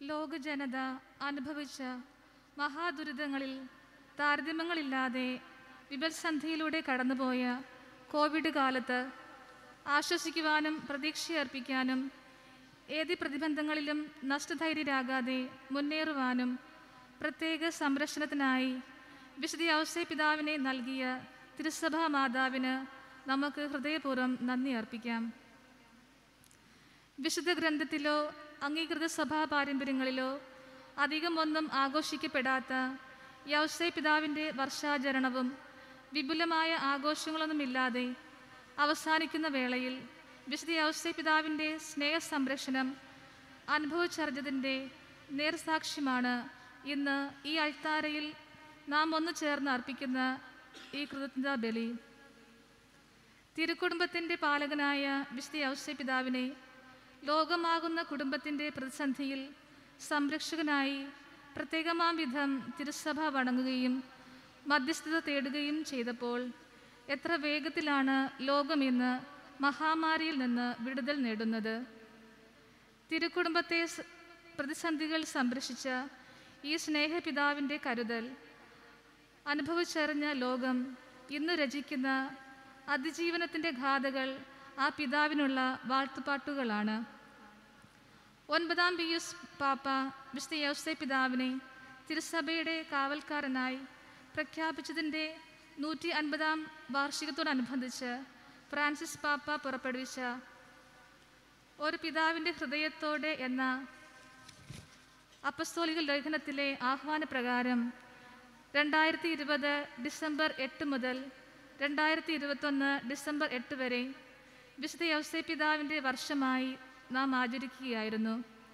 ലോകജനത അനുഭവിച്ച മഹാദുരിതങ്ങളിൽ താരതമ്യങ്ങളില്ലാതെ വിപൽസന്ധിയിലൂടെ കടന്നുപോയ കോവിഡ് കാലത്ത് ആശ്വസിക്കുവാനും പ്രതീക്ഷയർപ്പിക്കാനും ഏത് പ്രതിബന്ധങ്ങളിലും നഷ്ടധൈര്യരാകാതെ മുന്നേറുവാനും പ്രത്യേക സംരക്ഷണത്തിനായി വിശുദ്ധ ഔസേ പിതാവിനെ നൽകിയ തിരുസഭാ മാതാവിന് നമുക്ക് ഹൃദയപൂർവ്വം നന്ദി അർപ്പിക്കാം വിശുദ്ധ ഗ്രന്ഥത്തിലോ അംഗീകൃത സഭാ പാരമ്പര്യങ്ങളിലോ അധികമൊന്നും ആഘോഷിക്കപ്പെടാത്ത യൗസേ പിതാവിൻ്റെ വർഷാചരണവും വിപുലമായ ആഘോഷങ്ങളൊന്നുമില്ലാതെ അവസാനിക്കുന്ന വേളയിൽ വിശുദ്ധ യൗസേ പിതാവിൻ്റെ സ്നേഹ സംരക്ഷണം അനുഭവിച്ചറിഞ്ഞതിൻ്റെ നേർസാക്ഷ്യമാണ് ഇന്ന് ഈ അൾത്താരയിൽ നാം ഒന്നു ചേർന്ന് അർപ്പിക്കുന്ന ഈ കൃതജ്ഞതാ ബലി തിരുക്കുടുംബത്തിൻ്റെ പാലകനായ വിശുദ്ധ ഔസ്യ പിതാവിനെ ലോകമാകുന്ന കുടുംബത്തിൻ്റെ പ്രതിസന്ധിയിൽ സംരക്ഷകനായി പ്രത്യേകമാം വിധം തിരുസഭ വണങ്ങുകയും മധ്യസ്ഥത തേടുകയും ചെയ്തപ്പോൾ എത്ര വേഗത്തിലാണ് ലോകം ഇന്ന് മഹാമാരിയിൽ നിന്ന് വിടുതൽ നേടുന്നത് തിരുക്കുടുംബത്തെ സ് പ്രതിസന്ധികൾ സംരക്ഷിച്ച ഈ സ്നേഹപിതാവിൻ്റെ കരുതൽ അനുഭവിച്ചറിഞ്ഞ ലോകം ഇന്ന് രചിക്കുന്ന അതിജീവനത്തിൻ്റെ ഗാഥകൾ ആ പിതാവിനുള്ള വാഴ്ത്തുപാട്ടുകളാണ് ഒൻപതാം പിയൂസ് പാപ്പ വിശുദ്ധ യൗസേ പിതാവിനെ തിരുസഭയുടെ കാവൽക്കാരനായി പ്രഖ്യാപിച്ചതിൻ്റെ നൂറ്റി അൻപതാം വാർഷികത്തോടനുബന്ധിച്ച് ഫ്രാൻസിസ് പാപ്പ പുറപ്പെടുവിച്ച ഒരു പിതാവിൻ്റെ ഹൃദയത്തോടെ എന്ന അപ്പസ്തോലിക ലേഖനത്തിലെ ആഹ്വാനപ്രകാരം രണ്ടായിരത്തി ഇരുപത് ഡിസംബർ എട്ട് മുതൽ രണ്ടായിരത്തി ഇരുപത്തൊന്ന് ഡിസംബർ എട്ട് വരെ വിശുദ്ധ യൗസേ പിതാവിൻ്റെ വർഷമായി നാം ആചരിക്കുകയായിരുന്നു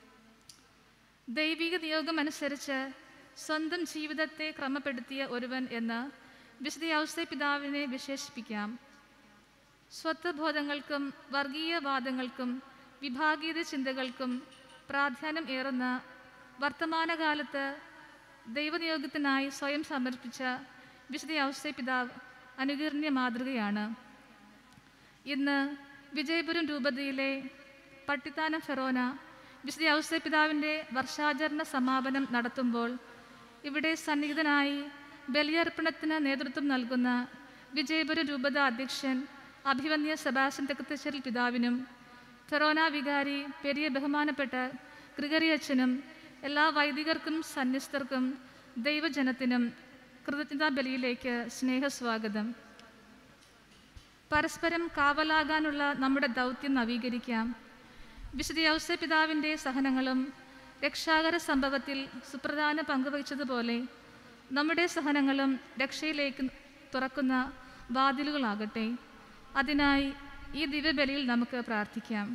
ദൈവിക നിയോഗമനുസരിച്ച് സ്വന്തം ജീവിതത്തെ ക്രമപ്പെടുത്തിയ ഒരുവൻ എന്ന് വിശുദ്ധ യൗസേ പിതാവിനെ വിശേഷിപ്പിക്കാം സ്വത്വബോധങ്ങൾക്കും വർഗീയവാദങ്ങൾക്കും വിഭാഗീയത ചിന്തകൾക്കും പ്രാധാന്യം ഏറുന്ന വർത്തമാനകാലത്ത് ദൈവനിയോഗത്തിനായി സ്വയം സമർപ്പിച്ച വിശുദ്ധ ഔസേ പിതാവ് അനുകരണീയ മാതൃകയാണ് ഇന്ന് വിജയപുരം രൂപതയിലെ പട്ടിത്താനം ഫെറോന വിശുദ്ധ ഔസേ പിതാവിൻ്റെ വർഷാചരണ സമാപനം നടത്തുമ്പോൾ ഇവിടെ സന്നിഹിതനായി ബലിയർപ്പണത്തിന് നേതൃത്വം നൽകുന്ന വിജയപുരം രൂപത അധ്യക്ഷൻ അഭിവന്യ സെബാസ്റ്റ്യൻ തെക്കത്തശ്ശേരി പിതാവിനും ഫെറോന വികാരി പെരിയ ബഹുമാനപ്പെട്ട ഗ്രിഗറി അച്ഛനും എല്ലാ വൈദികർക്കും സന്യസ്തർക്കും ദൈവജനത്തിനും കൃതജ്ഞതാ ബലിയിലേക്ക് സ്നേഹസ്വാഗതം പരസ്പരം കാവലാകാനുള്ള നമ്മുടെ ദൗത്യം നവീകരിക്കാം വിശുദ്ധ ഔസേ പിതാവിൻ്റെ സഹനങ്ങളും രക്ഷാകര സംഭവത്തിൽ സുപ്രധാന പങ്കുവഹിച്ചതുപോലെ നമ്മുടെ സഹനങ്ങളും രക്ഷയിലേക്ക് തുറക്കുന്ന വാതിലുകളാകട്ടെ അതിനായി ഈ ദിവ്യബലിയിൽ നമുക്ക് പ്രാർത്ഥിക്കാം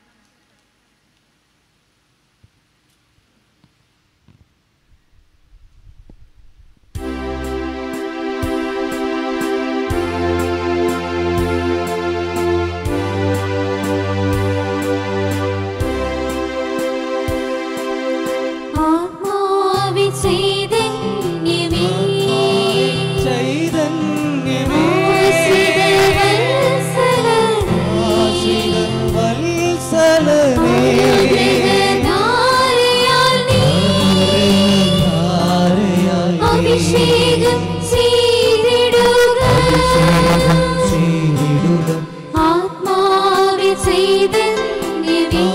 ആത്മാവി ചൈതന്യമേ ചൈതന്യമേ വത്സലനേ ആഗ്രഹധാരയാൽ നീ ആരെയായി അഭിഷേകം ചെയ്തിടുക ചെയ്തിടുക ആത്മാവി ചൈതന്യമേ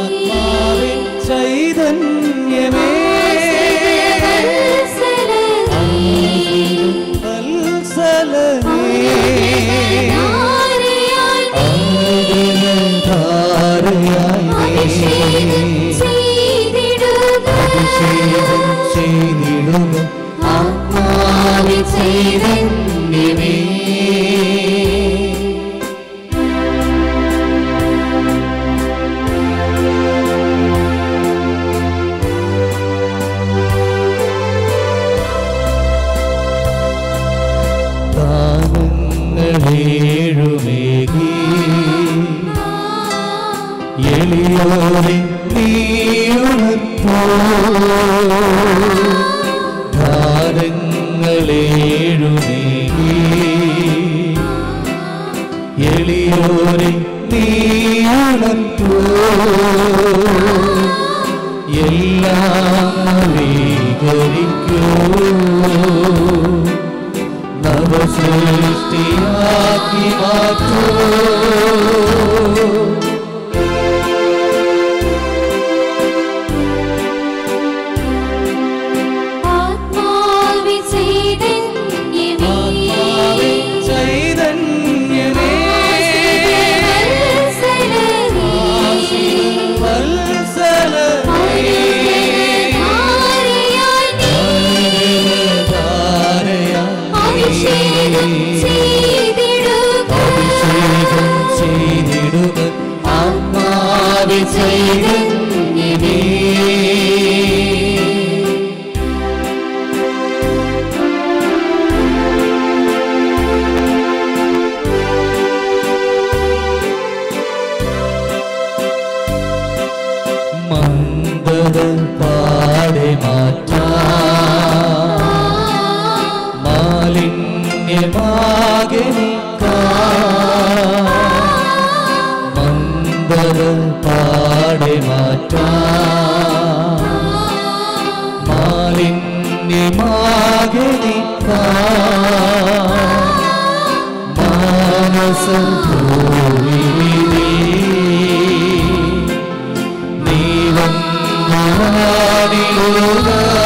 ചൈതന്യമേ വത്സലനേ ആഗ്രഹധാരയാൽ ആരെയായി ചെയ്തിടുക ചെയ്തിടുക ആത്മാവി ചൈതന്യമേ ദാനങ്ങളേഴുമേകി എളിയോരെ നീയുണർത്തോ ദാനങ്ങളേഴുമേകി എളിയോരെ നീയുണർത്തോ എല്ലാം നവീകരിക്കൂ നവസൃഷ്ടിയാക്കി മാറ്റൂ ആത്മാവി ചൈതന്യമേ ചൈതന്യമേ വത്സലനേ വത്സലമേ ധാരയായി നീ അഭിഷേകം ചെയ്തിടുക അഭിഷേകം ചെയ്തിടുക ആത്മാവി ചൈതന്യമേ മന്ദത പാടെ മാറ്റാം മാലിന്യമാകെ നീക്കാം മന്ദത പാടെ മാറ്റാം മാലിന്യമാകെ നീക്കാം മാനസം ഭൂമിയിലേ നീ വന്നാടിടുക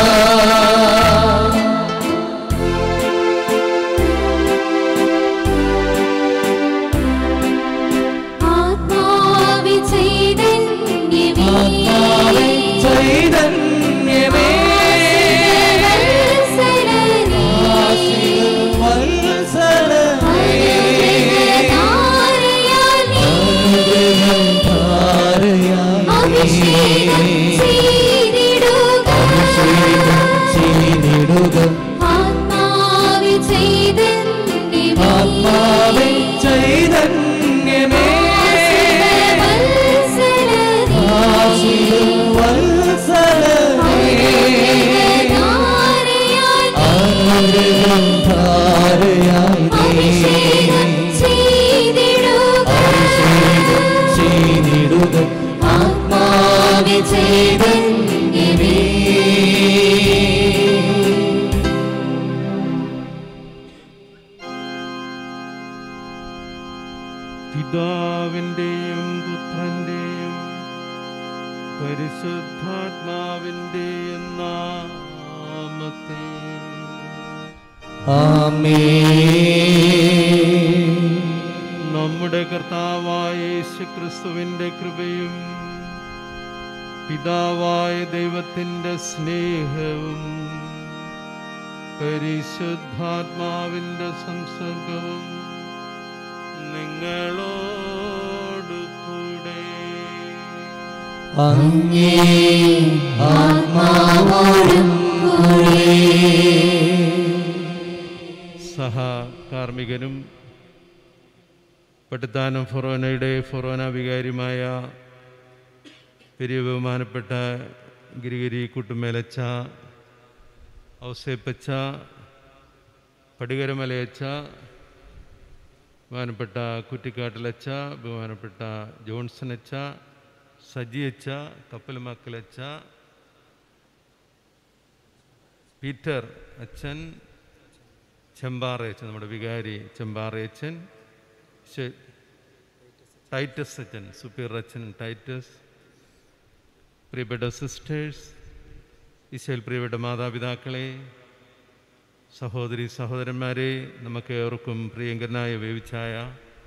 ആത്മാവി ചൈതന്യമേ ആത്മാവേ ചൈതന്യമേ വത്സലനേ വത്സലമേ ധാരയായി നീ അഭിഷേകം ചെയ്തിടുക അഭിഷേകം ചെയ്തിടുക ആത്മാവി ചൈതന്യമേ ആത്മാവേ ചൈതന്യമേ വത്സലനേ വത്സലമേ ധാരയായി നീ അനുഗ്രഹം ധാരയായി അഭിഷേകം ചെയ്തിടുക അഭിഷേകം ചെയ്തിടുക ആത്മാവി ചൈതന്യമേ പിതാവിൻ്റെയും പുത്രൻ്റെയും പരിശുദ്ധാത്മാവിൻ്റെയും നാമത്തിൽ ആമേൻ നമ്മുടെ കർത്താവായ യേശുക്രിസ്തുവിൻ്റെ കൃപയും പിതാവായ ദൈവത്തിൻ്റെ സ്നേഹവും പരിശുദ്ധാത്മാവിൻ്റെ സംസർഗവും നിങ്ങളോട് കൂടെ അങ്ങേ ആത്മാവോടും കൂടെ സഹകാർമ്മികനും പട്ടിത്താനം ഫൊറോനയുടെ ഫൊറോന വികാരിയുമായ പെരിയ ബഹുമാനപ്പെട്ട ഗിരിഗിരി കുട്ടുമേലച്ച ഔസേപ്പച്ച പടികരമലയച്ച ബഹുമാനപ്പെട്ട കുറ്റിക്കാട്ടിലച്ച ബഹുമാനപ്പെട്ട ജോൺസൺ അച്ച സജിയച്ച കപ്പൽമക്കലച്ച പീറ്റർ അച്ഛൻ ചെമ്പാറയച്ചൻ നമ്മുടെ വികാരി ചെമ്പാറയച്ചൻ ശ- ടൈറ്റസ് അച്ഛൻ സുപ്പീർ അച്ഛൻ ടൈറ്റസ് പ്രിയപ്പെട്ട സിസ്റ്റേഴ്സ് ഈശോയിൽ പ്രിയപ്പെട്ട മാതാപിതാക്കളെ സഹോദരി സഹോദരന്മാരെ നമുക്ക് ഏവർക്കും പ്രിയങ്കരനായ വേവിച്ചായ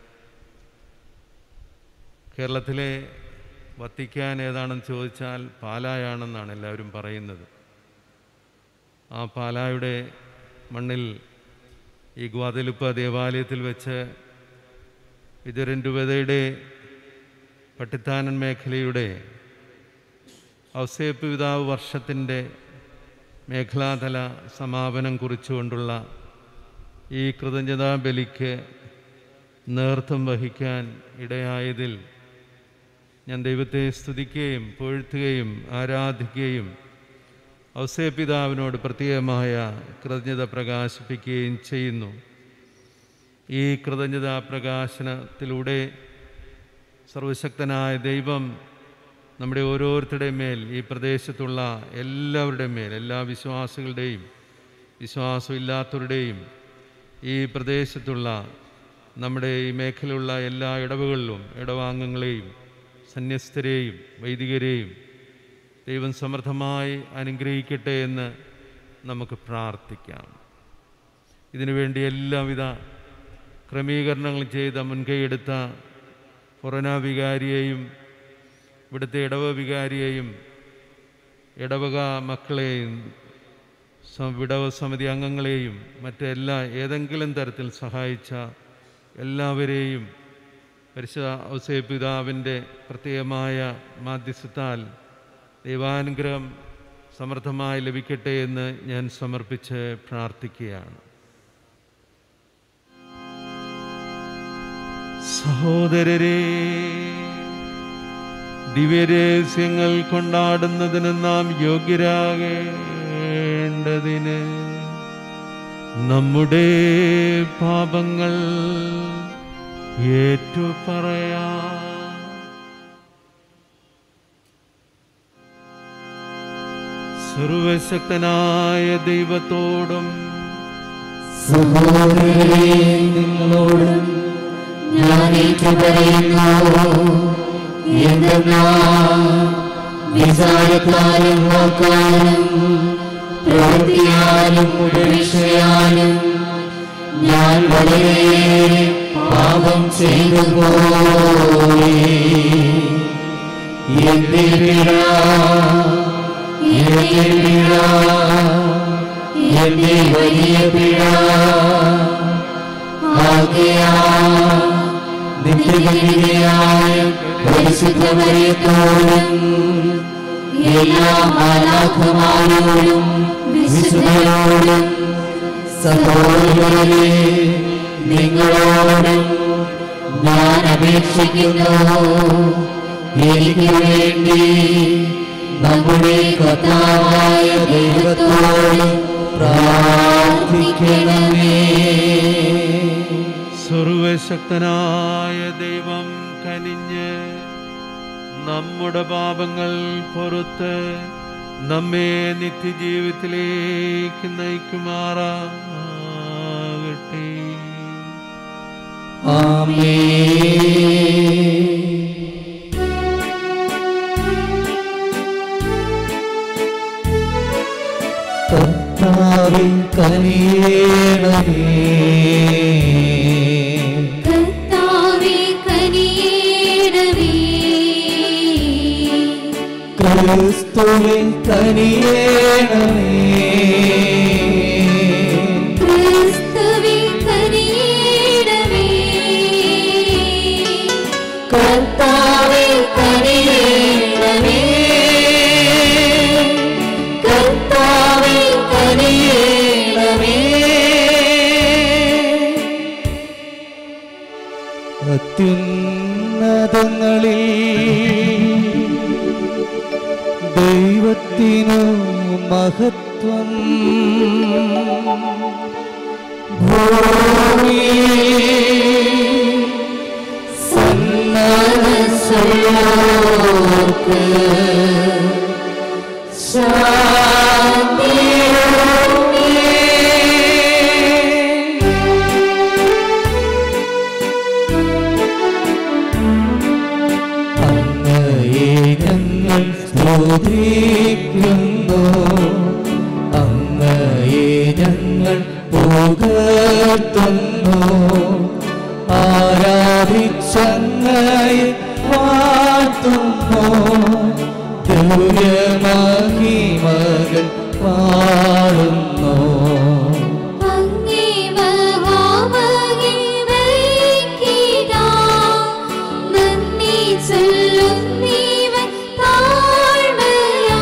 കേരളത്തിലെ വത്തിക്കാൻ ഏതാണെന്ന് ചോദിച്ചാൽ പാലായാണെന്നാണ് എല്ലാവരും പറയുന്നത് ആ പാലായുടെ മണ്ണിൽ ഈ ഗ്വാദലുപ്പ ദേവാലയത്തിൽ വെച്ച് വിതുരൻ രൂപതയുടെ പട്ടിത്താനൻ മേഖലയുടെ ഔസേപ്പ് പിതാവ് വർഷത്തിൻ്റെ മേഖലാതല സമാപനം കുറിച്ചുകൊണ്ടുള്ള ഈ കൃതജ്ഞതാ ബലിക്ക് നേതൃത്വം വഹിക്കാൻ ഇടയായതിൽ ഞാൻ ദൈവത്തെ സ്തുതിക്കുകയും പുകഴ്ത്തുകയും ആരാധിക്കുകയും ഔസേപിതാവിനോട് പ്രത്യേകമായ കൃതജ്ഞത പ്രകാശിപ്പിക്കുകയും ചെയ്യുന്നു ഈ കൃതജ്ഞതാ പ്രകാശനത്തിലൂടെ സർവശക്തനായ ദൈവം നമ്മുടെ ഓരോരുത്തരുടെയും മേൽ ഈ പ്രദേശത്തുള്ള എല്ലാവരുടെയും മേൽ എല്ലാ വിശ്വാസികളുടെയും വിശ്വാസമില്ലാത്തവരുടെയും ഈ പ്രദേശത്തുള്ള നമ്മുടെ ഈ മേഖലയുള്ള എല്ലാ ഇടവുകളിലും ഇടവാംഗങ്ങളെയും സന്യസ്തരെയും വൈദികരെയും ദൈവം സമൃദ്ധമായി അനുഗ്രഹിക്കട്ടെ എന്ന് നമുക്ക് പ്രാർത്ഥിക്കാം ഇതിനുവേണ്ടി എല്ലാവിധ ക്രമീകരണങ്ങളും ചെയ്ത മുൻകൈയെടുത്ത ഫൊറന വികാരിയെയും ഇവിടുത്തെ ഇടവ വികാരിയെയും ഇടവക മക്കളെയും സ- വിടവ സമിതി അംഗങ്ങളെയും മറ്റെല്ലാ ഏതെങ്കിലും തരത്തിൽ സഹായിച്ച എല്ലാവരെയും പരിശുദ്ധ ഔസേ പിതാവിൻ്റെ പ്രത്യേകമായ മാധ്യസ്ഥത്താൽ ദൈവാനുഗ്രഹം സമൃദ്ധമായി ലഭിക്കട്ടെ എന്ന് ഞാൻ സമർപ്പിച്ച് പ്രാർത്ഥിക്കുകയാണ് സഹോദരരെ ദിവ്യരഹസ്യങ്ങൾ കൊണ്ടാടുന്നതിന് നാം യോഗ്യരാകേണ്ടതിന് നമ്മുടെ പാപങ്ങൾ ഏറ്റുപറയാം സർവശക്തനായ ദൈവത്തോടും സഹോദരരെ നിങ്ങളോടും ഞാൻ ഏറ്റുപറയുന്നു എന്തെന്നാൽ വിചാരത്താലും വാക്കാലും പ്രവൃത്തിയാലും ഉപേക്ഷയാലും ഞാൻ വളരെയേറെ പാപം ചെയ്തു പോയി എന്റെ പിഴ എന്റെ പിഴ എന്റെ വലിയ പിഴ ആകയാൽ നിത്യകന്യകയായ പരിശുദ്ധ മറിയത്തോടും എല്ലാ മാലാഖമാരോടും വിശുദ്ധരോടും സഹോദരരെ നിങ്ങളോടും ഞാൻ അപേക്ഷിക്കുന്നു എനിക്ക് വേണ്ടി നമ്മുടെ കർത്താവായ ദൈവത്തോട് പ്രാർത്ഥിക്കണമേ സർവശക്തനായ ദൈവം കനിഞ്ഞ് നമ്മുടെ പാപങ്ങൾ പുറത്ത് നമ്മെ നിത്യജീവിതത്തിലേക്ക് നയിക്കുമാറാകട്ടെ ആമേൻ കർത്താവിൻ കനിയേണമേ കർത്താവേ കനിയേണമേ ക്രിസ്തുവിൻ കനിയേണമേ ക്രിസ്തുവേ കനിയേണമേ കർത്താവേ കനിയേണമേ കർത്താവേ കനിയേണമേ അത്യുന്നതങ്ങളിൽ ദൈവത്തിനു മഹത്വം ഭൂമിയിൽ സന്മനസ്സുള്ളോർക്ക് ശാന്തിയുമേ. അങ്ങയെ ഞങ്ങൾ സ്തുതിക്കുന്നു അങ്ങയെ ഞങ്ങൾ പുകഴ്ത്തുന്നു ആരാധിച്ചങ്ങയെ വാഴ്ത്തുന്നു ദിവ്യമഹിമകൾ പാടുന്നു അങ്ങേ മഹാമഹിമയ്ക്കിതാ നന്ദി ചൊല്ലുന്നീവൻ താഴ്മയാ.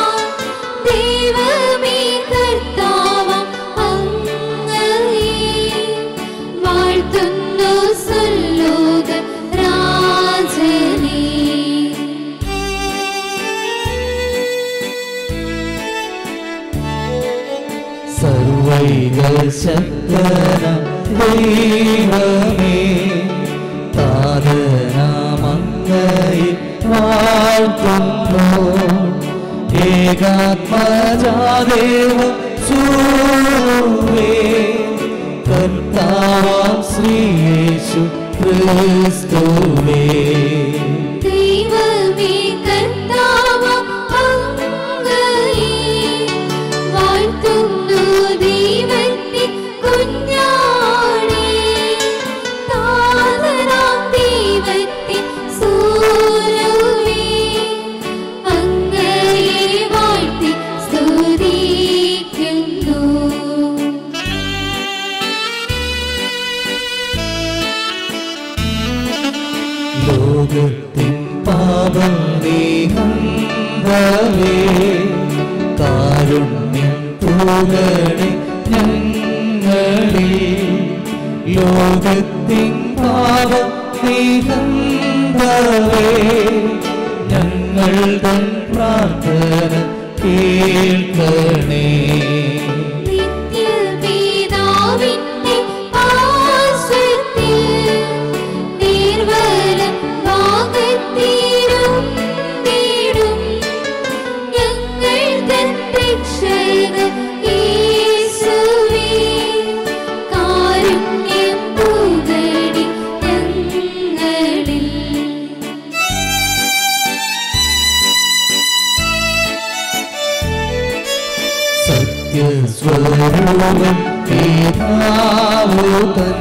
ദൈവമേ കർത്താവാം അങ്ങയെ വാഴ്ത്തുന്നു സ്വലോക രാജനേ സർവൈകൾ ശക്തന ദൈവമേ താതനാമങ്ങയെ വാഴ്ത്തുന്നു ഏകാത്മജാദേവ സൂവേ കർത്താവാം ശ്രീയേശു ക്രിസ്തുവേ ദൈവമേ കർത്താവാം അങ്ങയെ വാഴ്ത്തുന്നു ദൈവത്തെ കുഞ്ഞാടേ താതനാം ദൈവത്തെ സൂര്യവേ അങ്ങയെ വാഴ്ത്തി സ്തുതിക്കുന്നു ലോകത്തിൻ പാപം നീങ്ങവേ കാരുണ്യം തൂകണേ ഞങ്ങളിൽ ലോകത്തിൻ പാപം നീങ്ങവേ ഞങ്ങൾ തൻ പ്രാർത്ഥന കേൾക്കണേ നിത്യപിതാവിന്റെ പാർശ്വത്തിൽ നീർവലം ഭാഗത്തിരുന്നിടും ഞങ്ങൾ തൻ രക്ഷകൻ യേശുവേ കാരുണ്യം തൂകണി ഞങ്ങളിൽ സത്യസ്വരൂപം പിതാവുതൻ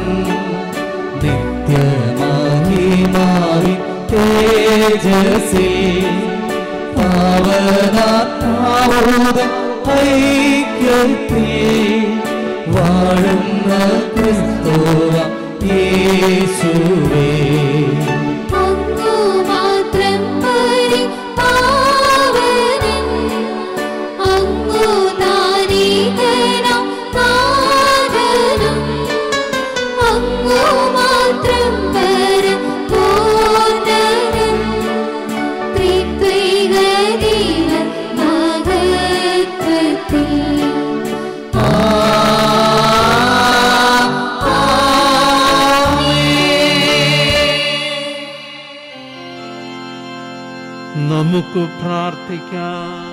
നിത്യമാഹിമാവി തേജസി പാവനാത്മാവുതൻ ഐക്യത്തിൽ വാഴുന്ന ക്രിസ്തുവ യേശുവേ അങ്ങു മാത്രം പരിപാവനൻ അങ്ങു നാരീകനാം നാഥനും അങ്ങു മാത്രം പരപൂർണ്ണനും ത്രിത്വൈക ദൈവ മഹത്വത്തിൽ നമുക്ക് പ്രാർത്ഥിക്കാം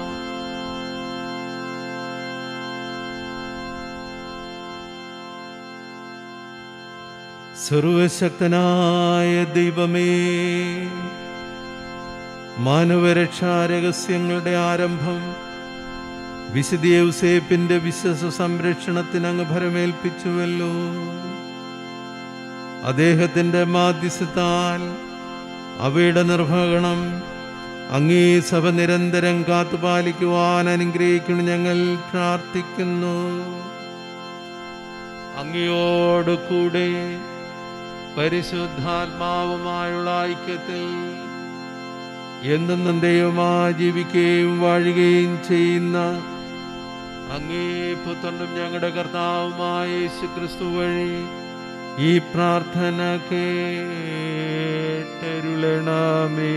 സർവശക്തനായ ദൈവമേ മാനവരക്ഷാരഹസ്യങ്ങളുടെ ആരംഭം വിശുദ്ധ യൗസേപ്പിന്റെ വിശ്വസ സംരക്ഷണത്തിന് അങ്ങ് ഭരമേൽപ്പിച്ചുവല്ലോ അദ്ദേഹത്തിന്റെ മാധ്യസ്ഥത്താൽ അവയുടെ നിർവഹണം അങ്ങേ സഭ നിരന്തരം കാത്തുപാലിക്കുവാൻ അനുഗ്രഹിക്കണം ഞങ്ങൾ പ്രാർത്ഥിക്കുന്നു അങ്ങയോട് കൂടെ പരിശുദ്ധാത്മാവുമായുള്ള ഐക്യത്തിൽ എന്നെന്നും ദൈവമായി ജീവിക്കുകയും വാഴുകയും ചെയ്യുന്ന അങ്ങേ പുത്രനും ഞങ്ങളുടെ കർത്താവുമായ യേശു ക്രിസ്തു വഴി ഈ പ്രാർത്ഥന കേട്ടരുളണമേ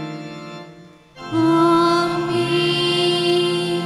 ആമേൻ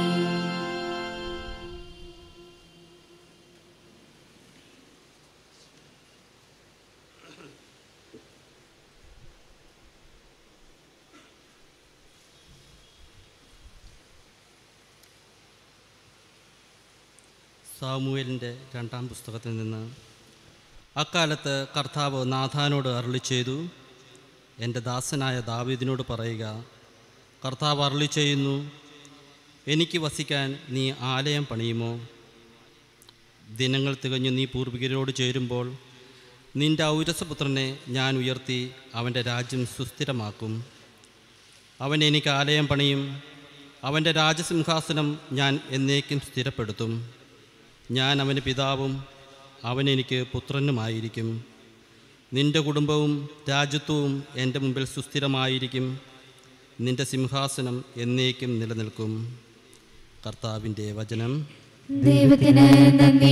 സാമുവേലിൻ്റെ രണ്ടാം പുസ്തകത്തിൽ നിന്ന് അക്കാലത്ത് കർത്താവ് നാഥാനോട് അരുളി ചെയ്തു എൻ്റെ ദാസനായ ദാവീദിനോട് പറയുക കർത്താവ് അരുളി ചെയ്യുന്നു എനിക്ക് വസിക്കാൻ നീ ആലയം പണിയുമോ ദിനങ്ങൾ തികഞ്ഞു നീ പൂർവികരോട് ചേരുമ്പോൾ നിന്റെ ഔരസപുത്രനെ ഞാൻ ഉയർത്തി അവൻ്റെ രാജ്യം സുസ്ഥിരമാക്കും അവൻ എനിക്ക് ആലയം പണിയും അവൻ്റെ രാജസിംഹാസനം ഞാൻ എന്നേക്കും സ്ഥിരപ്പെടുത്തും ഞാൻ അവന് പിതാവും അവൻ എനിക്ക് പുത്രനുമായിരിക്കും നിന്റെ കുടുംബവും രാജ്യത്വവും എൻ്റെ മുമ്പിൽ സുസ്ഥിരമായിരിക്കും നിന്റെ സിംഹാസനം എന്നേക്കും നിലനിൽക്കും കർത്താവിൻ്റെ വചനം ദൈവത്തിന് നന്ദി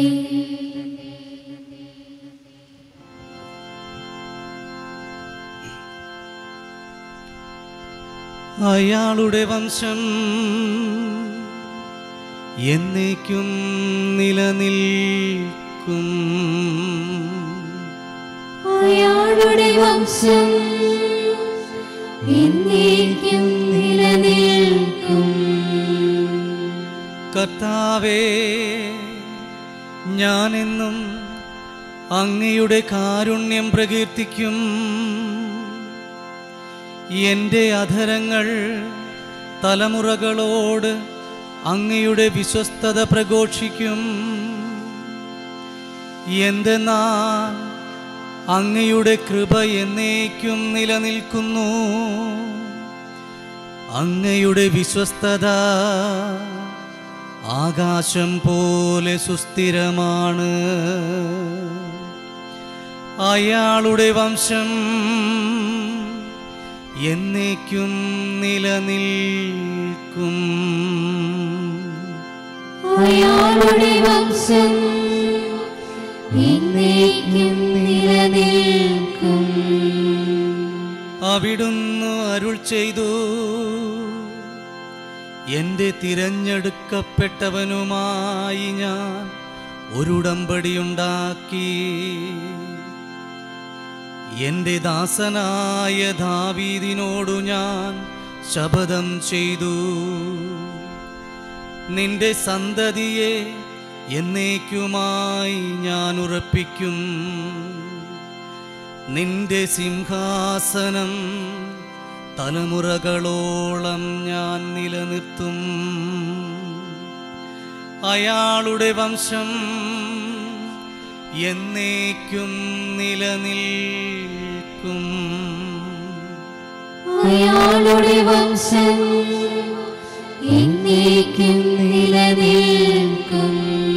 അയാളുടെ വംശം എന്നേക്കും നിലനിൽക്കും അയാളുടെ വംശം എന്നേക്കും നിലനിൽക്കും കർത്താവേ ഞാനെന്നും അങ്ങയുടെ കാരുണ്യം പ്രകീർത്തിക്കും എൻ്റെ അധരങ്ങൾ തലമുറകളോട് അങ്ങയുടെ വിശ്വസ്തത പ്രഘോഷിക്കും എന്തെന്നാൽ അങ്ങയുടെ കൃപ എന്നേക്കും നിലനിൽക്കുന്നു അങ്ങയുടെ വിശ്വസ്തത ആകാശം പോലെ സുസ്ഥിരമാണ് അയാളുടെ വംശം എന്നേക്കും നിലനിൽക്കും അയാളുടെ വംശം എന്നേക്കും നിലനിൽക്കും അവിടുന്ന് അരുൾ ചെയ്തു എൻ്റെ തിരഞ്ഞെടുക്കപ്പെട്ടവനുമായി ഞാൻ ഒരുടമ്പടിയുണ്ടാക്കി എൻ്റെ ദാസനായ ദാവീദിനോടു ഞാൻ ശപഥം ചെയ്തു നിന്റെ സന്തതിയെ എന്നേക്കുമായി ഞാൻ ഉറപ്പിക്കും നിന്റെ സിംഹാസനം തലമുറകളോളം ഞാൻ നിലനിർത്തും അയാളുടെ വംശം എന്നേക്കും നിലനിൽക്കും അയാളുടെ വംശം എന്നേക്കും നിലനിൽക്കും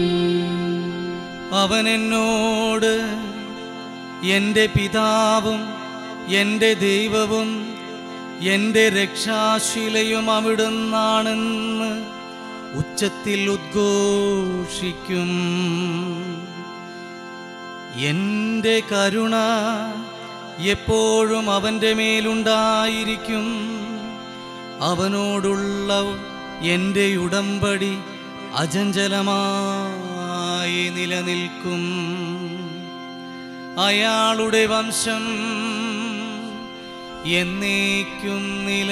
അവൻ എന്നോട് എൻ്റെ പിതാവും എൻ്റെ ദൈവവും എൻ്റെ രക്ഷാശിലയും അവിടുന്നാണെന്ന് ഉച്ചത്തിൽ ഉദ്ഘോഷിക്കും എൻ്റെ കരുണ എപ്പോഴും അവൻ്റെ മേലുണ്ടായിരിക്കും അവനോടുള്ള എൻ്റെ ഉടമ്പടി അജഞ്ചലമായി നിലനിൽക്കും അയാളുടെ വംശം എന്നേക്കും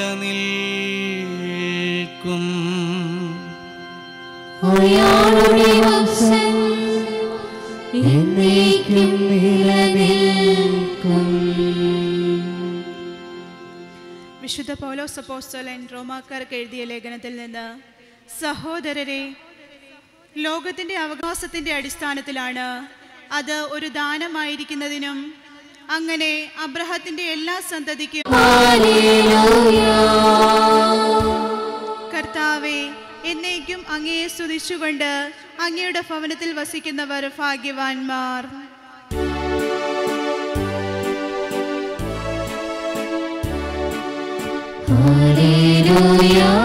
നിലനിൽക്കും അയാളുടെ വംശം എന്നേക്കും നിലനിൽക്കും വിശുദ്ധ പൗലോസ് അപ്പോസ്തലൻ റോമാക്കാർക്ക് എഴുതിയ ലേഖനത്തിൽ നിന്ന് സഹോദരരെ ലോകത്തിന്റെ അവകാശത്തിന്റെ അടിസ്ഥാനത്തിലാണ് അത് ഒരു ദാനമായിരിക്കുന്നതിനും അങ്ങനെ അബ്രഹത്തിന്റെ എല്ലാ സന്തതിക്കും കർത്താവെ എന്നേക്കും അങ്ങയെ സ്തുതിച്ചുകൊണ്ട് അങ്ങയുടെ ഭവനത്തിൽ വസിക്കുന്നവർ ഭാഗ്യവാന്മാർ Hallelujah,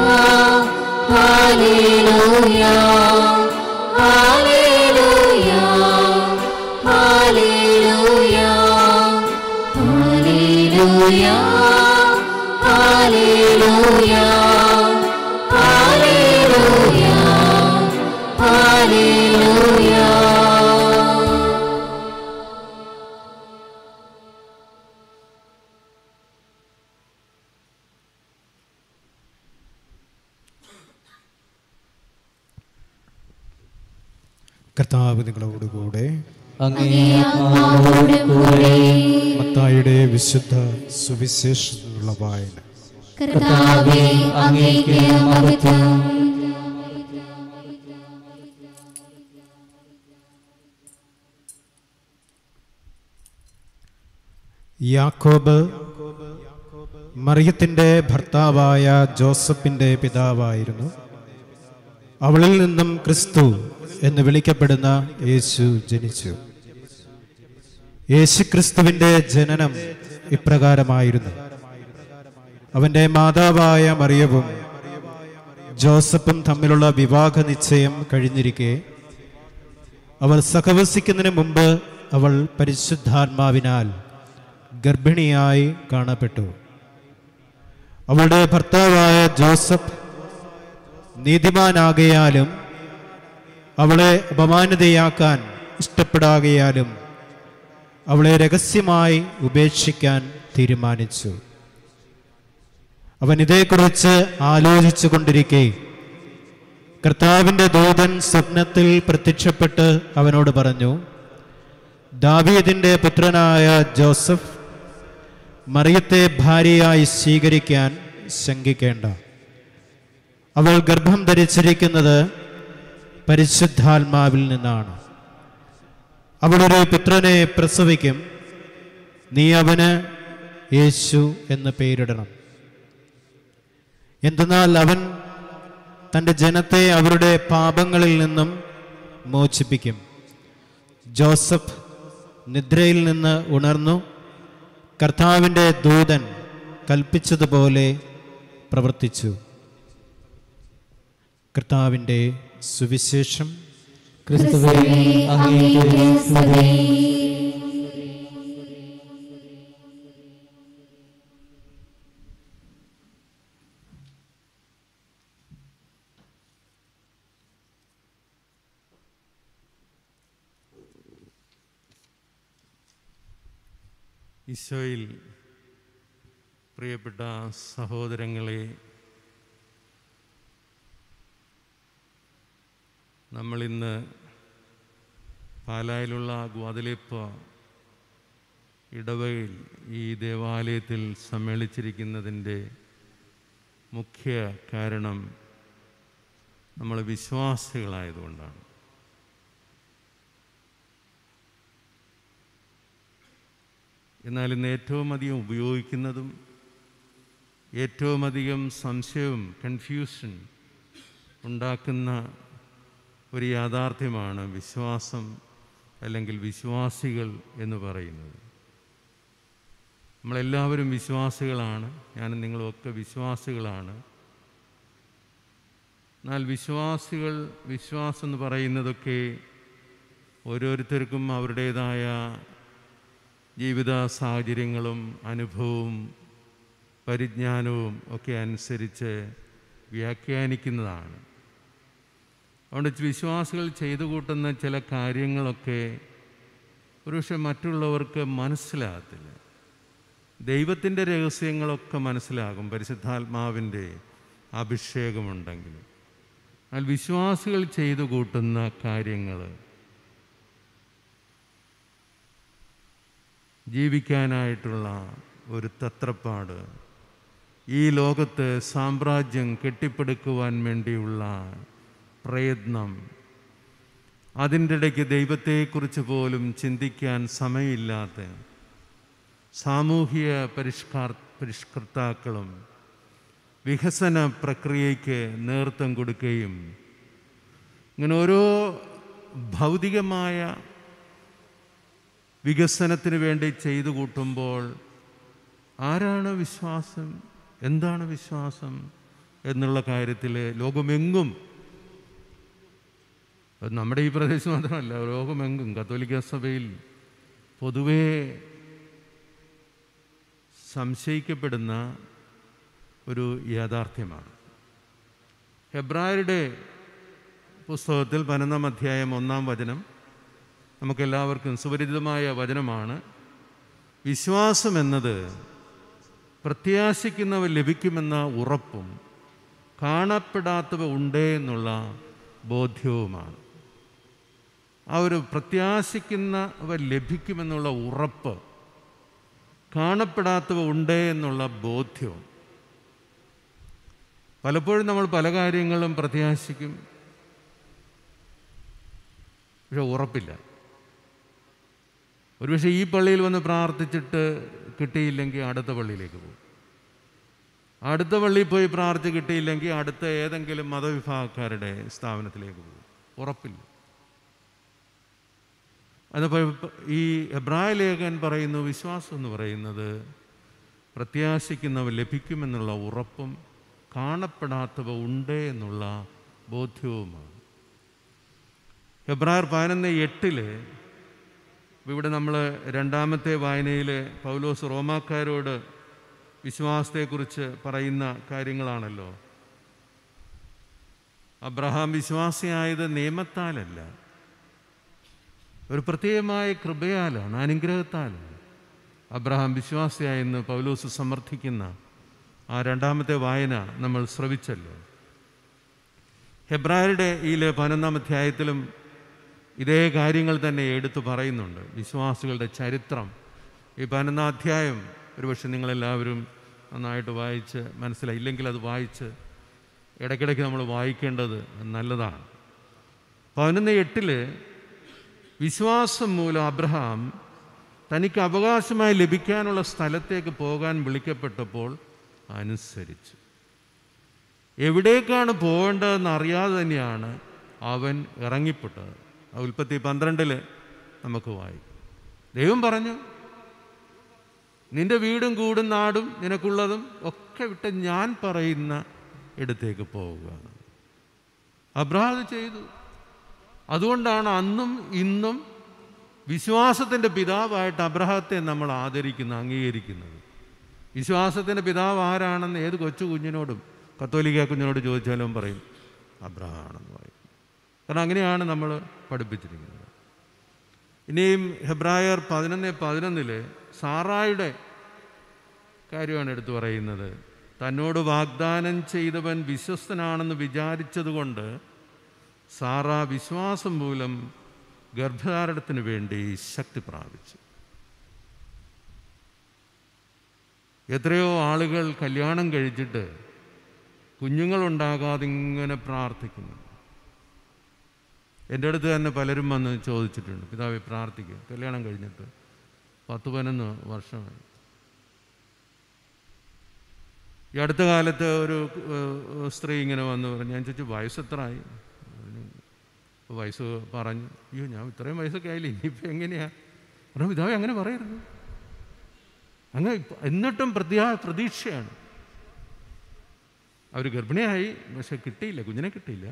hallelujah, hallelujah, hallelujah, hallelujah, hallelujah, hallelujah, hallelujah. കർത്താവ് നിങ്ങളോടുകൂടെ അങ്ങേ ആത്മാവോടും കൂടെ മത്തായിയുടെ വിശുദ്ധ സുവിശേഷത്തിലുള്ള വായന കർത്താവേ അങ്ങേക്ക് മഹത്വം യാക്കോബ് മറിയത്തിൻ്റെ ഭർത്താവായ ജോസഫിൻ്റെ പിതാവായിരുന്നു അവളിൽ നിന്നും ക്രിസ്തു എന്ന് വിളിക്കപ്പെടുന്ന യേശു ജനിച്ചു യേശു ക്രിസ്തുവിൻ്റെ ജനനം ഇപ്രകാരമായിരുന്നു അവൻ്റെ മാതാവായ മറിയവും ജോസഫും തമ്മിലുള്ള വിവാഹ നിശ്ചയം കഴിഞ്ഞിരിക്കെ അവർ സഹവസിക്കുന്നതിന് മുമ്പ് അവൾ പരിശുദ്ധാത്മാവിനാൽ ഗർഭിണിയായി കാണപ്പെട്ടു അവളുടെ ഭർത്താവായ ജോസഫ് നീതിമാനാകയാലും അവളെ അപമാനിതയാക്കാൻ ഇഷ്ടപ്പെടാകയാലും അവളെ രഹസ്യമായി ഉപേക്ഷിക്കാൻ തീരുമാനിച്ചു അവൻ ഇതേക്കുറിച്ച് ആലോചിച്ചു കൊണ്ടിരിക്കെ കർത്താവിൻ്റെ ദൂതൻ സ്വപ്നത്തിൽ പ്രത്യക്ഷപ്പെട്ട് അവനോട് പറഞ്ഞു ദാവീദിൻ്റെ പുത്രനായ ജോസഫ് മറിയത്തെ ഭാര്യയായി സ്വീകരിക്കാൻ ശങ്കിക്കേണ്ട അവൾ ഗർഭം ധരിച്ചിരിക്കുന്നത് പരിശുദ്ധാത്മാവിൽ നിന്നാണ് അവളൊരു പുത്രനെ പ്രസവിക്കും നീ അവന് യേശു എന്ന് പേരിടണം എന്തെന്നാൽ അവൻ തൻ്റെ ജനത്തെ അവരുടെ പാപങ്ങളിൽ നിന്നും മോചിപ്പിക്കും ജോസഫ് നിദ്രയിൽ നിന്ന് ഉണർന്നു കർത്താവിൻ്റെ ദൂതൻ കൽപ്പിച്ചതുപോലെ പ്രവർത്തിച്ചു കർത്താവിൻ്റെ സുവിശേഷം ക്രിസ്തുവേ അങ്ങേക്ക് സ്തുതി ഈശോയിൽ പ്രിയപ്പെട്ട സഹോദരങ്ങളെ നമ്മളിന്ന് പാലായിലുള്ള ഗ്വാതലേപ്പ ഇടവകയിൽ ഈ ദേവാലയത്തിൽ സമ്മേളിച്ചിരിക്കുന്നതിൻ്റെ മുഖ്യ കാരണം നമ്മൾ വിശ്വാസികളായതുകൊണ്ടാണ് എന്നാൽ ഇന്ന് ഏറ്റവും അധികം ഉപയോഗിക്കുന്നതും ഏറ്റവും അധികം സംശയവും കൺഫ്യൂഷൻ ഉണ്ടാക്കുന്ന ഒരു യാഥാർത്ഥ്യമാണ് വിശ്വാസം അല്ലെങ്കിൽ വിശ്വാസികൾ എന്ന് പറയുന്നത് നമ്മളെല്ലാവരും വിശ്വാസികളാണ് ഞാനും നിങ്ങളുമൊക്കെ വിശ്വാസികളാണ് എന്നാൽ വിശ്വാസികൾ വിശ്വാസം എന്ന് പറയുന്നതൊക്കെ ഓരോരുത്തർക്കും അവരുടേതായ ജീവിത സാഹചര്യങ്ങളും അനുഭവവും പരിജ്ഞാനവും ഒക്കെ അനുസരിച്ച് വ്യാഖ്യാനിക്കുന്നതാണ് അതുകൊണ്ട് വിശ്വാസികൾ ചെയ്തു കൂട്ടുന്ന ചില കാര്യങ്ങളൊക്കെ ഒരുപക്ഷെ മറ്റുള്ളവർക്ക് മനസ്സിലാകത്തില്ല ദൈവത്തിൻ്റെ രഹസ്യങ്ങളൊക്കെ മനസ്സിലാകും പരിശുദ്ധാത്മാവിൻ്റെ അഭിഷേകമുണ്ടെങ്കിൽ എന്നാൽ വിശ്വാസികൾ ചെയ്തു കൂട്ടുന്ന കാര്യങ്ങൾ ജീവിക്കാനായിട്ടുള്ള ഒരു തത്രപ്പാട് ഈ ലോകത്ത് സാമ്രാജ്യം കെട്ടിപ്പടുക്കുവാൻ വേണ്ടിയുള്ള പ്രയത്നം അതിൻ്റെ ഇടയ്ക്ക് ദൈവത്തെക്കുറിച്ച് പോലും ചിന്തിക്കാൻ സമയമില്ലാത്ത സാമൂഹിക പരിഷ്കാർ പരിഷ്കർത്താക്കളും വികസന പ്രക്രിയയ്ക്ക് നേതൃത്വം കൊടുക്കുകയും ഇങ്ങനെ ഓരോ ഭൗതികമായ വികസനത്തിന് വേണ്ടി ചെയ്തു കൂട്ടുമ്പോൾ ആരാണ് വിശ്വാസം എന്താണ് വിശ്വാസം എന്നുള്ള കാര്യത്തിൽ ലോകമെങ്ങും അത് നമ്മുടെ ഈ പ്രദേശം മാത്രമല്ല ലോകമെങ്കും കത്തോലിക്ക സഭയിൽ പൊതുവേ സംശയിക്കപ്പെടുന്ന ഒരു യാഥാർത്ഥ്യമാണ് ഹെബ്രായരുടെ പുസ്തകത്തിൽ പതിനൊന്നാം അധ്യായം ഒന്നാം വചനം നമുക്കെല്ലാവർക്കും സുപരിചിതമായ വചനമാണ് വിശ്വാസം എന്നത് പ്രത്യാശിക്കുന്നവ ലഭിക്കുമെന്ന ഉറപ്പും കാണപ്പെടാത്തവ ഉണ്ടേ എന്നുള്ള ബോധ്യവുമാണ് ആ ഒരു പ്രത്യാശിക്കുന്നവ ലഭിക്കുമെന്നുള്ള ഉറപ്പ് കാണപ്പെടാത്തവ ഉണ്ടേ എന്നുള്ള ബോധ്യവും പലപ്പോഴും നമ്മൾ പല കാര്യങ്ങളും പ്രത്യാശിക്കും പക്ഷെ ഉറപ്പില്ല ഒരുപക്ഷെ ഈ പള്ളിയിൽ വന്ന് പ്രാർത്ഥിച്ചിട്ട് കിട്ടിയില്ലെങ്കിൽ അടുത്ത പള്ളിയിലേക്ക് പോകും അടുത്ത പള്ളിയിൽ പോയി പ്രാർത്ഥിച്ച് കിട്ടിയില്ലെങ്കിൽ അടുത്ത ഏതെങ്കിലും മതവിഭാഗക്കാരുടെ സ്ഥാപനത്തിലേക്ക് പോകും ഉറപ്പില്ല അതപ്പോൾ ഈ എബ്രായ ലേഖൻ പറയുന്നു വിശ്വാസം എന്ന് പറയുന്നത് പ്രത്യാശിക്കുന്നവ ലഭിക്കുമെന്നുള്ള ഉറപ്പും കാണപ്പെടാത്തവ ഉണ്ട് എന്നുള്ള ബോധ്യവുമാണ് എബ്രായർ പതിനൊന്ന് എട്ടില് ഇവിടെ നമ്മൾ രണ്ടാമത്തെ വായനയിൽ പൗലോസ് റോമാക്കാരോട് വിശ്വാസത്തെക്കുറിച്ച് പറയുന്ന കാര്യങ്ങളാണല്ലോ അബ്രഹാം വിശ്വാസിയായത് നിയമത്താലല്ല ഒരു പ്രത്യേകമായ കൃപയാലാണ് അനുഗ്രഹത്താലാണ് അബ്രഹാം വിശ്വാസിയായെന്ന് പൗലോസ് സമർത്ഥിക്കുന്ന ആ രണ്ടാമത്തെ വായന നമ്മൾ ശ്രവിച്ചല്ലോ ഹെബ്രായരുടെ ഈ ലെ- പതിനൊന്നാം അധ്യായത്തിലും ഇതേ കാര്യങ്ങൾ തന്നെ എടുത്തു പറയുന്നുണ്ട് വിശ്വാസികളുടെ ചരിത്രം ഈ പതിനൊന്നാം അധ്യായം ഒരുപക്ഷെ നിങ്ങളെല്ലാവരും നന്നായിട്ട് വായിച്ച് മനസ്സിലായി ഇല്ലെങ്കിൽ അത് വായിച്ച് ഇടയ്ക്കിടയ്ക്ക് നമ്മൾ വായിക്കേണ്ടത് നല്ലതാണ് പതിനൊന്ന് എട്ടില് വിശ്വാസം മൂലം അബ്രഹാം തനിക്ക് അവകാശമായി ലഭിക്കാനുള്ള സ്ഥലത്തേക്ക് പോകാൻ വിളിക്കപ്പെട്ടപ്പോൾ അനുസരിച്ചു എവിടേക്കാണ് പോകേണ്ടതെന്ന് അറിയാതെ തന്നെയാണ് അവൻ ഇറങ്ങിപ്പെട്ടത് ആ ഉൽപ്പത്തി പന്ത്രണ്ടില് നമുക്ക് വായിക്കും ദൈവം പറഞ്ഞു നിന്റെ വീടും കൂടും നാടും നിനക്കുള്ളതും ഒക്കെ വിട്ട് ഞാൻ പറയുന്ന ഇടത്തേക്ക് പോവുക അബ്രഹാം അത് ചെയ്തു അതുകൊണ്ടാണ് അന്നും ഇന്നും വിശ്വാസത്തിൻ്റെ പിതാവായിട്ട് അബ്രഹത്തെ നമ്മൾ ആദരിക്കുന്നത് അംഗീകരിക്കുന്നത് വിശ്വാസത്തിൻ്റെ പിതാവ് ആരാണെന്ന് ഏത് കൊച്ചു കുഞ്ഞിനോടും കത്തോലിക്ക കുഞ്ഞിനോട് ചോദിച്ചാലും പറയും അബ്രഹാണെന്ന് പറയും കാരണം അങ്ങനെയാണ് നമ്മൾ പഠിപ്പിച്ചിരിക്കുന്നത് ഇനിയും ഹെബ്രായർ പതിനൊന്ന് പതിനൊന്നില് സാറായുടെ കാര്യമാണ് എടുത്തു പറയുന്നത് തന്നോട് വാഗ്ദാനം ചെയ്തവൻ വിശ്വസ്തനാണെന്ന് വിചാരിച്ചതുകൊണ്ട് സാറ വിശ്വാസം മൂലം ഗർഭധാരണത്തിന് വേണ്ടി ശക്തി പ്രാപിച്ചു എത്രയോ ആളുകൾ കല്യാണം കഴിച്ചിട്ട് കുഞ്ഞുങ്ങളുണ്ടാകാതെ ഇങ്ങനെ പ്രാർത്ഥിക്കുന്നു എൻ്റെ അടുത്ത് തന്നെ പലരും വന്ന് ചോദിച്ചിട്ടുണ്ട് പിതാവെ പ്രാർത്ഥിക്കുക കല്യാണം കഴിഞ്ഞിട്ട് പത്ത് പതിനൊന്ന് വർഷമായി ഈ അടുത്ത കാലത്ത് ഒരു ഏഹ്, സ്ത്രീ ഇങ്ങനെ വന്ന് പറഞ്ഞു ഞാൻ ചോദിച്ചു വയസ്സ് എത്രയായി പറഞ്ഞു, "ഇപ്പൊ വയസ്സ് പറഞ്ഞു അയ്യോ ഞാൻ ഇത്രയും വയസ്സൊക്കെ ആയില്ലേ ഇനിയിപ്പോൾ എങ്ങനെയാ പറഞ്ഞു പിതാവെ അങ്ങനെ പറയരുത് അങ്ങനെ ഇപ്പ- എന്നിട്ടും പ്രത്യാ പ്രതീക്ഷയാണ് അവർ ഗർഭിണിയായി പക്ഷെ കിട്ടിയില്ല കുഞ്ഞിനെ കിട്ടിയില്ല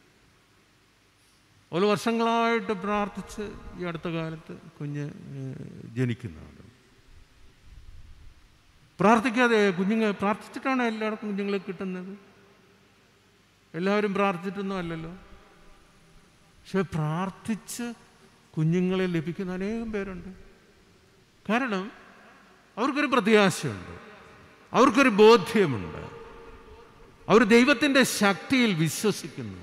ഒരു വർഷങ്ങളായിട്ട് പ്രാർത്ഥിച്ച് ഈ അടുത്ത കാലത്ത് കുഞ്ഞ് ഏഹ്, ജനിക്കുന്നതാണ് പ്രാർത്ഥിക്കാതെ കുഞ്ഞുങ്ങൾ പ്രാർത്ഥിച്ചിട്ടാണ് എല്ലാവർക്കും കുഞ്ഞുങ്ങളെ കിട്ടുന്നത് എല്ലാവരും പ്രാർത്ഥിച്ചിട്ടൊന്നും അല്ലല്ലോ പക്ഷെ പ്രാർത്ഥിച്ച് കുഞ്ഞുങ്ങളെ ലഭിക്കുന്ന അനേകം പേരുണ്ട് കാരണം അവർക്കൊരു പ്രത്യാശയുണ്ട് അവർക്കൊരു ബോധ്യമുണ്ട് അവർ ദൈവത്തിൻ്റെ ശക്തിയിൽ വിശ്വസിക്കുന്നു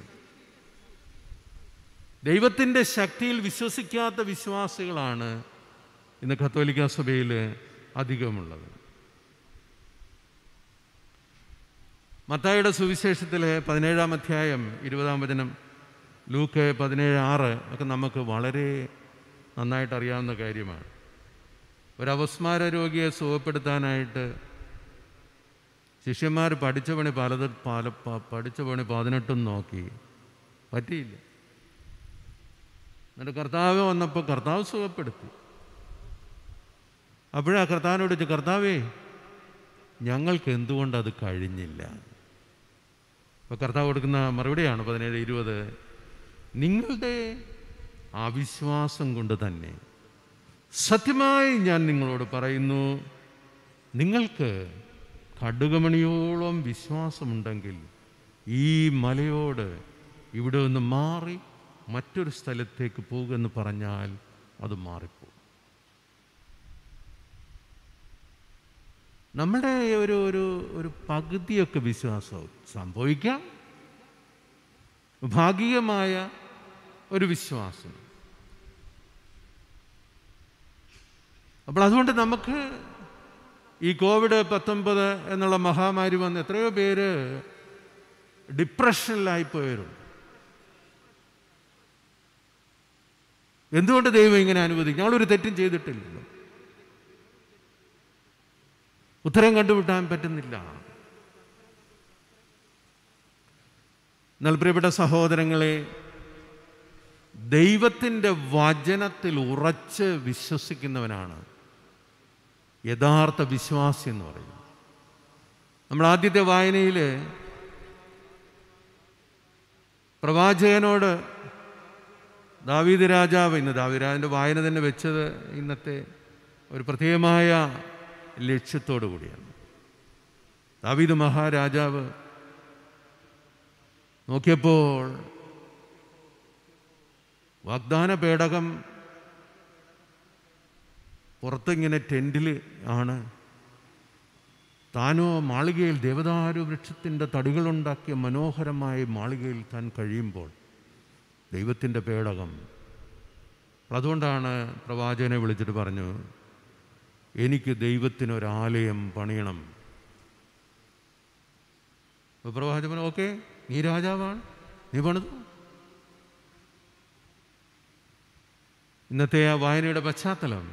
ദൈവത്തിൻ്റെ ശക്തിയിൽ വിശ്വസിക്കാത്ത വിശ്വാസികളാണ് ഇന്ന് കത്തോലിക്ക സഭയിൽ അധികമുള്ളത് മത്തായിയുടെ സുവിശേഷത്തിലെ പതിനേഴാം അധ്യായം ഇരുപതാം വചനം ലൂക്ക് പതിനേഴ് ആറ് ഒക്കെ നമുക്ക് വളരെ നന്നായിട്ട് അറിയാവുന്ന കാര്യമാണ് ഒരു അപസ്മാര രോഗിയെ സുഖപ്പെടുത്താനായിട്ട് ശിഷ്യന്മാർ പഠിച്ച പണി പലത് പല പ- പഠിച്ച പണി പതിനെട്ടും നോക്കി പറ്റിയില്ല എന്നിട്ട് കർത്താവ് വന്നപ്പോൾ കർത്താവ് സുഖപ്പെടുത്തി അപ്പോഴാ കർത്താവിനോട് ചോദിച്ചു കർത്താവേ ഞങ്ങൾക്ക് എന്തുകൊണ്ട് അത് കഴിഞ്ഞില്ല അപ്പോൾ കർത്താവ് കൊടുക്കുന്ന മറുപടിയാണ് പതിനേഴ് ഇരുപത് നിങ്ങളുടെ അവിശ്വാസം കൊണ്ട് തന്നെ സത്യമായി ഞാൻ നിങ്ങളോട് പറയുന്നു നിങ്ങൾക്ക് കടുകമണിയോളം വിശ്വാസമുണ്ടെങ്കിൽ ഈ മലയോട് ഇവിടെ നിന്ന് മാറി മറ്റൊരു സ്ഥലത്തേക്ക് പോകുമെന്ന് പറഞ്ഞാൽ അത് മാറിപ്പോകും നമ്മുടെ ഒരു ഒരു ഒരു പകുതിയൊക്കെ വിശ്വാസവും സംഭവിക്കാം ഭാഗികമായ ഒരു വിശ്വാസം അപ്പോൾ അതുകൊണ്ട് നമുക്ക് ഈ കോവിഡ് പത്തൊമ്പത് എന്നുള്ള മഹാമാരി വന്ന് എത്രയോ പേര് ഡിപ്രഷനിലായിപ്പോയവരുണ്ട് എന്തുകൊണ്ട് ദൈവം ഇങ്ങനെ അനുവദിക്കും ഞങ്ങളൊരു തെറ്റും ചെയ്തിട്ടില്ലല്ലോ ഉത്തരം കണ്ടുപിട്ടാൻ പറ്റുന്നില്ല എന്നാൽ പ്രിയപ്പെട്ട സഹോദരങ്ങളെ ദൈവത്തിൻ്റെ വചനത്തിൽ ഉറച്ച് വിശ്വസിക്കുന്നവനാണ് യഥാർത്ഥ വിശ്വാസി എന്ന് പറയുന്നത് നമ്മൾ ആദ്യത്തെ വായനയിൽ പ്രവാചകനോട് ദാവീദ് രാജാവ് ഇന്ന് ദാവീദ് രാജാവിൻ്റെ വായന തന്നെ വെച്ചത് ഇന്നത്തെ ഒരു പ്രത്യേകമായ ലക്ഷ്യത്തോടു കൂടിയാണ് ദാവീദ് മഹാരാജാവ് നോക്കിയപ്പോൾ വാഗ്ദാന പേടകം പുറത്തിങ്ങനെ ടെൻറ്റിൽ ആണ് താനോ മാളികയിൽ ദേവദാരു വൃക്ഷത്തിൻ്റെ തടികളുണ്ടാക്കിയ മനോഹരമായ മാളികയിൽ താൻ കഴിയുമ്പോൾ ദൈവത്തിൻ്റെ പേടകം അതുകൊണ്ടാണ് പ്രവാചകനെ വിളിച്ചിട്ട് പറഞ്ഞു എനിക്ക് ദൈവത്തിനൊരാലയം പണിയണം അപ്പോൾ പ്രവാചകൻ പറഞ്ഞു ഓക്കെ നീ രാജാവാണ് നീ പണിതു ഇന്നത്തെ ആ വായനയുടെ പശ്ചാത്തലം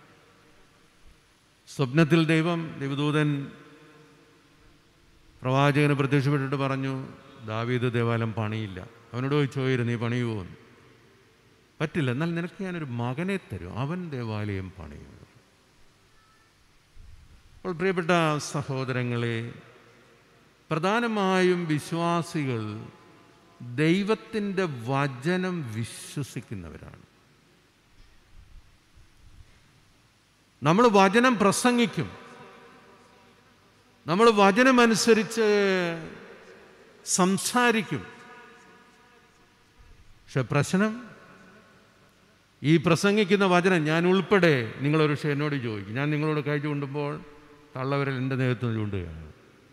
സ്വപ്നത്തിൽ ദൈവം ദൈവദൂതൻ പ്രവാചകന് പ്രത്യക്ഷപ്പെട്ടിട്ട് പറഞ്ഞു ദാവീദ് ദേവാലയം പണിയില്ല അവനോട് ചോദിച്ചു നീ പണിയുമോ എന്ന് പറ്റില്ല എന്നാൽ നിനക്ക് ഞാനൊരു മകനെ തരും അവൻ ദേവാലയം പണിയും അപ്പോൾ പ്രിയപ്പെട്ട സഹോദരങ്ങളെ പ്രധാനമായും വിശ്വാസികൾ ദൈവത്തിൻ്റെ വചനം വിശ്വസിക്കുന്നവരാണ് നമ്മൾ വചനം പ്രസംഗിക്കും നമ്മൾ വചനമനുസരിച്ച് സംസാരിക്കും പക്ഷെ പ്രശ്നം ഈ പ്രസംഗിക്കുന്ന വചനം ഞാൻ ഉൾപ്പെടെ നിങ്ങളൊരു പക്ഷേ എന്നോട് ചോദിക്കും ഞാൻ നിങ്ങളോട് കൈ ചൂണ്ടുമ്പോൾ തള്ളവരിൽ എൻ്റെ നേതൃത്വം ചൂണ്ടുകയാണ്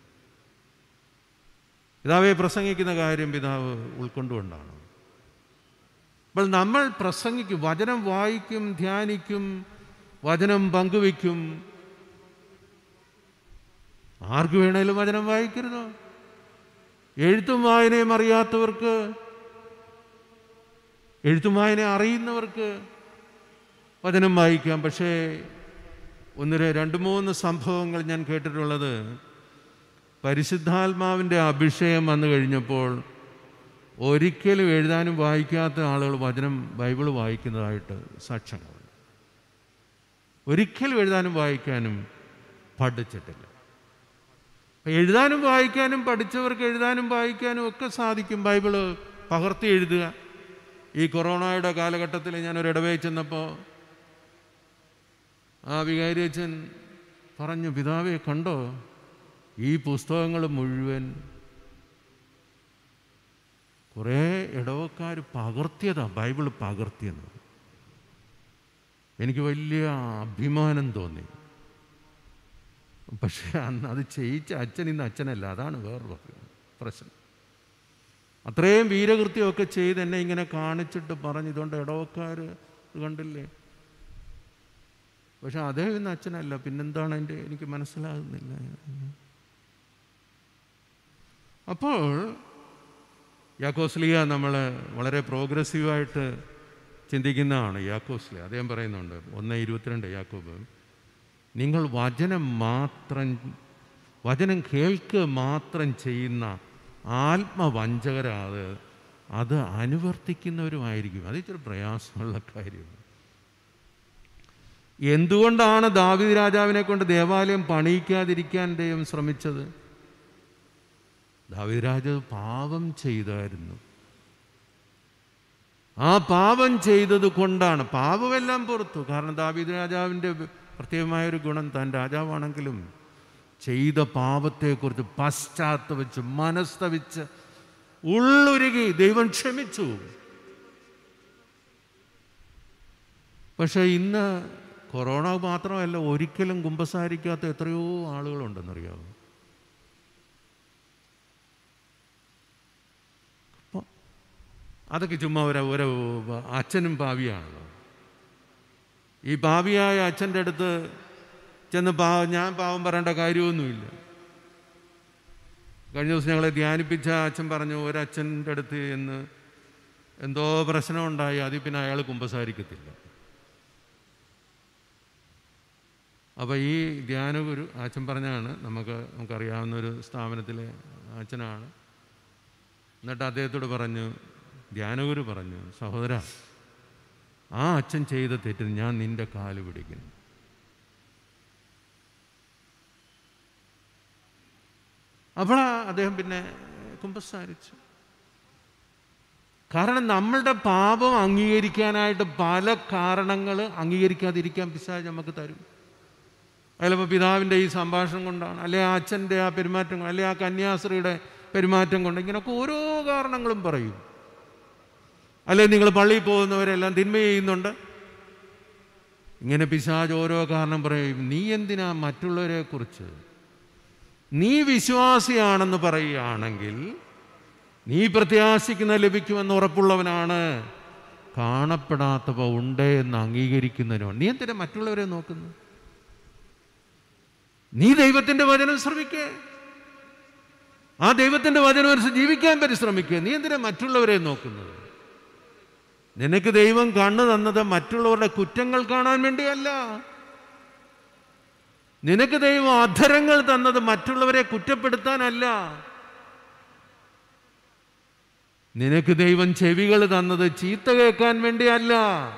പിതാവെ പ്രസംഗിക്കുന്ന കാര്യം പിതാവ് ഉൾക്കൊണ്ടുകൊണ്ടാണ് അപ്പോൾ നമ്മൾ പ്രസംഗിക്കും വചനം വായിക്കും ധ്യാനിക്കും വചനം പങ്കുവയ്ക്കും ആർക്ക് വേണേലും വചനം വായിക്കരുതോ എഴുത്തും വായനയും അറിയാത്തവർക്ക് എഴുത്തും വായന അറിയുന്നവർക്ക് വചനം വായിക്കാം പക്ഷേ ഒന്ന് രണ്ട് മൂന്ന് സംഭവങ്ങൾ ഞാൻ കേട്ടിട്ടുള്ളത് പരിശുദ്ധാത്മാവിൻ്റെ അഭിഷേകം വന്നു കഴിഞ്ഞപ്പോൾ ഒരിക്കലും എഴുതാനും വായിക്കാത്ത ആളുകൾ വചനം ബൈബിൾ വായിക്കുന്നതായിട്ട് സാക്ഷ്യങ്ങളുണ്ട് ഒരിക്കലും എഴുതാനും വായിക്കാനും പഠിച്ചിട്ടില്ല എഴുതാനും വായിക്കാനും പഠിച്ചവർക്ക് എഴുതാനും വായിക്കാനും ഒക്കെ സാധിക്കും ബൈബിള് പകർത്തി എഴുതുക ഈ കൊറോണയുടെ കാലഘട്ടത്തിൽ ഞാനൊരു ഇടവയിൽ ചെന്നപ്പോൾ ആ വികാരി അച്ഛൻ പറഞ്ഞു പിതാവെ കണ്ടോ ഈ പുസ്തകങ്ങൾ മുഴുവൻ കുറേ ഇടവക്കാർ പകർത്തിയതാ ബൈബിൾ പകർത്തിയെന്ന് എനിക്ക് വലിയ അഭിമാനം തോന്നി പക്ഷേ അന്ന് അത് ചെയ്യിച്ച അച്ഛൻ ഇന്ന് അച്ഛനല്ല അതാണ് വേറൊരു പ്രശ്നം അത്രയും വീരകൃത്യമൊക്കെ ചെയ്ത് എന്നെ ഇങ്ങനെ കാണിച്ചിട്ട് പറഞ്ഞു ഇതുകൊണ്ട് ഇടവക്കാർ കണ്ടില്ലേ പക്ഷെ അദ്ദേഹം ഇന്ന് അച്ഛനല്ല പിന്നെന്താണ് എൻ്റെ എനിക്ക് മനസ്സിലാകുന്നില്ല അപ്പോൾ യാക്കോസ്ലിയ നമ്മൾ വളരെ പ്രോഗ്രസീവായിട്ട് ചിന്തിക്കുന്നതാണ് യാക്കോസ്ലിയ അദ്ദേഹം പറയുന്നുണ്ട് ഒന്ന് ഇരുപത്തിരണ്ട് യാക്കോബ് നിങ്ങൾ വചനം മാത്രം വചനം കേൾക്കുക മാത്രം ചെയ്യുന്ന ആത്മവഞ്ചകരാത് അത് അനുവർത്തിക്കുന്നവരുമായിരിക്കും അത് ഇച്ചിരി പ്രയാസമുള്ള കാര്യമാണ് എന്തുകൊണ്ടാണ് ദാവിദ് രാജാവിനെ കൊണ്ട് ദേവാലയം പണിയിക്കാതിരിക്കാൻ ദൈവം ശ്രമിച്ചത് ദാവിദ് രാജാവ് പാപം ചെയ്തായിരുന്നു ആ പാപം ചെയ്തത് കൊണ്ടാണ് പാപമെല്ലാം പുറത്തു കാരണം ദാവീദ് രാജാവിൻ്റെ പ്രത്യേകമായൊരു ഗുണം താൻ രാജാവാണെങ്കിലും ചെയ്ത പാപത്തെക്കുറിച്ച് പശ്ചാത്തപിച്ച് മനസ്തവിച്ച് ഉള്ളുരുകി ദൈവം ക്ഷമിച്ചു പക്ഷേ ഇന്ന് കൊറോണ മാത്രമല്ല ഒരിക്കലും കുമ്പസാരിക്കാത്ത എത്രയോ ആളുകളുണ്ടെന്നറിയാമോ അപ്പോൾ അതൊക്കെ ചുമ്മാ ഒരു ഒരു അച്ഛനും പാവിയാണല്ലോ ഈ പാവിയായ അച്ഛൻ്റെ അടുത്ത് ചെന്ന് പാ ഞാൻ പാവം പറയേണ്ട കാര്യമൊന്നുമില്ല കഴിഞ്ഞ ദിവസം ഞങ്ങളെ ധ്യാനിപ്പിച്ച അച്ഛൻ പറഞ്ഞു ഒരച്ഛൻ്റെ അടുത്ത് എന്ന് എന്തോ പ്രശ്നമുണ്ടായി അതിൽ പിന്നെ അയാൾ കുമ്പസാരിക്കത്തില്ല അപ്പോൾ ഈ ധ്യാനഗുരു അച്ഛൻ പറഞ്ഞാണ് നമുക്ക് നമുക്കറിയാവുന്ന ഒരു സ്ഥാപനത്തിലെ അച്ഛനാണ് എന്നിട്ട് അദ്ദേഹത്തോട് പറഞ്ഞു ധ്യാനഗുരു പറഞ്ഞു സഹോദര ആ അച്ഛൻ ചെയ്ത തെറ്റിന് ഞാൻ നിന്റെ കാല് പിടിക്കുന്നു അപ്പോൾ അദ്ദേഹം പിന്നെ കുമ്പസാരിച്ചു കാരണം നമ്മളുടെ പാപം അംഗീകരിക്കാനായിട്ട് പല കാരണങ്ങൾ അംഗീകരിക്കാതിരിക്കാൻ പിശാജ് നമുക്ക് തരും അതിലിപ്പോൾ പിതാവിൻ്റെ ഈ സംഭാഷണം കൊണ്ടാണ് അല്ലെ ആ അച്ഛൻ്റെ ആ പെരുമാറ്റം അല്ലെ ആ കന്യാസ്ത്രീയുടെ പെരുമാറ്റം കൊണ്ട് ഇങ്ങനെയൊക്കെ ഓരോ കാരണങ്ങളും പറയും അല്ലെ നിങ്ങൾ പള്ളിയിൽ പോകുന്നവരെല്ലാം തിന്മ ചെയ്യുന്നുണ്ട് ഇങ്ങനെ പിശാജ് ഓരോ കാരണം പറയും നീ എന്തിനാ മറ്റുള്ളവരെ കുറിച്ച് നീ വിശ്വാസിയാണെന്ന് പറയുകയാണെങ്കിൽ നീ പ്രത്യാശിക്കുന്ന ലഭിക്കുമെന്ന് ഉറപ്പുള്ളവനാണ് കാണപ്പെടാത്തവ ഉണ്ട് എന്ന് അംഗീകരിക്കുന്നതിനാണ് നീ എന്തിനാ മറ്റുള്ളവരെ നോക്കുന്നു നീ ദൈവത്തിൻ്റെ വചനം ശ്രമിക്കേ ആ ദൈവത്തിൻ്റെ വചനം അനുസരിച്ച് ജീവിക്കാൻ പരിശ്രമിക്കുക നീ എന്തിനാ മറ്റുള്ളവരെ നോക്കുന്നത് നിനക്ക് ദൈവം കണ്ണു തന്നത് മറ്റുള്ളവരുടെ കുറ്റങ്ങൾ കാണാൻ വേണ്ടിയല്ല നിനക്ക് ദൈവം അധരങ്ങൾ തന്നത് മറ്റുള്ളവരെ കുറ്റപ്പെടുത്താനല്ല നിനക്ക് ദൈവം ചെവികൾ തന്നത് ചീത്ത കേൾക്കാൻ വേണ്ടിയല്ല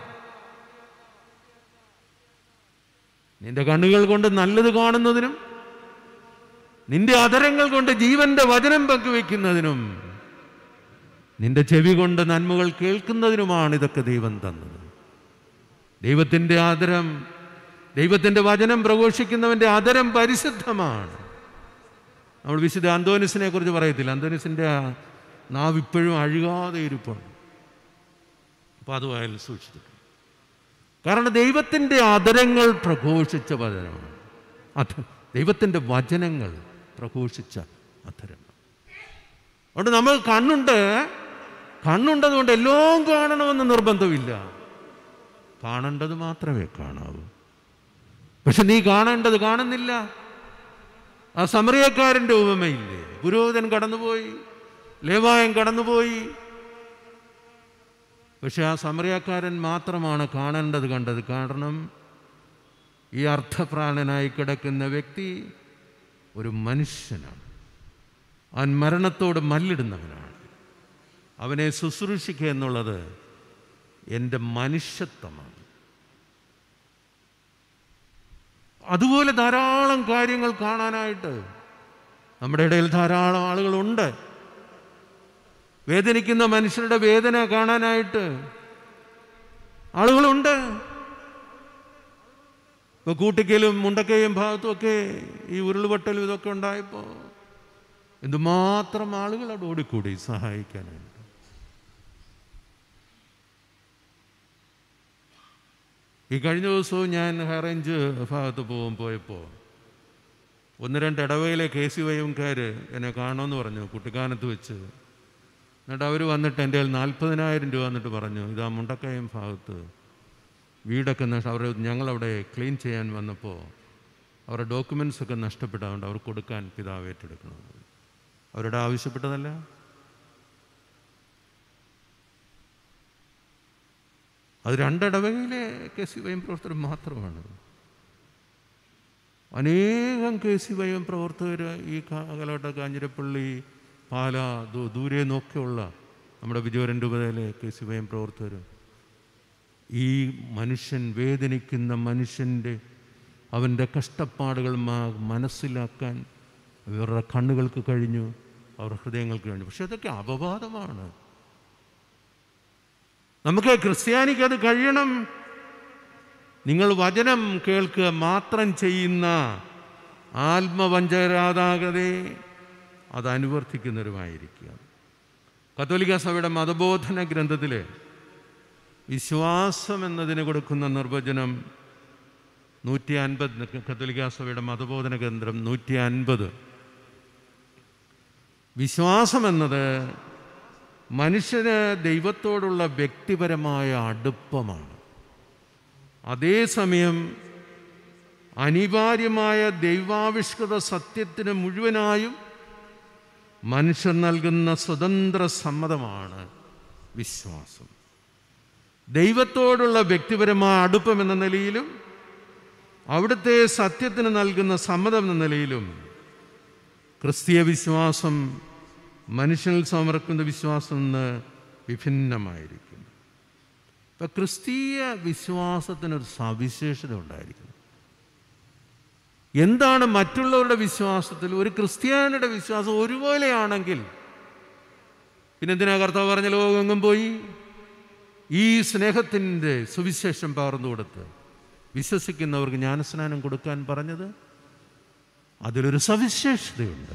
നിന്റെ കണ്ണുകൾ കൊണ്ട് നല്ലത് കാണുന്നതിനും നിന്റെ അധരങ്ങൾ കൊണ്ട് ജീവന്റെ വചനം പങ്കുവെക്കുന്നതിനും നിന്റെ ചെവി കൊണ്ട് നന്മകൾ കേൾക്കുന്നതിനുമാണ് ഇതൊക്കെ ദൈവം തന്നത് ദൈവത്തിൻ്റെ ആദരം ദൈവത്തിൻ്റെ വചനം പ്രഘോഷിക്കുന്നവൻ്റെ ആദരം പരിശുദ്ധമാണ് നമ്മൾ വിശുദ്ധ അന്തോനിസിനെ കുറിച്ച് പറയത്തില്ല അന്തോനിസിൻ്റെ ആ നാവ് ഇപ്പോഴും അഴുകാതെ ഇരിപ്പുണ്ട് അപ്പോൾ അത് അയാൾ സൂക്ഷിച്ചിട്ടുണ്ട് കാരണം ദൈവത്തിൻ്റെ ആദരങ്ങൾ പ്രഘോഷിച്ച വചനമാണ് അധ ദൈവത്തിൻ്റെ വചനങ്ങൾ പ്രഘോഷിച്ച അധരങ്ങൾ അതുകൊണ്ട് നമ്മൾ കണ്ണുണ്ട് കണ്ണുണ്ടതുകൊണ്ട് എല്ലാം കാണണമെന്ന് നിർബന്ധമില്ല കാണേണ്ടത് മാത്രമേ കാണാവൂ പക്ഷെ നീ കാണേണ്ടത് കാണുന്നില്ല ആ സമറിയക്കാരൻ്റെ ഉപമയില്ലേ പുരോഹിതൻ കടന്നുപോയി ലേവായൻ കടന്നുപോയി പക്ഷെ ആ സമറിയക്കാരൻ മാത്രമാണ് കാണേണ്ടത് കണ്ടത് കാരണം ഈ അർത്ഥപ്രാണനായി കിടക്കുന്ന വ്യക്തി ഒരു മനുഷ്യനാണ് അവൻ മരണത്തോട് മല്ലിടുന്നവനാണ് അവനെ ശുശ്രൂഷിക്കുക എന്നുള്ളത് എൻ്റെ മനുഷ്യത്വമാണ് അതുപോലെ ധാരാളം കാര്യങ്ങൾ കാണാനായിട്ട് നമ്മുടെ ഇടയിൽ ധാരാളം ആളുകളുണ്ട് വേദനിക്കുന്ന മനുഷ്യരുടെ വേദന കാണാനായിട്ട് ആളുകളുണ്ട് ഇപ്പോൾ കൂട്ടിക്കലും മുണ്ടക്കയും ഭാഗത്തുമൊക്കെ ഈ ഉരുളുപൊട്ടലും ഇതൊക്കെ ഉണ്ടായപ്പോൾ എന്തുമാത്രം ആളുകൾ അവിടെ ഓടിക്കൂടി സഹായിക്കാനായിട്ട് ഈ കഴിഞ്ഞ ദിവസവും ഞാൻ ഹൈറേഞ്ച് ഭാഗത്ത് പോകും പോയപ്പോൾ ഒന്ന് രണ്ട് ഇടവയിലെ കെ സി വൈഎംകാർ എന്നെ കാണുമെന്ന് പറഞ്ഞു കുട്ടിക്കാനത്ത് വെച്ച് എന്നിട്ട് അവർ വന്നിട്ട് എൻ്റെ കയ്യിൽ നാൽപ്പതിനായിരം രൂപ എന്നിട്ട് പറഞ്ഞു ഇതാ മുണ്ടക്കയം ഭാഗത്ത് വീടൊക്കെ നഷ്ട അവർ ഞങ്ങളവിടെ ക്ലീൻ ചെയ്യാൻ വന്നപ്പോൾ അവരുടെ ഡോക്യുമെൻസ് ഒക്കെ നഷ്ടപ്പെട്ടതുകൊണ്ട് അവർ കൊടുക്കാൻ പിതാവ് ഏറ്റെടുക്കണം അവരുടെ ആവശ്യപ്പെട്ടതല്ല അത് രണ്ടിടവകയിലെ കെ സി വൈ എം പ്രവർത്തകർ മാത്രമാണ് അനേകം കെ സി വൈ എം പ്രവർത്തകർ ഈ കാലഘട്ട കാഞ്ഞിരപ്പള്ളി പാല ദൂ- ദൂരെ നിന്നൊക്കെയുള്ള നമ്മുടെ വിജയവരൻ രൂപതയിലെ കെ സി വൈ എം പ്രവർത്തകർ ഈ മനുഷ്യൻ വേദനിക്കുന്ന മനുഷ്യൻ്റെ അവൻ്റെ കഷ്ടപ്പാടുകൾ മ- മനസ്സിലാക്കാൻ ഇവരുടെ കണ്ണുകൾക്ക് കഴിഞ്ഞു അവരുടെ ഹൃദയങ്ങൾക്ക് കഴിഞ്ഞു പക്ഷെ അതൊക്കെ അപവാദമാണ് നമുക്ക് ക്രിസ്ത്യാനിക്ക് അത് കഴിയണം നിങ്ങൾ വചനം കേൾക്കുക മാത്രം ചെയ്യുന്ന ആത്മവഞ്ചരാതാകതെ അത് അനുവർത്തിക്കുന്നവരുമായിരിക്കുക കത്തോലിക്ക സഭയുടെ മതബോധന ഗ്രന്ഥത്തിൽ വിശ്വാസം എന്നതിന് കൊടുക്കുന്ന നിർവചനം നൂറ്റി അൻപത് കത്തോലിക്ക സഭയുടെ മതബോധന ഗ്രന്ഥം നൂറ്റി അൻപത് വിശ്വാസം എന്നത് മനുഷ്യന് ദൈവത്തോടുള്ള വ്യക്തിപരമായ അടുപ്പമാണ് അതേസമയം അനിവാര്യമായ ദൈവാവിഷ്കൃത സത്യത്തിന് മുഴുവനായും മനുഷ്യൻ നൽകുന്ന സ്വതന്ത്ര സമ്മതമാണ് വിശ്വാസം ദൈവത്തോടുള്ള വ്യക്തിപരമായ അടുപ്പം എന്ന നിലയിലും അവിടുത്തെ സത്യത്തിന് നൽകുന്ന സമ്മതം എന്ന നിലയിലും ക്രിസ്തീയ വിശ്വാസം മനുഷ്യനിൽ സമർക്കുന്ന വിശ്വാസം നിന്ന് വിഭിന്നമായിരിക്കും ഇപ്പം ക്രിസ്തീയ വിശ്വാസത്തിനൊരു സവിശേഷത ഉണ്ടായിരിക്കുന്നു എന്താണ് മറ്റുള്ളവരുടെ വിശ്വാസത്തിൽ ഒരു ക്രിസ്ത്യാനിയുടെ വിശ്വാസം ഒരുപോലെയാണെങ്കിൽ പിന്നെ എന്തിനാ കർത്താവ് പറഞ്ഞ ലോകമെങ്ങും പോയി ഈ സ്നേഹത്തിൻ്റെ സുവിശേഷം പകർന്നു കൊടുത്ത് വിശ്വസിക്കുന്നവർക്ക് ജ്ഞാനസ്നാനം കൊടുക്കാൻ പറഞ്ഞത് അതിലൊരു സവിശേഷതയുണ്ട്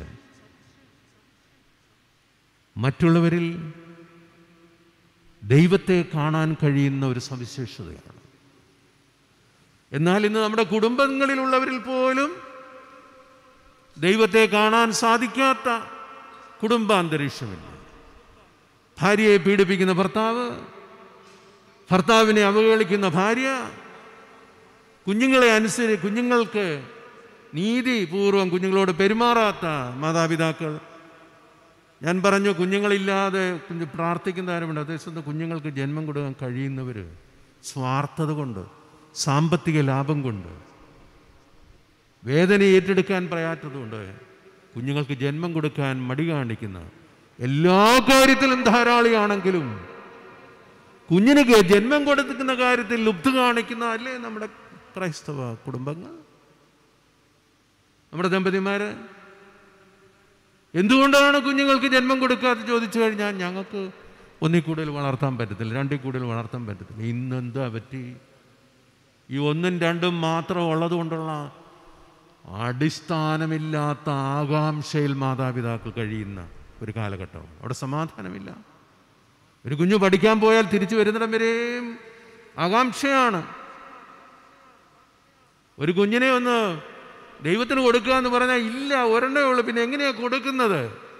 മറ്റുള്ളവരിൽ ദൈവത്തെ കാണാൻ കഴിയുന്ന ഒരു സവിശേഷതയാണ് എന്നാൽ ഇന്ന് നമ്മുടെ കുടുംബങ്ങളിലുള്ളവരിൽ പോലും ദൈവത്തെ കാണാൻ സാധിക്കാത്ത കുടുംബാന്തരീക്ഷമില്ല ഭാര്യയെ പീഡിപ്പിക്കുന്ന ഭർത്താവ് ഭർത്താവിനെ അവഹേളിക്കുന്ന ഭാര്യ കുഞ്ഞുങ്ങളെ അനുസരി കുഞ്ഞുങ്ങൾക്ക് നീതിപൂർവം കുഞ്ഞുങ്ങളോട് പെരുമാറാത്ത മാതാപിതാക്കൾ ഞാൻ പറഞ്ഞു കുഞ്ഞുങ്ങളില്ലാതെ കുഞ്ഞ് പ്രാർത്ഥിക്കുന്ന ആരുമുണ്ട് അതേസമയം കുഞ്ഞുങ്ങൾക്ക് ജന്മം കൊടുക്കാൻ കഴിയുന്നവർ സ്വാർത്ഥത കൊണ്ട് സാമ്പത്തിക ലാഭം കൊണ്ട് വേദന ഏറ്റെടുക്കാൻ പ്രയാറ്റതുകൊണ്ട് കുഞ്ഞുങ്ങൾക്ക് ജന്മം കൊടുക്കാൻ മടി കാണിക്കുന്ന എല്ലാ കാര്യത്തിലും ധാരാളിയാണെങ്കിലും കുഞ്ഞിന് ഗ- ജന്മം കൊടുക്കുന്ന കാര്യത്തിൽ ലുബ്ധ കാണിക്കുന്ന അല്ലേ നമ്മുടെ ക്രൈസ്തവ കുടുംബങ്ങൾ നമ്മുടെ ദമ്പതിമാര് എന്തുകൊണ്ടാണ് കുഞ്ഞുങ്ങൾക്ക് ജന്മം കൊടുക്കാതെ ചോദിച്ചു കഴിഞ്ഞാൽ ഞങ്ങൾക്ക് ഒന്നിൽ കൂടുതൽ വളർത്താൻ പറ്റത്തില്ല രണ്ടിൽ കൂടുതൽ വളർത്താൻ പറ്റത്തില്ല ഇന്നെന്താ പറ്റി ഈ ഒന്നും രണ്ടും മാത്രം ഉള്ളതുകൊണ്ടുള്ള അടിസ്ഥാനമില്ലാത്ത ആകാംക്ഷയിൽ മാതാപിതാക്കൾ കഴിയുന്ന ഒരു കാലഘട്ടം അവിടെ സമാധാനമില്ല ഒരു കുഞ്ഞു പഠിക്കാൻ പോയാൽ തിരിച്ചു വരുന്നിടം വരെയും ആകാംക്ഷയാണ് ഒരു കുഞ്ഞിനെ ഒന്ന് ദൈവത്തിന് കൊടുക്കുക എന്ന് പറഞ്ഞാൽ ഇല്ല ഒരെണ്ണേ ഉള്ളൂ പിന്നെ എങ്ങനെയാ കൊടുക്കുന്നത്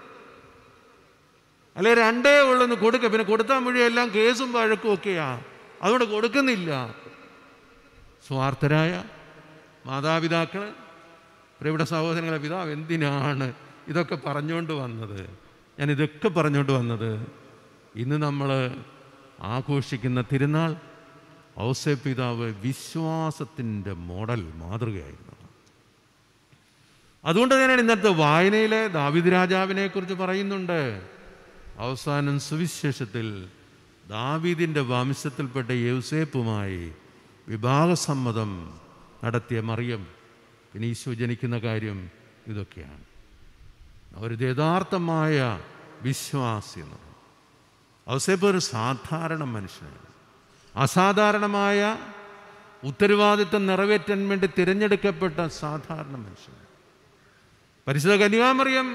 അല്ലെ രണ്ടേ ഉള്ളൂ എന്ന് കൊടുക്കുക പിന്നെ കൊടുത്താൽ മുഴുവൻ എല്ലാം കേസും വഴക്കും ഒക്കെയാ അതുകൊണ്ട് കൊടുക്കുന്നില്ല സ്വാർത്ഥരായ മാതാപിതാക്കൾ പ്രിയപ്പെട്ട സഹോദരങ്ങളെ പിതാവ് എന്തിനാണ് ഇതൊക്കെ പറഞ്ഞുകൊണ്ട് വന്നത് ഞാൻ ഇതൊക്കെ പറഞ്ഞുകൊണ്ട് വന്നത് ഇന്ന് നമ്മൾ ആഘോഷിക്കുന്ന തിരുനാൾ ഔസേ പിതാവ് വിശ്വാസത്തിൻ്റെ മോഡൽ മാതൃകയായിരുന്നു അതുകൊണ്ട് തന്നെയാണ് ഇന്നത്തെ വായനയിലെ ദാവിദ് രാജാവിനെ കുറിച്ച് പറയുന്നുണ്ട് അവസാനം സുവിശേഷത്തിൽ ദാവീദിൻ്റെ വംശത്തിൽപ്പെട്ട യൗസേപ്പുമായി വിവാഹസമ്മതം നടത്തിയ മറിയം പിന്നെ ഈശോ ജനിക്കുന്ന കാര്യം ഇതൊക്കെയാണ് ഒരു യഥാർത്ഥമായ വിശ്വാസി എന്ന് പറയും ഔസേപ്പ് ഒരു സാധാരണ മനുഷ്യനാണ് അസാധാരണമായ ഉത്തരവാദിത്വം നിറവേറ്റാൻ വേണ്ടി തിരഞ്ഞെടുക്കപ്പെട്ട സാധാരണ മനുഷ്യൻ പരിശുദ്ധ കന്യാമറിയം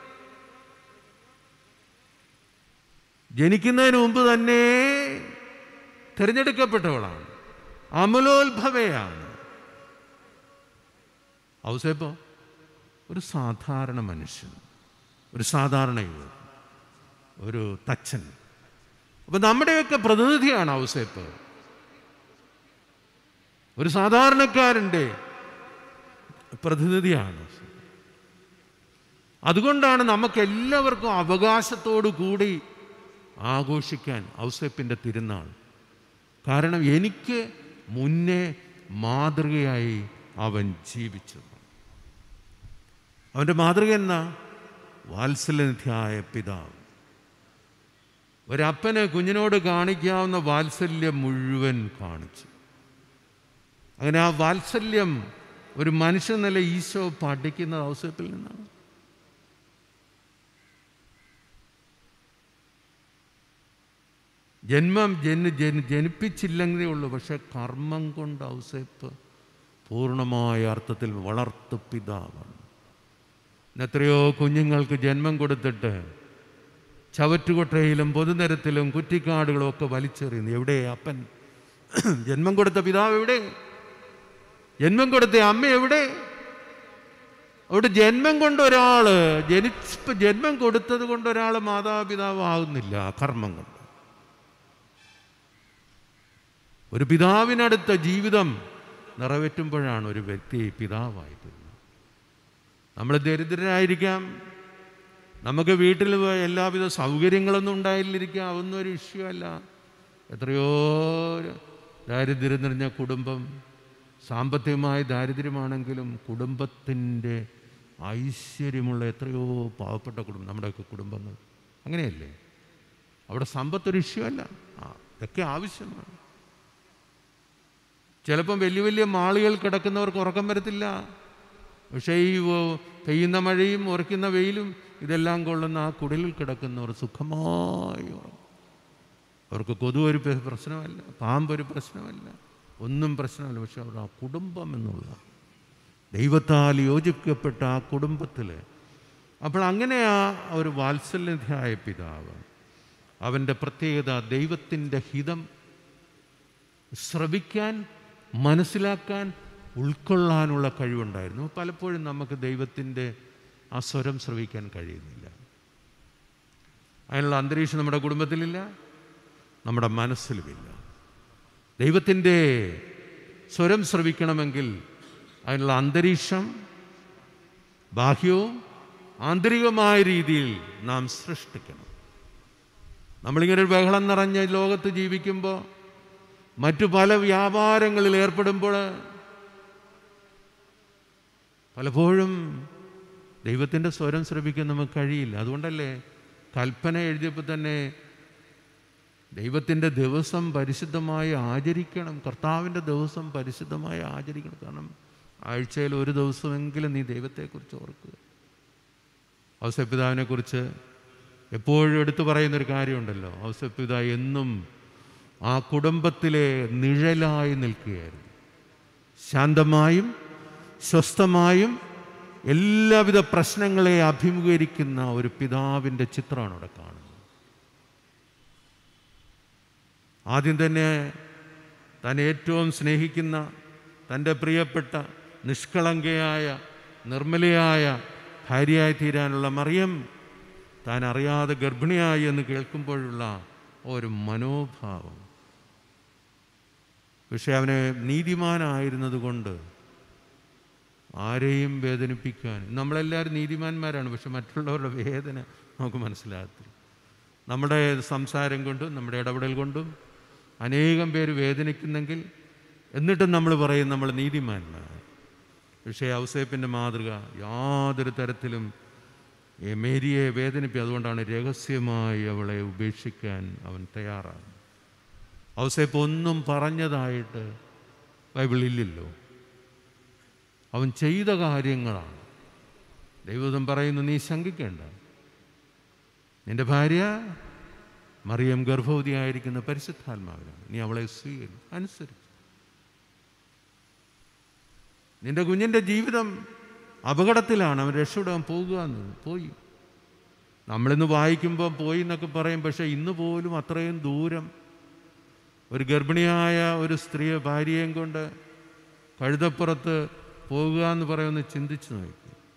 ജനിക്കുന്നതിന് മുമ്പ് തന്നെ തിരഞ്ഞെടുക്കപ്പെട്ടവളാണ് അമലോത്ഭവയാണ് ഔസേപ്പോ ഒരു സാധാരണ മനുഷ്യൻ ഒരു സാധാരണ യുവൻ ഒരു തച്ചൻ അപ്പൊ നമ്മുടെയൊക്കെ പ്രതിനിധിയാണ് ഔസേപ്പ് ഒരു സാധാരണക്കാരൻ്റെ പ്രതിനിധിയാണ് അതുകൊണ്ടാണ് നമുക്ക് എല്ലാവർക്കും അവകാശത്തോടു കൂടി ആഘോഷിക്കാൻ ഔസേപ്പിൻ്റെ തിരുനാൾ കാരണം എനിക്ക് മുന്നേ മാതൃകയായി അവൻ ജീവിച്ചു അവൻ്റെ മാതൃക എന്നാ വാത്സല്യനിധിയായ പിതാവ് ഒരപ്പന് കുഞ്ഞിനോട് കാണിക്കാവുന്ന വാത്സല്യം മുഴുവൻ കാണിച്ചു അങ്ങനെ ആ വാത്സല്യം ഒരു മനുഷ്യൻ നില ഈശോ പഠിക്കുന്ന ഔസേപ്പിൽ നിന്നാണ് ജന്മം ജന് ജന് ജനിപ്പിച്ചില്ലെന്നേ ഉള്ളൂ പക്ഷെ കർമ്മം കൊണ്ട് ഔസേപ്പ് പൂർണ്ണമായ അർത്ഥത്തിൽ വളർത്തു പിതാവാണ് ഇന്ന് എത്രയോ കുഞ്ഞുങ്ങൾക്ക് ജന്മം കൊടുത്തിട്ട് ചവറ്റുകൊട്ടയിലും പൊതുനിരത്തിലും കുറ്റിക്കാടുകളും ഒക്കെ വലിച്ചെറിയുന്നു എവിടെ അപ്പൻ ജന്മം കൊടുത്ത പിതാവ് എവിടെ ജന്മം കൊടുത്ത അമ്മ എവിടെ അവിടെ ജന്മം കൊണ്ട് ഒരാൾ ജനിച്ച് ജന്മം കൊടുത്തത് കൊണ്ട് ഒരാൾ മാതാപിതാവ് ആകുന്നില്ല കർമ്മം കൊണ്ട് ഒരു പിതാവിനടുത്ത ജീവിതം നിറവേറ്റുമ്പോഴാണ് ഒരു വ്യക്തി പിതാവായി തീരുന്നത് നമ്മൾ ദരിദ്രരായിരിക്കാം നമുക്ക് വീട്ടിൽ എല്ലാവിധ സൗകര്യങ്ങളൊന്നും ഉണ്ടായില്ലിരിക്കാം അതൊന്നും ഒരു ഇഷ്യൂ അല്ല എത്രയോ ദാരിദ്ര്യം നിറഞ്ഞ കുടുംബം സാമ്പത്തികമായ ദാരിദ്ര്യമാണെങ്കിലും കുടുംബത്തിൻ്റെ ഐശ്വര്യമുള്ള എത്രയോ പാവപ്പെട്ട കുടുംബം നമ്മുടെയൊക്കെ കുടുംബങ്ങൾ അങ്ങനെയല്ലേ അവിടെ സമ്പത്തൊരു ഇഷ്യൂ അല്ല ആ ഇതൊക്കെ ആവശ്യമാണ് ചിലപ്പം വലിയ വലിയ മാളുകൾ കിടക്കുന്നവർക്ക് ഉറക്കം വരത്തില്ല പക്ഷേ ഈ ഓ- പെയ്യുന്ന മഴയും ഉറയ്ക്കുന്ന വെയിലും ഇതെല്ലാം കൊള്ളുന്ന ആ കുടിലിൽ കിടക്കുന്നവർ സുഖമായി ഉറങ്ങും അവർക്ക് കൊതു ഒരു പ്ര- പ്രശ്നമല്ല പാമ്പൊരു പ്രശ്നമല്ല ഒന്നും പ്രശ്നമല്ല പക്ഷെ അവർ ആ കുടുംബം എന്നുള്ള ദൈവത്താൽ യോജിക്കപ്പെട്ട ആ കുടുംബത്തിൽ അപ്പോൾ അങ്ങനെ ആ ഒരു വാത്സല്യധ്യായ പിതാവ് അവൻ്റെ പ്രത്യേകത ദൈവത്തിൻ്റെ ഹിതം ശ്രവിക്കാൻ മനസ്സിലാക്കാൻ ഉൾക്കൊള്ളാനുള്ള കഴിവുണ്ടായിരുന്നു പലപ്പോഴും നമുക്ക് ദൈവത്തിൻ്റെ ആ സ്വരം ശ്രവിക്കാൻ കഴിയുന്നില്ല അതിനുള്ള അന്തരീക്ഷം നമ്മുടെ കുടുംബത്തിലില്ല നമ്മുടെ മനസ്സിലുമില്ല ദൈവത്തിൻ്റെ സ്വരം ശ്രവിക്കണമെങ്കിൽ അതിനുള്ള അന്തരീക്ഷം ബാഹ്യവും ആന്തരികമായ രീതിയിൽ നാം സൃഷ്ടിക്കണം നമ്മളിങ്ങനെ ഒരു ബഹളം നിറഞ്ഞ ലോകത്ത് ജീവിക്കുമ്പോൾ മറ്റു പല വ്യാപാരങ്ങളിൽ ഏർപ്പെടുമ്പോൾ പലപ്പോഴും ദൈവത്തിൻ്റെ സ്വരം ശ്രമിക്കാൻ നമുക്ക് കഴിയില്ല അതുകൊണ്ടല്ലേ കൽപ്പന എഴുതിയപ്പോൾ തന്നെ ദൈവത്തിൻ്റെ ദിവസം പരിശുദ്ധമായി ആചരിക്കണം കർത്താവിൻ്റെ ദിവസം പരിശുദ്ധമായി ആചരിക്കണം കാരണം ആഴ്ചയിൽ ഒരു ദിവസമെങ്കിലും നീ ദൈവത്തെക്കുറിച്ച് ഓർക്കുക ഔസപിതാവിനെക്കുറിച്ച് എപ്പോഴും എടുത്തു പറയുന്നൊരു കാര്യമുണ്ടല്ലോ ഔസപിത എന്നും ആ കുടുംബത്തിലെ നിഴലായി നിൽക്കുകയായിരുന്നു ശാന്തമായും സ്വസ്ഥമായും എല്ലാവിധ പ്രശ്നങ്ങളെ അഭിമുഖീകരിക്കുന്ന ഒരു പിതാവിൻ്റെ ചിത്രമാണ് അവിടെ കാണുന്നത് ആദ്യം തന്നെ താൻ ഏറ്റവും സ്നേഹിക്കുന്ന തൻ്റെ പ്രിയപ്പെട്ട നിഷ്കളങ്കയായ നിർമ്മലയായ ഭാര്യയായി തീരാനുള്ള മറിയം താൻ അറിയാതെ ഗർഭിണിയായി എന്ന് കേൾക്കുമ്പോഴുള്ള ഒരു മനോഭാവം പക്ഷെ അവനെ നീതിമാനായിരുന്നത് കൊണ്ട് ആരെയും വേദനിപ്പിക്കാൻ നമ്മളെല്ലാവരും നീതിമാന്മാരാണ് പക്ഷെ മറ്റുള്ളവരുടെ വേദന നമുക്ക് മനസ്സിലാകത്തില്ല നമ്മുടെ സംസാരം കൊണ്ടും നമ്മുടെ ഇടപെടൽ കൊണ്ടും അനേകം പേര് വേദനിക്കുന്നെങ്കിൽ എന്നിട്ടും നമ്മൾ പറയും നമ്മൾ നീതിമാന്മാർ പക്ഷേ ഔസേപ്പിൻ്റെ മാതൃക യാതൊരു തരത്തിലും ഈ മേരിയെ വേദനിപ്പി അതുകൊണ്ടാണ് രഹസ്യമായി അവളെ ഉപേക്ഷിക്കാൻ അവൻ തയ്യാറാകുന്നത് ഔസേപ്പ് ഒന്നും പറഞ്ഞതായിട്ട് ബൈബിളില്ലല്ലോ അവൻ ചെയ്ത കാര്യങ്ങളാണ് ദൈവം പറയുന്നു നീ ശങ്കിക്കേണ്ട നിന്റെ ഭാര്യ മറിയം ഗർഭവതിയായിരിക്കുന്ന പരിശുദ്ധാത്മാവിനാണ് നീ അവളെ സ്വീകരിക്കും അനുസരിച്ചു നിന്റെ കുഞ്ഞിൻ്റെ ജീവിതം അപകടത്തിലാണ് അവൻ രക്ഷപ്പെടാൻ പോകുക എന്ന് പോയി നമ്മളിന്ന് വായിക്കുമ്പോൾ പോയി എന്നൊക്കെ പറയും പക്ഷേ ഇന്ന് പോലും അത്രയും ദൂരം ഒരു ഗർഭിണിയായ ഒരു സ്ത്രീയെ ഭാര്യയും കൊണ്ട് കഴുതപ്പുറത്ത് പോകുക എന്ന് പറയുമെന്ന് ചിന്തിച്ചു നോക്കി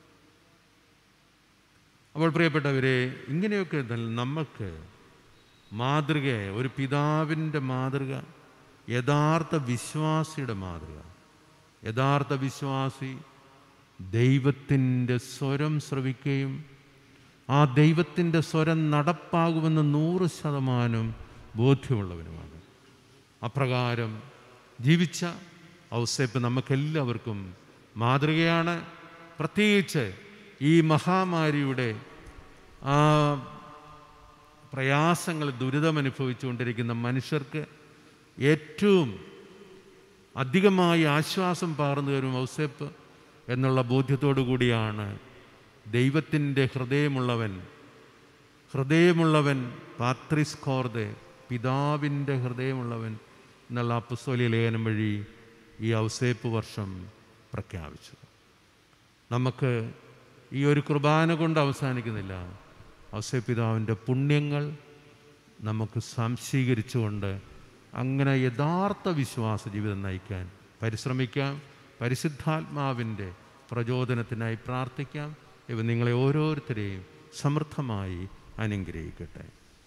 അപ്പോൾ പ്രിയപ്പെട്ടവരെ ഇങ്ങനെയൊക്കെ നല്ല നമുക്ക് മാതൃകയെ ഒരു പിതാവിൻ്റെ മാതൃക യഥാർത്ഥ വിശ്വാസിയുടെ മാതൃക യഥാർത്ഥ വിശ്വാസി ദൈവത്തിൻ്റെ സ്വരം ശ്രവിക്കുകയും ആ ദൈവത്തിൻ്റെ സ്വരം നടപ്പാകുമെന്ന് നൂറ് ശതമാനം ബോധ്യമുള്ളവനുമാണ് അപ്രകാരം ജീവിച്ച ഔസേപ്പ് നമുക്കെല്ലാവർക്കും മാതൃകയാണ് പ്രത്യേകിച്ച് ഈ മഹാമാരിയുടെ ആ പ്രയാസങ്ങൾ ദുരിതമനുഭവിച്ചുകൊണ്ടിരിക്കുന്ന മനുഷ്യർക്ക് ഏറ്റവും അധികമായി ആശ്വാസം പകർന്നു തരും ഔസേപ്പ് എന്നുള്ള ബോധ്യത്തോടു കൂടിയാണ് ദൈവത്തിൻ്റെ ഹൃദയമുള്ളവൻ ഹൃദയമുള്ളവൻ പാത്രിസ് കോർദെ പിതാവിൻ്റെ ഹൃദയമുള്ളവൻ എന്നുള്ള അപ്പസ്തോലിയ ലേഖനം വഴി ഈ ഔസേപ്പ് വർഷം പ്രഖ്യാപിച്ചു നമുക്ക് ഈ ഒരു കുർബാന കൊണ്ട് അവസാനിക്കുന്നില്ല ഔസേപ്പ് പിതാവിൻ്റെ പുണ്യങ്ങൾ നമുക്ക് സംശീകരിച്ചുകൊണ്ട് അങ്ങനെ യഥാർത്ഥ വിശ്വാസ ജീവിതം നയിക്കാൻ പരിശ്രമിക്കാം പരിശുദ്ധാത്മാവിൻ്റെ പ്രചോദനത്തിനായി പ്രാർത്ഥിക്കാം ഇവ നിങ്ങളെ ഓരോരുത്തരെയും സമൃദ്ധമായി അനുഗ്രഹിക്കട്ടെ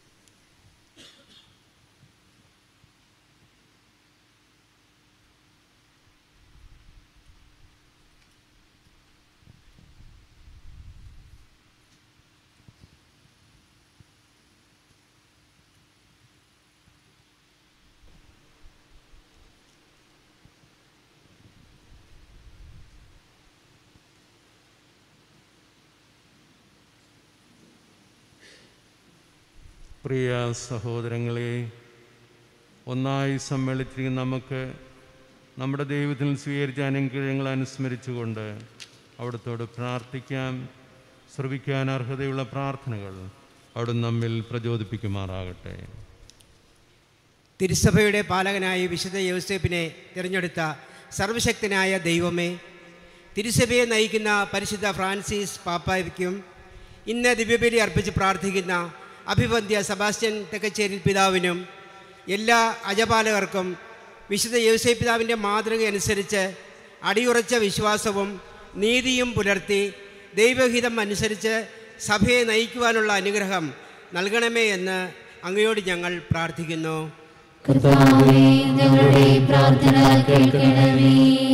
പ്രിയ സഹോദരങ്ങളെ ഒന്നായി സമ്മേളിച്ചിരിക്കുന്ന നമുക്ക് നമ്മുടെ ദൈവത്തിൽ സ്വീകരിച്ച അനുഗ്രഹങ്ങൾ അനുസ്മരിച്ചുകൊണ്ട് അവിടത്തോട് പ്രാർത്ഥിക്കാം ശ്രവിക്കാൻ അർഹതയുള്ള പ്രാർത്ഥനകൾ അവിടെ നമ്മിൽ പ്രചോദിപ്പിക്കുമാറാകട്ടെ തിരുസഭയുടെ പാലകനായി വിശുദ്ധ യോസേപ്പിനെ തിരഞ്ഞെടുത്ത സർവശക്തനായ ദൈവമേ തിരുസഭയെ നയിക്കുന്ന പരിശുദ്ധ ഫ്രാൻസിസ് പാപ്പായ്ക്കും ഇന്ന് ദിവ്യബലി അർപ്പിച്ച് പ്രാർത്ഥിക്കുന്ന അഭിവന്ധ്യ സെബാസ്റ്റ്യൻ തെക്കച്ചേരി പിതാവിനും എല്ലാ അജപാലകർക്കും വിശുദ്ധ യോസേ പിതാവിൻ്റെ മാതൃക അനുസരിച്ച് അടിയുറച്ച വിശ്വാസവും നീതിയും പുലർത്തി ദൈവഹിതം അനുസരിച്ച് സഭയെ നയിക്കുവാനുള്ള അനുഗ്രഹം നൽകണമേ എന്ന് അങ്ങയോട് ഞങ്ങൾ പ്രാർത്ഥിക്കുന്നു കർത്താവേ ഞങ്ങളുടെ പ്രാർത്ഥന കേൾക്കണമേ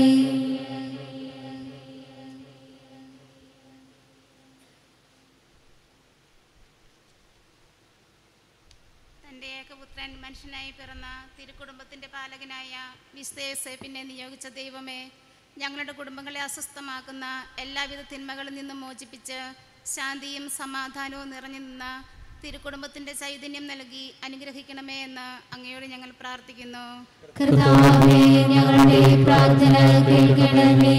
തൻ്റെ ഏകപുത്രൻ മനുഷ്യനായി പിറന്ന തിരുക്കുടുംബത്തിൻ്റെ പാലകനായ വിസ്തേസേപ്പിനെ നിയോഗിച്ച ദൈവമേ ഞങ്ങളുടെ കുടുംബങ്ങളെ അസ്വസ്ഥമാക്കുന്ന എല്ലാവിധ തിന്മകളിൽ നിന്നും മോചിപ്പിച്ച് ശാന്തിയും സമാധാനവും നിറഞ്ഞു നിന്ന തിരുക്കുടുംബത്തിൻ്റെ ചൈതന്യം നൽകി അനുഗ്രഹിക്കണമേ എന്ന് അങ്ങയോട് ഞങ്ങൾ പ്രാർത്ഥിക്കുന്നു കർത്താവേ ഞങ്ങളുടെ പ്രാർത്ഥന കേൾക്കണമേ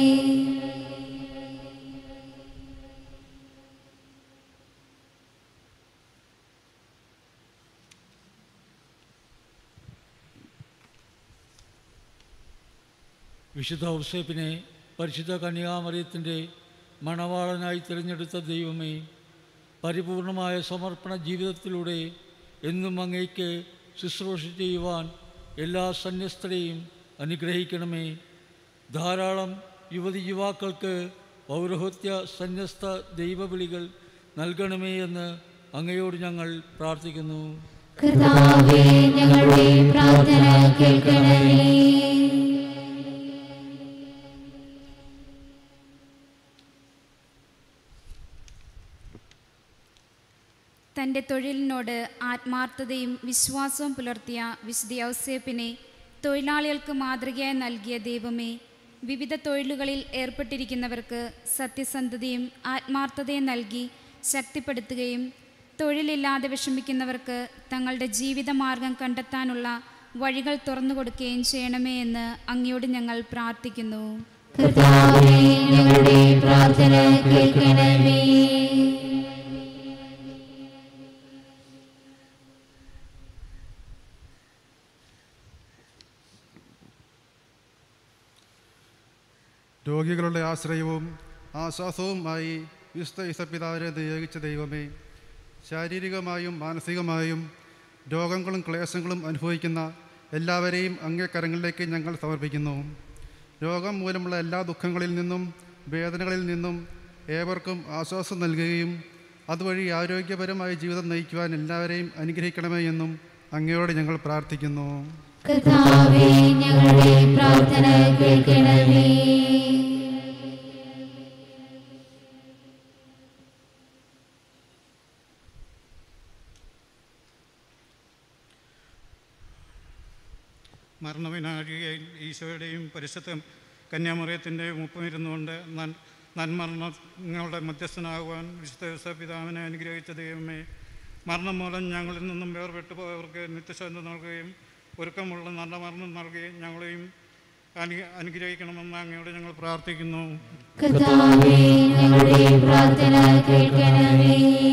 വിശുദ്ധ ഔസേപ്പിനെ പരിശുദ്ധ കന്യാമറിയത്തിൻ്റെ മണവാളനായി തിരഞ്ഞെടുത്ത ദൈവമേ പരിപൂർണമായ സമർപ്പണ ജീവിതത്തിലൂടെ എന്നും അങ്ങേക്ക് ശുശ്രൂഷ ചെയ്യുവാൻ എല്ലാ സന്യസ്തരെയും അനുഗ്രഹിക്കണമേ ധാരാളം യുവതി യുവാക്കൾക്ക് പൗരോഹിത്യ സന്യസ്ത ദൈവവിളികൾ നൽകണമേ എന്ന് അങ്ങയോട് ഞങ്ങൾ പ്രാർത്ഥിക്കുന്നു കർത്താവേ ഞങ്ങളുടെ പ്രാർത്ഥന കേൾക്കണമേ തൻ്റെ തൊഴിലിനോട് ആത്മാർത്ഥതയും വിശ്വാസവും പുലർത്തിയ വിശുദ്ധ ഔസേപ്പിനെ തൊഴിലാളികൾക്ക് മാതൃകയായി നൽകിയ ദൈവമേ വിവിധ തൊഴിലുകളിൽ ഏർപ്പെട്ടിരിക്കുന്നവർക്ക് സത്യസന്ധതയും ആത്മാർത്ഥതയും നൽകി ശക്തിപ്പെടുത്തുകയും തൊഴിലില്ലാതെ വിഷമിക്കുന്നവർക്ക് തങ്ങളുടെ ജീവിതമാർഗം കണ്ടെത്താനുള്ള വഴികൾ തുറന്നു കൊടുക്കുകയും ചെയ്യണമേ എന്ന് അങ്ങയോട് ഞങ്ങൾ പ്രാർത്ഥിക്കുന്നു കർത്താവേ ഞങ്ങളുടെ പ്രാർത്ഥന കേൾക്കണമേ രോഗികളുടെ ആശ്രയവും ആശ്വാസവുമായി വിശുദ്ധ ഇസപിതാവിനെ നിയോഗിച്ച ദൈവമേ ശാരീരികമായും മാനസികമായും രോഗങ്ങളും ക്ലേശങ്ങളും അനുഭവിക്കുന്ന എല്ലാവരെയും അങ്ങേ കരങ്ങളിലേക്ക് ഞങ്ങൾ സമർപ്പിക്കുന്നു രോഗം മൂലമുള്ള എല്ലാ ദുഃഖങ്ങളിൽ നിന്നും വേദനകളിൽ നിന്നും ഏവർക്കും ആശ്വാസം നൽകുകയും അതുവഴി ആരോഗ്യപരമായ ജീവിതം നയിക്കുവാൻ എല്ലാവരെയും അനുഗ്രഹിക്കണമേ എന്നും അങ്ങയോട് ഞങ്ങൾ പ്രാർത്ഥിക്കുന്നു കർത്താവേ ഞങ്ങളുടെ പ്രാർത്ഥന കേൾക്കണമേ മരണവിനാഴികയിൽ ഈശോയുടെയും പരിശുദ്ധ കന്യാമറിയത്തിൻ്റെയും ഒപ്പമിരുന്നുകൊണ്ട് നൻ നന്മരണങ്ങളുടെ മധ്യസ്ഥനാകുവാൻ വിശുദ്ധ യോസേപ്പ് പിതാവിനെ അനുഗ്രഹിച്ച ദൈവമേ മരണം മൂലം ഞങ്ങളിൽ നിന്നും വേർപെട്ടു പോയവർക്ക് നിത്യശാന്തി നൽകുകയും ഒരുക്കമുള്ള നല്ല മരണം നൽകുകയും ഞങ്ങളെയും അനു അനുഗ്രഹിക്കണമെന്ന് അങ്ങയോട് ഞങ്ങൾ പ്രാർത്ഥിക്കുന്നു കർത്താവേ ഞങ്ങളുടെ പ്രാർത്ഥന കേൾക്കണമേ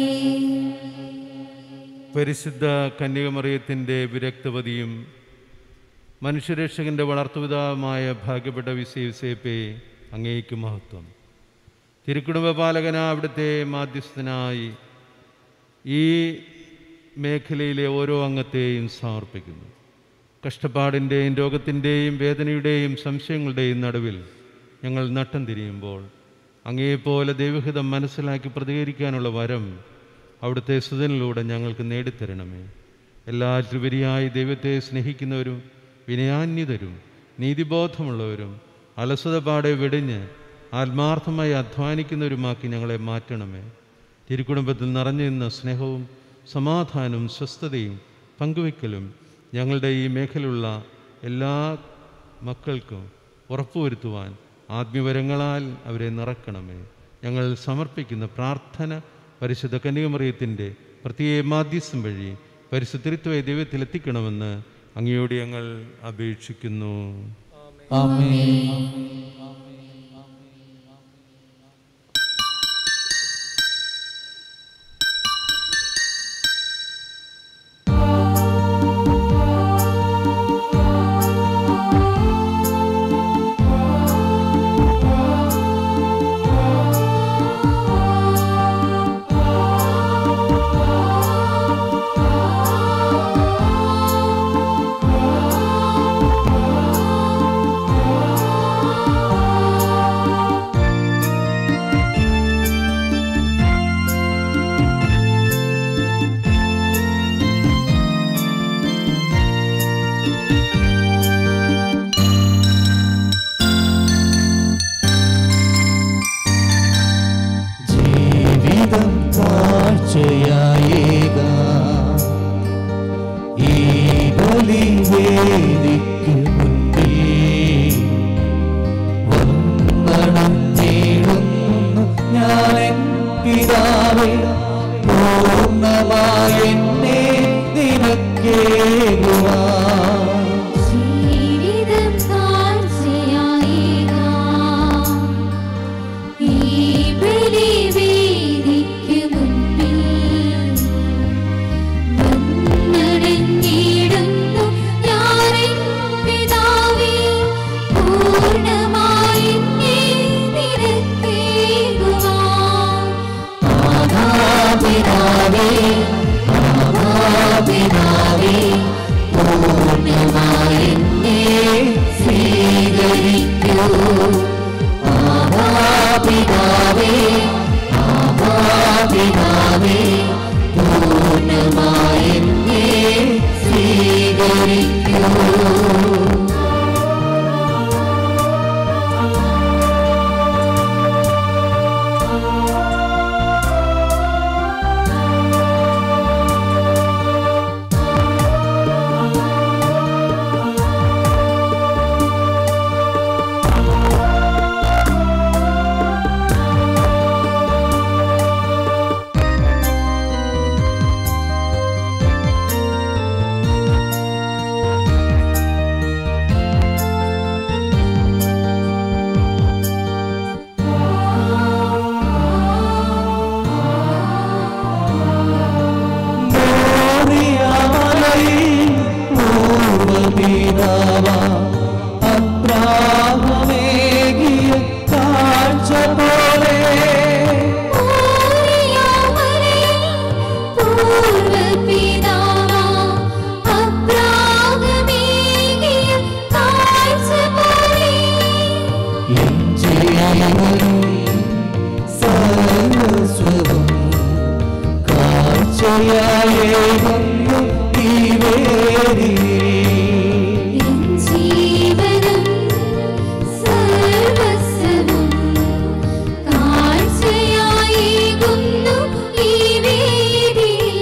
പരിശുദ്ധ കന്യകമറിയത്തിൻ്റെ വിരക്തവതിയും മനുഷ്യരക്ഷകൻ്റെ വളർത്തുപിതാവുമായ ഭാഗ്യപ്പെട്ട വിശേഷേപ്പെ അങ്ങേക്ക് മഹത്വം തിരുക്കുടുംബപാലകന അവിടുത്തെ മാധ്യസ്ഥനായി ഈ മേഖലയിലെ ഓരോ അംഗത്തെയും സമർപ്പിക്കുന്നു കഷ്ടപ്പാടിൻ്റെയും രോഗത്തിൻ്റെയും വേദനയുടെയും സംശയങ്ങളുടെയും നടുവിൽ ഞങ്ങൾ നട്ടം തിരിയുമ്പോൾ അങ്ങേപോലെ ദൈവഹിതം മനസ്സിലാക്കി പ്രതികരിക്കാനുള്ള വരം അവിടുത്തെ സുതനിലൂടെ ഞങ്ങൾക്ക് നേടിത്തരണമേ എല്ലാറ്റിലുപരിയായി ദൈവത്തെ സ്നേഹിക്കുന്നവരും വിനയാന്യതരും നീതിബോധമുള്ളവരും അലസതപാടെ വെടിഞ്ഞ് ആത്മാർത്ഥമായി അധ്വാനിക്കുന്നവരുമാക്കി ഞങ്ങളെ മാറ്റണമേ തിരുക്കുടുംബത്തിൽ നിറഞ്ഞു നിന്ന സ്നേഹവും സമാധാനവും സ്വസ്ഥതയും പങ്കുവയ്ക്കലും ഞങ്ങളുടെ ഈ മേഖലയിലുള്ള എല്ലാ മക്കൾക്കും ഉറപ്പുവരുത്തുവാൻ ആത്മീയവരങ്ങളാൽ അവരെ നിറക്കണമേ ഞങ്ങൾ സമർപ്പിക്കുന്ന പ്രാർത്ഥന പരിശുദ്ധ കന്യകമറിയത്തിൻ്റെ പ്രത്യേക മാധ്യസ്ഥം വഴി പരിശുദ്ധത്വ ദൈവത്തിൽ എത്തിക്കണമെന്ന് അങ്ങയോട് ഞങ്ങൾ അപേക്ഷിക്കുന്നു കർത്താവേ ജീവിതം കാഴ്ചയായേകാം. ഈ ബലിവേദിക്ക് മുൻപിൽ വന്നണഞ്ഞിടുന്നു ഞാനെൻ പിതാവേ, പൂർണ്ണമായി എന്നെ നിനക്കേകുവാൻ. ആദാപിതാവേ, ആദാപിതാവേ, പൂർണ്ണമായി എന്നെ സ്വീകരിക്കൂ. ആദാപിതാവേ, ആദാപിതാവേ, പൂർണ്ണമായി എന്നെ സ്വീകരിക്കൂ ജീവനും സർവസ്വവും കാഴ്ചയായേകുന്നു ഈ വേദിയിൽ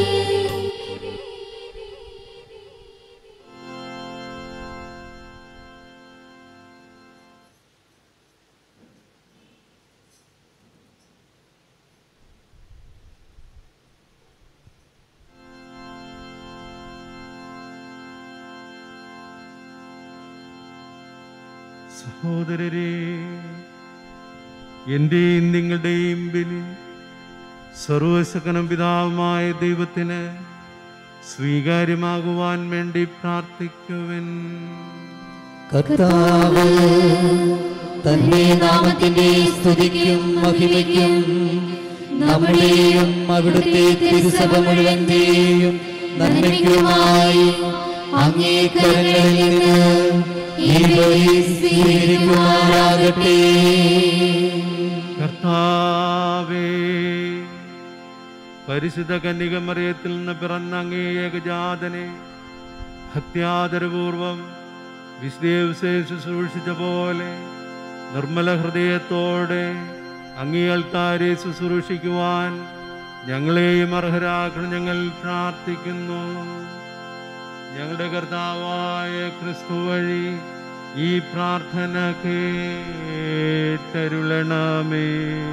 സഹോദരരെ എൻ്റെയും നിങ്ങളുടെയും ബലി സർവശകനം പിതാവുമായ ദൈവത്തിന് സ്വീകാര്യമാകുവാൻ വേണ്ടി പ്രാർത്ഥിക്കുവൻ കർത്താവ് തന്റെ നാമത്തിന്റെ സ്തുതിക്കും മഹിമയ്ക്കും നമ്മുടെയും അവിടുത്തെ തിരുസഭ മുഴുവന്റെയും നന്മയ്ക്കുമായി അങ്ങേ കരങ്ങളിൽ നിന്ന് ഈ ബലി സ്വീകരിക്കുമാറാകട്ടെ കർത്താവേ പരിശുദ്ധ കന്യകമറിയത്തിൽ നിന്ന് പിറന്ന അങ്ങേ ഏകജാതനെ ഭക്ത്യാദരപൂർവം വിശുദ്ധേവസെ ശുശ്രൂഷിച്ച പോലെ നിർമ്മല ഹൃദയത്തോടെ അങ്ങേൾക്കാരെ ശുശ്രൂഷിക്കുവാൻ ഞങ്ങളെയും അർഹരാക്കണം ഞങ്ങൾ പ്രാർത്ഥിക്കുന്നു ഞങ്ങളുടെ കർത്താവായ ക്രിസ്തു വഴി ഈ പ്രാർത്ഥന കേട്ടരുളണമേ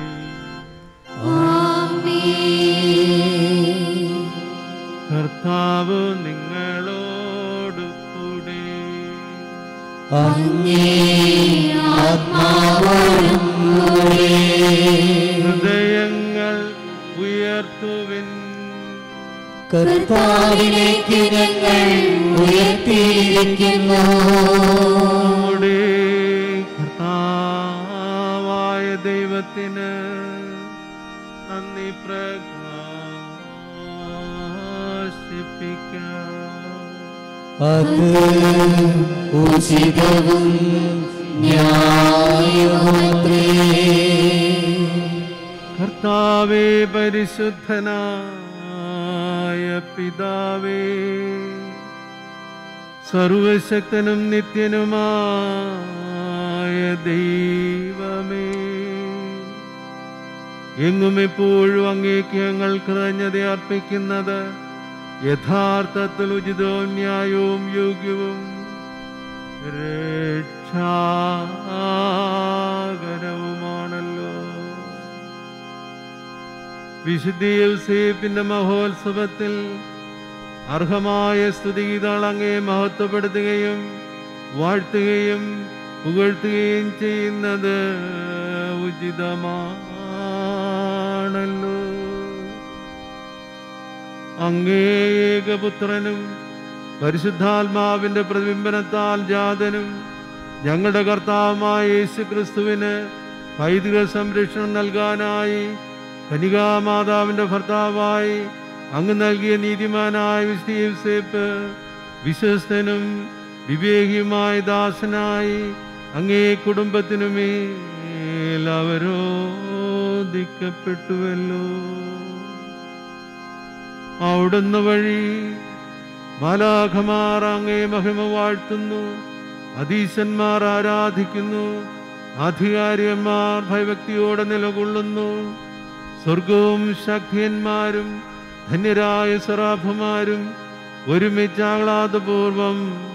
കർത്താവ് നിങ്ങളോട് കൂടെ ഹൃദയങ്ങൾ ഉയർത്തുവിൻ കർത്താവിലേക്ക് ഞങ്ങൾ ഉയർത്തിയിരിക്കുന്നു നമ്മുടെ കർത്താവായ ദൈവത്തിന് നന്ദി പ്രകാശിപ്പിക്കാം അത് ഉചിതവും ന്യായവുമത്രേ കർത്താവേ പരിശുദ്ധനായ പിതാവേ സർവശക്തനും നിത്യനുമായ ദൈവമേ എങ്ങും എപ്പോഴും അങ്ങേക്ക് ഞങ്ങൾ കൃതജ്ഞത അർപ്പിക്കുന്നത് യഥാർത്ഥത്തിൽ ഉചിതവും ന്യായവും യോഗ്യവും രക്ഷാകരവുമാണല്ലോ വിശുദ്ധ യൗസേപ്പിന്റെ മഹോത്സവത്തിൽ അർഹമായ സ്തുതിഗീതങ്ങൾ അങ്ങേ മഹത്വപ്പെടുത്തുകയും വാഴ്ത്തുകയും പുകഴ്ത്തുകയും ചെയ്യുന്നത് ഉചിതമാണല്ലോ അങ്ങേ ഏകപുത്രനും പരിശുദ്ധാത്മാവിന്റെ പ്രതിബിംബനത്താൽ ജാതനും ഞങ്ങളുടെ കർത്താവുമായ യേശു ക്രിസ്തുവിന് പൈതൃക സംരക്ഷണം നൽകാനായി കനികാമാതാവിന്റെ ഭർത്താവായി അങ്ങ് നൽകിയ നീതിമാനായ വിശേപ്പ് വിശ്വസ്തനും വിവേകിയുമായ ദാസനായി അങ്ങേ കുടുംബത്തിനുമേൽ അവരോധിക്കപ്പെട്ടുവല്ലോ അവിടുന്ന് വഴി മാലാഖമാർ അങ്ങേ മഹിമ വാഴ്ത്തുന്നു അധീശന്മാർ ആരാധിക്കുന്നു ആധികാരികന്മാർ ഭയഭക്തിയോടെ നിലകൊള്ളുന്നു സ്വർഗവും ശക്തിയന്മാരും ധന്യരായ സറാഫമാരും ഒരുമിച്ച് ആഹ്ലാദപൂർവം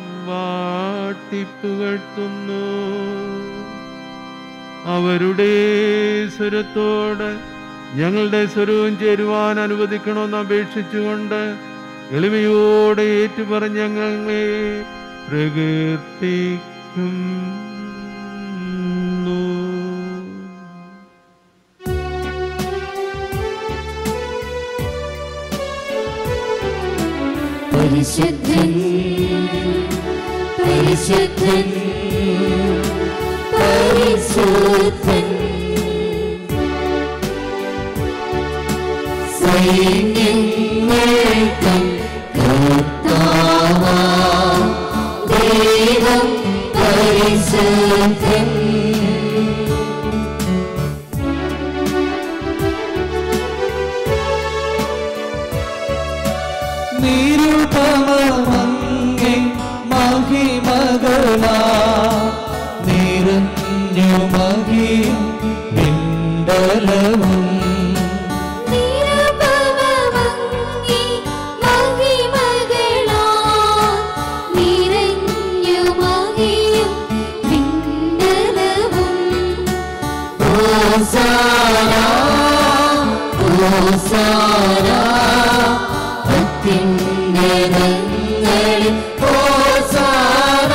വാട്ടിപ്പുകഴ്ത്തുന്നു അവരുടെ സ്വരത്തോട് ഞങ്ങളുടെ സ്വരവും ചേരുവാൻ അനുവദിക്കണമെന്ന് അപേക്ഷിച്ചുകൊണ്ട് എളിമയോടെ ഏറ്റുപറഞ്ഞ് ഞങ്ങളെ പ്രകീർത്തിക്കും പരിശുദ്ധൻ പരിശുദ്ധൻ പരിശുദ്ധൻ സൈന്യങ്ങൾക്കും കർത്താവാ ദൈവം പരിശുദ്ധൻ നിരുപമങ്ങേ മഹിമകളാ നിറഞ്ഞു മഹിയും വിണ്ടലവും നിരപമങ്ങി മഹിമകളാ നിറഞ്ഞു മഹിയും വിണ്ടലവും ഹോസാന ഹോസാന അത്യുന്നതങ്ങളിൽ ഹോസാന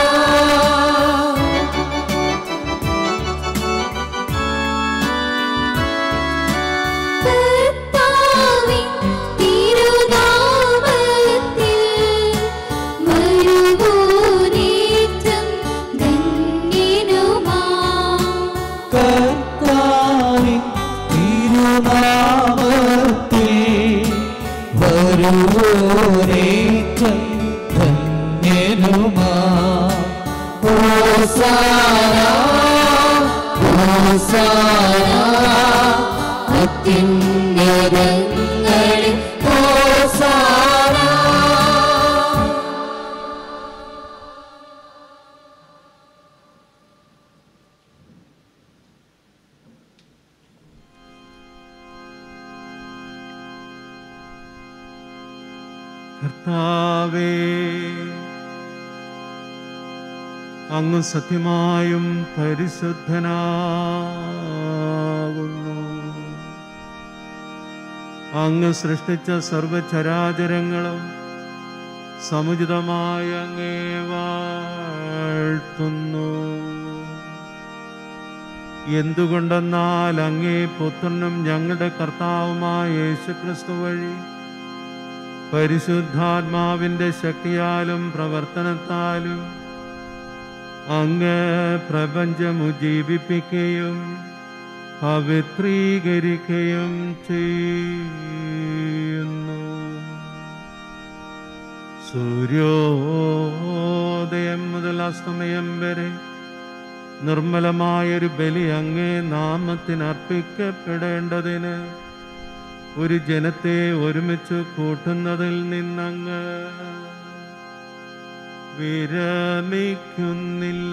കർത്താവിൻ തിരുനാമത്തിൽ വരുവോനേറ്റം ധന്യനുമാ കർത്താവിൻ തിരുനാമത്തിൽ വരുവോരേറ്റം ധന്യനുമാ ഹോസാന ഹോസാന അത്യുന്നതങ്ങളിൽ ഹോസാന കർത്താവേ അങ്ങ് സത്യമായും പരിശുദ്ധനാകുന്നു അങ്ങ് സൃഷ്ടിച്ച സർവചരാചരങ്ങളും സമുചിതമായി അങ്ങേ വാഴ്ത്തുന്നു എന്തുകൊണ്ടെന്നാൽ അങ്ങേ പുത്രനും ഞങ്ങളുടെ കർത്താവുമായ യേശുക്രിസ്തു വഴി പരിശുദ്ധാത്മാവിൻ്റെ ശക്തിയാലും പ്രവർത്തനത്താലും അങ്ങ് പ്രപഞ്ചം ഉജ്ജീവിപ്പിക്കുകയും പവിത്രീകരിക്കുകയും ചെയ്യുന്നു സൂര്യോദയം മുതൽ അസ്തമയം വരെ നിർമ്മലമായൊരു ബലി അങ്ങേ നാമത്തിന് അർപ്പിക്കപ്പെടേണ്ടതിന് ഒരു ജനത്തെ ഒരുമിച്ച് കൂട്ടുന്നതിൽ നിന്നങ്ങ് വിരമിക്കുന്നില്ല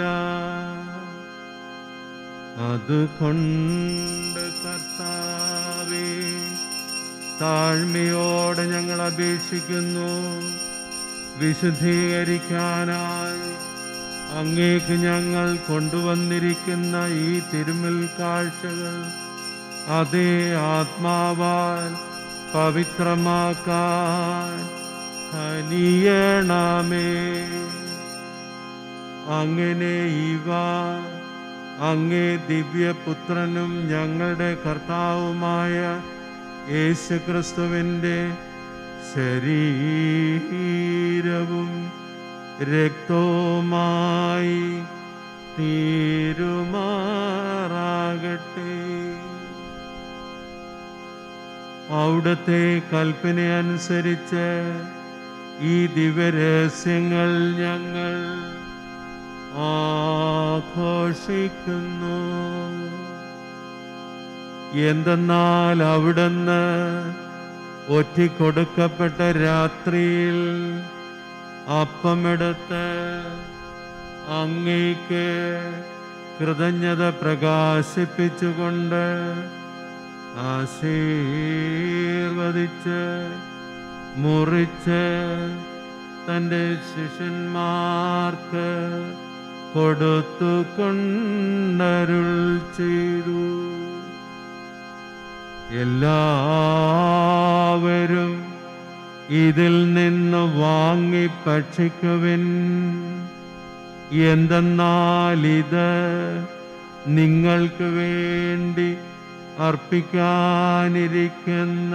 അതുകൊണ്ട് കർത്താവേ താഴ്മയോടെ ഞങ്ങൾ അപേക്ഷിക്കുന്നു വിശുദ്ധീകരിക്കാനായി അങ്ങേക്ക് ഞങ്ങൾ കൊണ്ടുവന്നിരിക്കുന്ന ഈ തിരുമൽ കാഴ്ചകൾ അതേ ആത്മാവാൽ പവിത്രമാക്കാൻ കനിയണമേ അങ്ങനെ ഇവ അങ്ങേ ദിവ്യപുത്രനും ഞങ്ങളുടെ കർത്താവുമായ യേശുക്രിസ്തുവിൻ്റെ ശരീരവും രക്തവുമായി തീരുമാറാകട്ടെ അവിടുത്തെ കൽപ്പനയനുസരിച്ച് ഈ ദിവ്യരഹസ്യങ്ങൾ ഞങ്ങൾ ആഘോഷിക്കുന്നു എന്തെന്നാൽ അവിടുന്ന് ഒറ്റിക്കൊടുക്കപ്പെട്ട രാത്രിയിൽ അപ്പമെടുത്ത് അങ്ങേക്ക് കൃതജ്ഞത പ്രകാശിപ്പിച്ചുകൊണ്ട് ആശീർവദിച്ച് മുറിച്ച് തൻ്റെ ശിഷ്യന്മാർക്ക് കൊടുത്തു കൊണ്ടരുൾ ചെയ്തു എല്ലാവരും ഇതിൽ നിന്ന് വാങ്ങി ഭക്ഷിക്കുവിൻ എന്തെന്നാൽ ഇത് നിങ്ങൾക്ക് വേണ്ടി അർപ്പിക്കാനിരിക്കുന്ന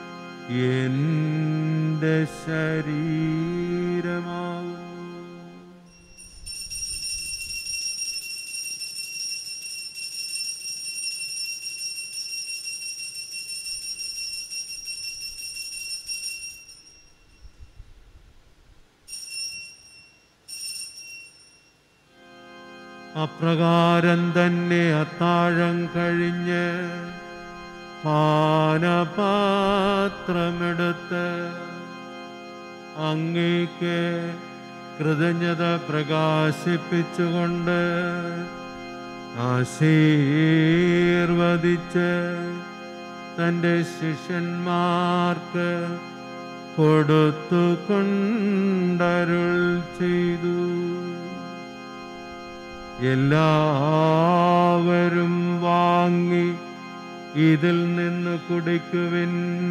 എൻ്റെ ശരീരമാകുന്നു അപ്രകാരം തന്നെ അത്താഴം കഴിഞ്ഞ് പാനപാത്രമെടുത്ത് അങ്ങേക്ക് കൃതജ്ഞത പ്രകാശിപ്പിച്ചുകൊണ്ട് ആശീർവദിച്ച് തൻ്റെ ശിഷ്യന്മാർക്ക് കൊടുത്തു കൊണ്ടരുൾ ചെയ്തു എല്ലാവരും വാങ്ങി ഇതിൽ നിന്ന് കുടിക്കുവിൻ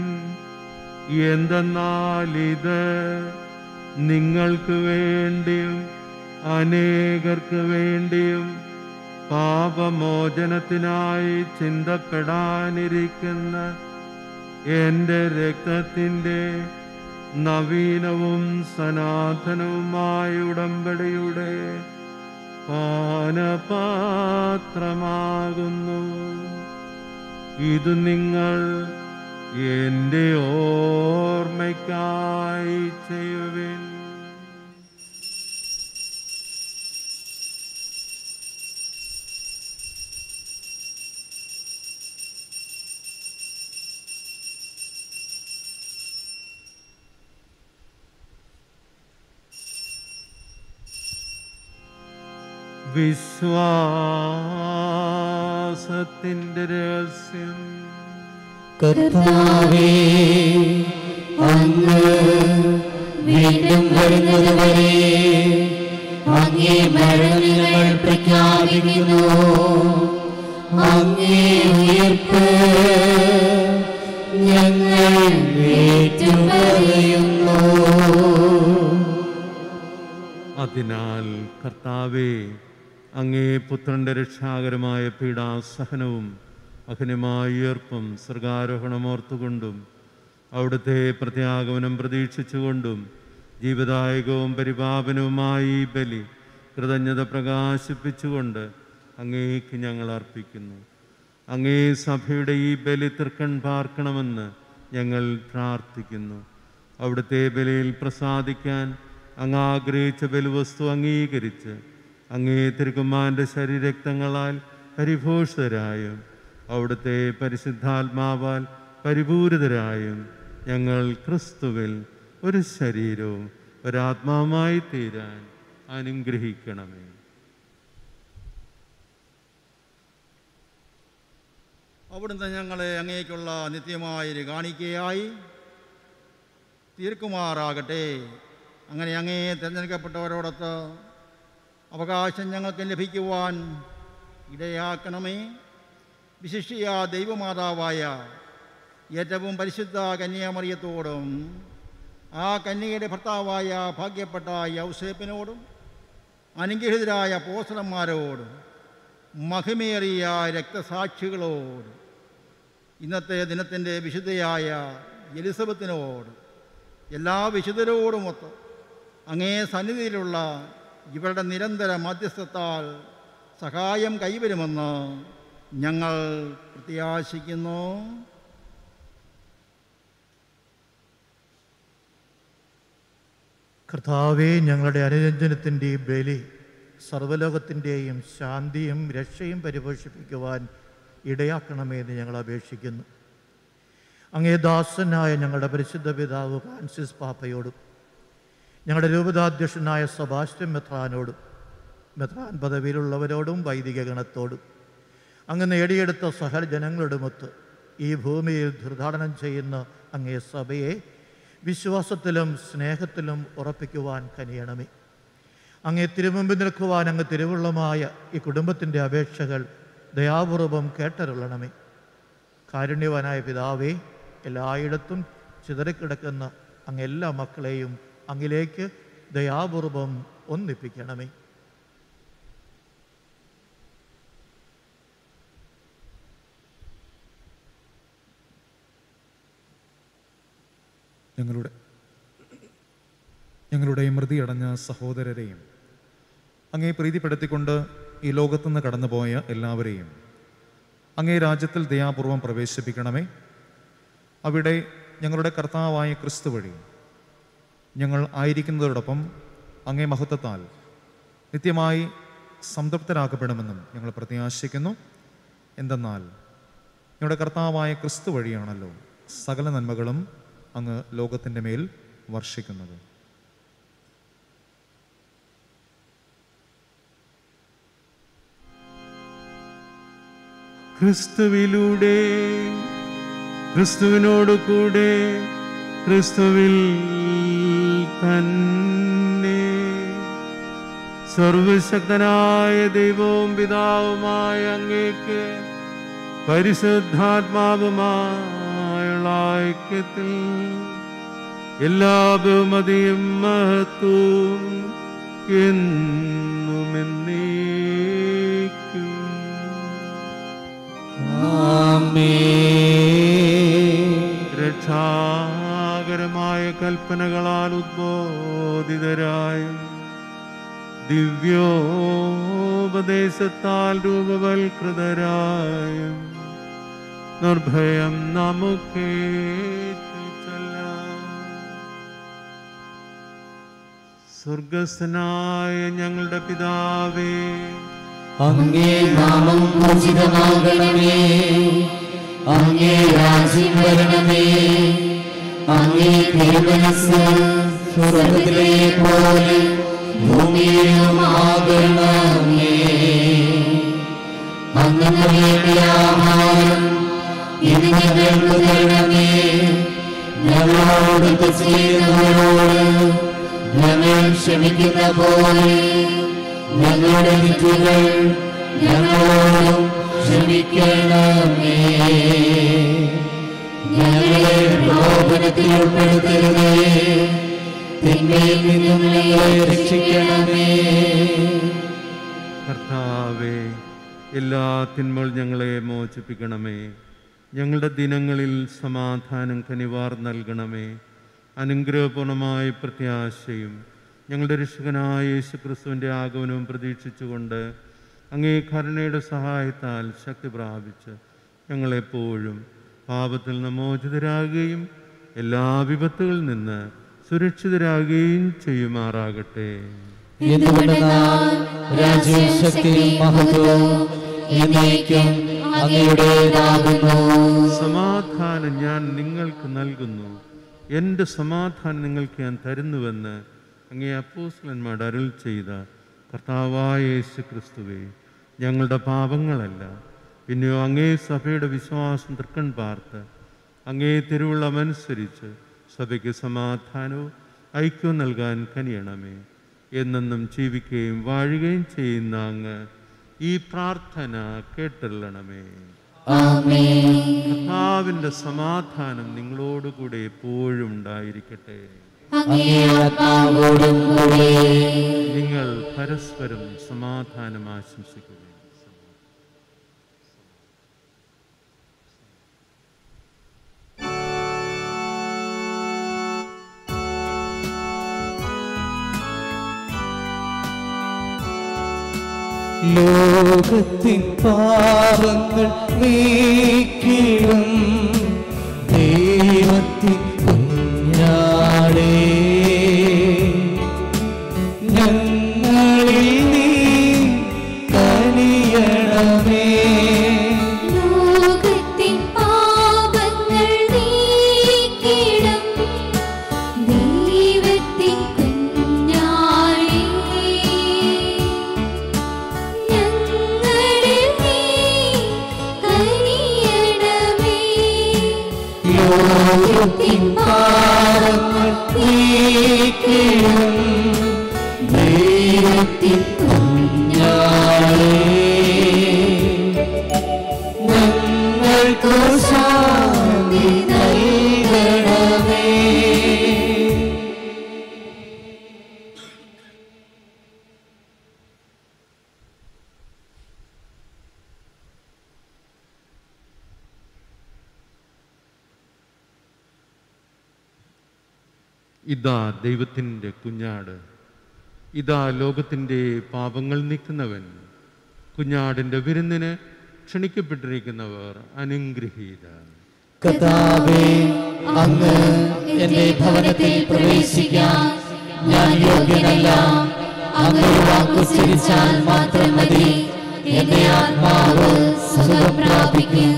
എന്തെന്നാൽ ഇത് നിങ്ങൾക്ക് വേണ്ടിയും അനേകർക്ക് വേണ്ടിയും പാപമോചനത്തിനായി ചിന്തപ്പെടാനിരിക്കുന്ന എൻ്റെ രക്തത്തിൻ്റെ നവീനവും സനാതനവുമായ ഉടമ്പടിയുടെ പാനപാത്രമാകുന്നു ഇത് നിങ്ങൾ എൻ്റെ ഓർമ്മയ്ക്കായി ചെയ്യുവിൻ വിശ്വാസത്തിൻ്റെ രഹസ്യം കർത്താവേ അങ്ങ് വീണ്ടും വരുന്നതുവരെ അങ്ങേ മരണം ഞങ്ങൾ പ്രഖ്യാപിക്കുന്നു അങ്ങേ ഉയർപ്പ് ഞങ്ങൾ ഏറ്റുപറയുന്നു അതിനാൽ കർത്താവേ അങ്ങേ പുത്രന്റെ രക്ഷാകരമായ പീഡാസഹനവും അഹനമായ ഉയർപ്പും സർഗാരോഹണമോർത്തുകൊണ്ടും അവിടുത്തെ പ്രത്യാഗമനം പ്രതീക്ഷിച്ചുകൊണ്ടും ജീവദായകവും പരിപാപനവുമായി ഈ ബലി കൃതജ്ഞത പ്രകാശിപ്പിച്ചുകൊണ്ട് അങ്ങേക്ക് ഞങ്ങൾ അർപ്പിക്കുന്നു അങ്ങേ സഭയുടെ ഈ ബലി തൃക്കൺ പാർക്കണമെന്ന് ഞങ്ങൾ പ്രാർത്ഥിക്കുന്നു അവിടുത്തെ ബലിയിൽ പ്രസാദിക്കാൻ അങ്ങ് ആഗ്രഹിച്ച ബലിവസ്തു അംഗീകരിച്ച് അങ്ങേ തിരുക്കുമാൻ്റെ ശരീരക്തങ്ങളാൽ പരിഭൂഷിതരായും അവിടുത്തെ പരിശുദ്ധാത്മാവാൽ പരിപൂരിതരായും ഞങ്ങൾ ക്രിസ്തുവിൽ ഒരു ശരീരവും ഒരാത്മാവുമായി തീരാൻ അനുഗ്രഹിക്കണമേ അവിടുന്ന് ഞങ്ങളെ അങ്ങേക്കുള്ള നിത്യമായൊരു കാണിക്കയായി തീർക്കുമാറാകട്ടെ അങ്ങനെ അങ്ങേ തിരഞ്ഞെടുക്കപ്പെട്ടവരോടൊത്ത് അവകാശം ഞങ്ങൾക്ക് ലഭിക്കുവാൻ ഇടയാക്കണമേ വിശിഷ്യ ദൈവമാതാവായ ഏറ്റവും പരിശുദ്ധ കന്യാമറിയത്തോടും ആ കന്യകയുടെ ഭർത്താവായ ഭാഗ്യപ്പെട്ട യൗസേപ്പിനോടും അനുഗ്രഹിതരായ പോസ്റ്റലന്മാരോടും മഹിമേറിയ രക്തസാക്ഷികളോടും ഇന്നത്തെ ദിനത്തിൻ്റെ വിശുദ്ധയായ എലിസബത്തിനോട് എല്ലാ വിശുദ്ധരോടുമൊത്ത് അങ്ങേ സന്നിധിയിലുള്ള ഇവരുടെ നിരന്തര മധ്യസ്ഥത്താൽ സഹായം കൈവരുമെന്ന് ഞങ്ങൾ പ്രത്യാശിക്കുന്നു കർത്താവെ ഞങ്ങളുടെ അനുരഞ്ജനത്തിൻ്റെ ബലി സർവ്വലോകത്തിൻ്റെയും ശാന്തിയും രക്ഷയും പരിപോഷിപ്പിക്കുവാൻ ഇടയാക്കണമേ എന്ന് ഞങ്ങൾ അപേക്ഷിക്കുന്നു അങ്ങേ ദാസനായ ഞങ്ങളുടെ പരിശുദ്ധ പിതാവ് ഫ്രാൻസിസ് പാപ്പയോടും ഞങ്ങളുടെ രൂപതാധ്യക്ഷനായ സബാസ്റ്റ്യൻ മെത്രാനോടും മെത്രാൻ പദവിയിലുള്ളവരോടും വൈദിക ഗണത്തോടും അങ്ങ് നേടിയെടുത്ത സകല ജനങ്ങളോടുമൊത്ത് ഈ ഭൂമിയിൽ തീർത്ഥാടനം ചെയ്യുന്ന അങ്ങേ സഭയെ വിശ്വാസത്തിലും സ്നേഹത്തിലും ഉറപ്പിക്കുവാൻ കനിയണമേ അങ്ങേ തിരുമുമ്പിൽ നിൽക്കുവാൻ അങ്ങ് തിരുവുള്ളമായ ഈ കുടുംബത്തിൻ്റെ അപേക്ഷകൾ ദയാപൂർവം കേട്ടരുള്ളണമേ കാരുണ്യവാനായ പിതാവേ എല്ലായിടത്തും ചിതറിക്കിടക്കുന്ന അങ്ങ് എല്ലാ മക്കളെയും അങ്ങിലേക്ക് ദയാപൂർവം ഒന്നിപ്പിക്കണമേ ഞങ്ങളുടെ ഞങ്ങളുടെ മൃതിയടഞ്ഞ സഹോദരരെയും അങ്ങേ പ്രീതിപ്പെടുത്തിക്കൊണ്ട് ഈ ലോകത്തുനിന്ന് കടന്നുപോയ എല്ലാവരെയും അങ്ങേ രാജ്യത്തിൽ ദയാപൂർവം പ്രവേശിപ്പിക്കണമേ അവിടെ ഞങ്ങളുടെ കർത്താവായ ക്രിസ്തു വഴി ഞങ്ങൾ ആയിരിക്കുന്നതോടൊപ്പം അങ്ങേ മഹത്വത്താൽ നിത്യമായി സംതൃപ്തരാക്കപ്പെടുമെന്നും ഞങ്ങൾ പ്രത്യാശിക്കുന്നു എന്തെന്നാൽ ഞങ്ങളുടെ കർത്താവായ ക്രിസ്തു വഴിയാണല്ലോ സകല നന്മകളും അങ്ങ് ലോകത്തിൻ്റെ മേൽ വർഷിക്കുന്നത് ക്രിസ്തുവിലൂടെ ക്രിസ്തുവിനോട് കൂടെ ക്രിസ്തുവിൽ തന്നെ സർവശക്തനായ ദൈവവും പിതാവുമായ അങ്ങേക്ക് പരിശുദ്ധാത്മാവുമായുള്ള ഐക്യത്തിൽ എല്ലാ ബഹുമതിയും മഹത്വവും എന്നും എന്നേക്കും രക്ഷാകരമായ കൽപ്പനകളാൽ ഉദ്ബോധിതരായും ദിവ്യോപദേശത്താൽ രൂപവൽകൃതരായും നിർഭയം നമുക്ക് സ്വർഗസ്ഥനായ ഞങ്ങളുടെ പിതാവേ അങ്ങേ നാമം പൂജിതമാകണമേ അങ്ങേ രാജ്യം വരണമേ അങ്ങേ തിരുമനസ് സ്വർഗത്തിലെ പോലെ ഭൂമിയിലും ആകണമേ അങ്ങനെ വേണ്ടിയ ആഹാരം ഇന്ന് ഞങ്ങൾക്ക് തരണമേ ഞങ്ങളോട് തെറ്റ് ചെയ്യുന്നവരോട് ഞങ്ങൾ ക്ഷമിക്കുന്ന പോലെ ഞങ്ങളുടെ തെറ്റുകൾ ഞങ്ങളോടും ക്ഷമിക്കണമേ ഞങ്ങളെ പ്രലോഭനത്തിൽ ഉൾപ്പെടുത്തരുതേ തിന്മയിൽ നിന്നും ഞങ്ങളെ രക്ഷിക്കണമേ കർത്താവേ എല്ലാ തിന്മകൾ ഞങ്ങളെ മോചിപ്പിക്കണമേ ഞങ്ങളുടെ ദിനങ്ങളിൽ സമാധാനം കനിവാർ നൽകണമേ അനുഗ്രഹപൂർണമായ പ്രത്യാശയും ഞങ്ങളുടെ രക്ഷകനായ യേശു ക്രിസ്തുവിൻ്റെ ആഗമനവും പ്രതീക്ഷിച്ചുകൊണ്ട് അങ്ങേ കരുണയുടെ സഹായത്താൽ ശക്തി പ്രാപിച്ച് ഞങ്ങളെപ്പോഴും പാപത്തിൽ നിന്ന് മോചിതരാകുകയും എല്ലാ വിപത്തുകളിൽ നിന്ന് സുരക്ഷിതരാകുകയും ചെയ്യുമാറാകട്ടെ എന്തുകൊണ്ടെന്നാൽ രാജ്യവും ശക്തിയും മഹത്വവും എന്നേക്കും അങ്ങയുടേതാകുന്നു സമാധാനം ഞാൻ നിങ്ങൾക്ക് നൽകുന്നു എൻ്റെ സമാധാനം നിങ്ങൾക്ക് ഞാൻ തരുന്നുവെന്ന് അങ്ങേ അപ്പോസ്ലന്മാർ അരുൾ ചെയ്ത കർത്താവായ യേശു ക്രിസ്തുവേ ഞങ്ങളുടെ പാപങ്ങളല്ല പിന്നെയോ അങ്ങേ സഭയുടെ വിശ്വാസം തൃക്കൺ പാർത്ത് അങ്ങേ തിരുവുള്ളമനുസരിച്ച് സഭയ്ക്ക് സമാധാനവും ഐക്യവും നൽകാൻ കനിയണമേ എന്നെന്നും ജീവിക്കുകയും വാഴുകയും ചെയ്യുന്ന അങ്ങ് ഈ പ്രാർത്ഥന കേട്ടല്ലണമേ കർത്താവിൻ്റെ സമാധാനം നിങ്ങളോടുകൂടെ എപ്പോഴും ഉണ്ടായിരിക്കട്ടെ അങ്ങേ ആത്മാവോടും കൂടെ നിങ്ങൾ പരസ്പരം സമാധാനം ആശംസിക്കുക ലോകത്തിൻ പാപങ്ങൾ നീക്കിടും ദൈവത്തിൻ കുഞ്ഞാടേ ഞങ്ങളിൽ നീ കനിയണമേ ലോകത്തിൻ പാപങ്ങൾ നീക്കിടും ദൈവത്തിൻ കുഞ്ഞാടേ ഞങ്ങളിൽ നീ കനിയണമേ ലോകത്തിൻ പാപങ്ങൾ നീക്കിടും ദൈവത്തിൻ കുഞ്ഞാടേ ഞങ്ങൾക്കു ശാന്തി നൽകണമേ ഇതാ ദൈവത്തിൻ്റെ കുഞ്ഞാട് ഇതാ ലോകത്തിൻ്റെ പാപങ്ങൾ നീക്കുന്നവൻ കുഞ്ഞാടിൻ്റെ വിരുന്നിന് ക്ഷണിക്കപ്പെട്ടിരിക്കുന്നവർ അനുഗ്രഹീത കർത്താവേ അങ്ങ് എന്റെ ഭവനത്തിൽ പ്രവേശിക്കാൻ ഞാൻ യോഗ്യനല്ല അങ്ങ് ഒരു വാക്കുച്ചരിച്ചാൽ മാത്രം മതി എന്റെ ആത്മാവ് സുഖം പ്രാപിക്കും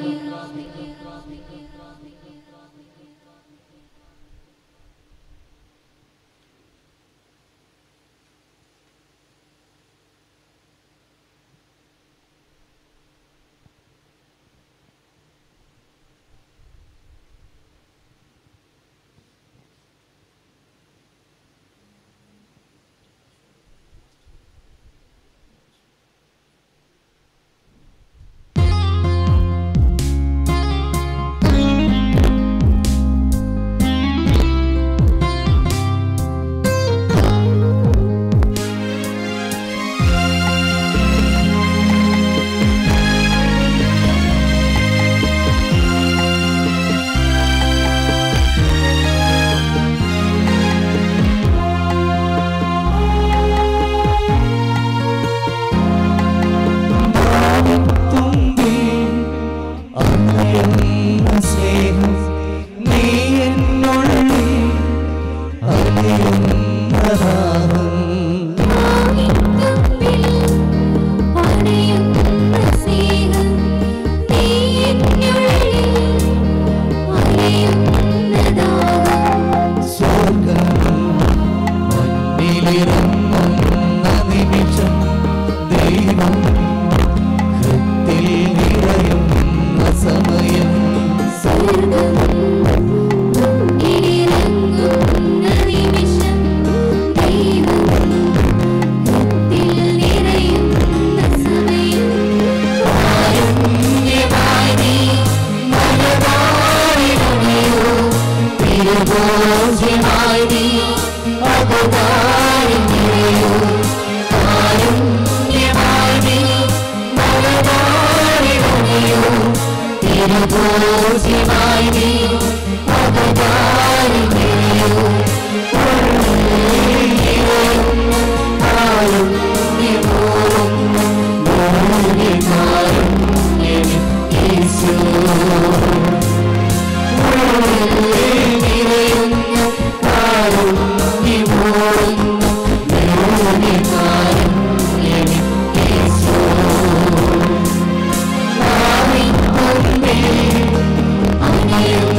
സ്നേഹം നീ എന്നുള്ളിൽ അറിയുന്നതാകും സ്നേഹം നീ എന്നുള്ളിൽ സ്വർഗം മണ്ണിലിറങ്ങുന്ന നിമിഷം ദൈവം ഹൃത്തിൽ നിറയുന്ന സമയം സ്വർഗം മണ്ണിലിറങ്ങുന്ന നിമിഷം ദൈവം ഹൃത്തിൽ നിറയുന്ന സമയം കാരുണ്യമായി നീ മലബാറിലണയോ തിരുഭോജ്യമായി നീ അപകാരിയോ കാരുണ്യമായി നീ മലബാറിലണയോ തിരുഭോജ്യമായി നീ അപകാരിയോ യേശു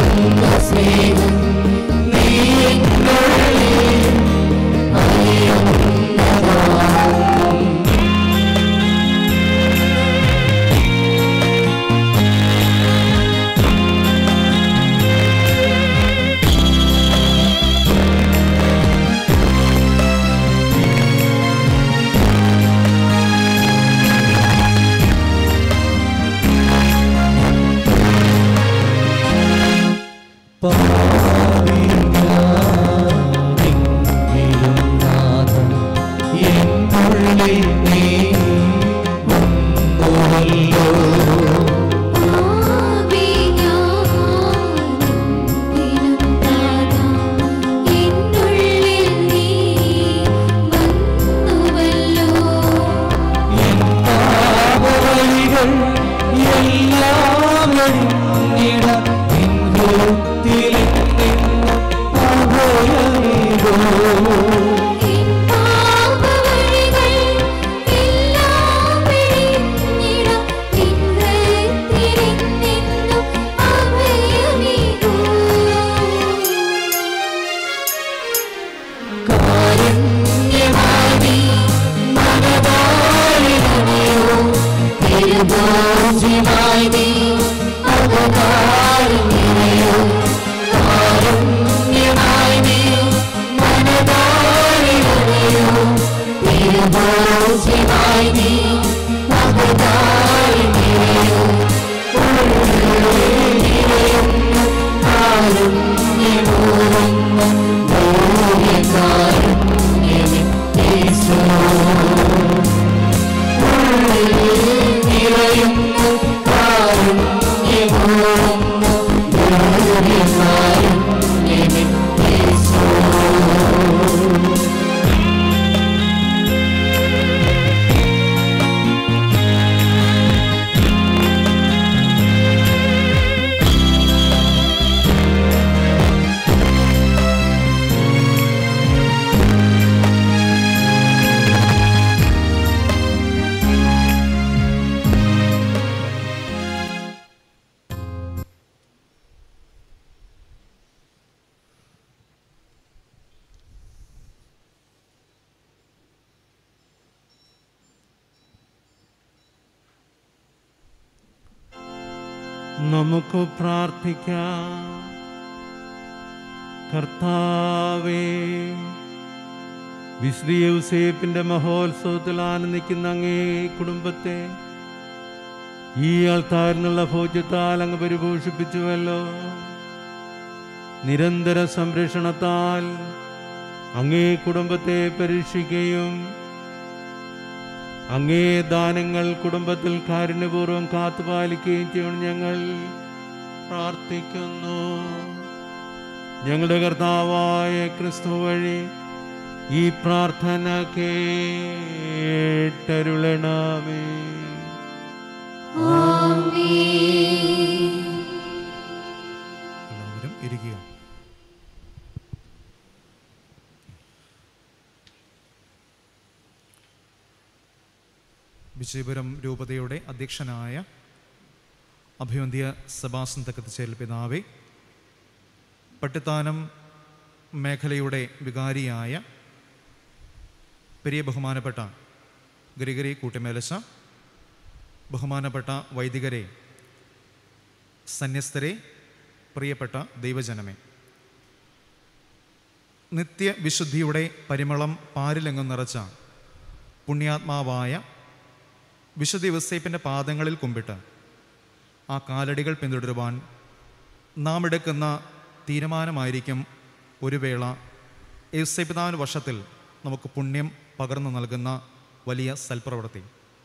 കാരുണ്യമായി നീ മനതാരിലണയോ തിരുഭോജ്യമായി നീ അവതാരമിറയോ കാരുണ്യമായി നീ മനതാരിലണയോ തിരുഭോജ്യമായി നീ അവതാരമിറയോ ഉള്ളിലിരയുന്നു കാരുണ്യമൂറുന്നു ധൈര്യകാരുണ്യമേ യേശു നിറയുന്നു കാരുണ്യമൂറുന്നു ധൈര്യകാരുണ്യമേ യേശു നമുക്ക് പ്രാർത്ഥിക്കാം കർത്താവേ വിശുദ്ധ യൗസേപ്പിന്റെ മഹോത്സവത്തിൽ ആനന്ദിക്കുന്ന അങ്ങേ കുടുംബത്തെ ഈ ആൾത്താരിനുള്ള ഭോജ്യത്താൽ അങ്ങ് പരിപോഷിപ്പിച്ചുവല്ലോ നിരന്തര സംരക്ഷണത്താൽ അങ്ങേ കുടുംബത്തെ പരീക്ഷിക്കുകയും അങ്ങേ ദാനങ്ങൾ കുടുംബത്തിൽ കാരുണ്യപൂർവ്വം കാത്തുപാലിക്കുകയും ചെയ്യണം ഞങ്ങൾ പ്രാർത്ഥിക്കുന്നു ഞങ്ങളുടെ കർത്താവായ ക്രിസ്തു വഴി ഈ പ്രാർത്ഥന കേട്ടരുളണമേ എല്ലാവരും ഇരിക്കുക വിജയപുരം രൂപതയുടെ അധ്യക്ഷനായ അഭിവന്ധ്യ സെബാസ്റ്റൻ തക്കത്തിച്ചേൽ പിതാവെ പട്ടിത്താനം മേഖലയുടെ വികാരിയായ പെരിയ ബഹുമാനപ്പെട്ട ഗരിഗരി കൂട്ടിമേലശ ബഹുമാനപ്പെട്ട വൈദികരെ സന്യസ്തരെ പ്രിയപ്പെട്ട ദൈവജനമേ നിത്യവിശുദ്ധിയുടെ പരിമളം പാരിലെങ്ങും നിറച്ച പുണ്യാത്മാവായ വിശുദ്ധ യുവസേപ്പിൻ്റെ പാദങ്ങളിൽ കുമ്പിട്ട് ആ കാലടികൾ പിന്തുടരുവാൻ നാം എടുക്കുന്ന തീരുമാനമായിരിക്കും ഒരു വേള യുവസേപ്പിതാവിന് വർഷത്തിൽ നമുക്ക് പുണ്യം പകർന്നു നൽകുന്ന വലിയ സൽപ്രവൃത്തി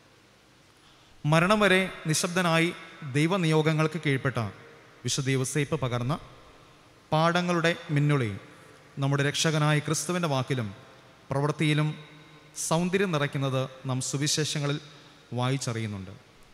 മരണം വരെ നിശബ്ദനായി ദൈവനിയോഗങ്ങൾക്ക് കീഴ്പ്പെട്ട വിശുദ്ധ യുവസേപ്പ് പകർന്ന പാഠങ്ങളുടെ മിന്നുളി നമ്മുടെ രക്ഷകനായ ക്രിസ്തുവിൻ്റെ വാക്കിലും പ്രവൃത്തിയിലും സൗന്ദര്യം നിറയ്ക്കുന്നത് നാം സുവിശേഷങ്ങളിൽ വായിച്ചറിയുന്നുണ്ട്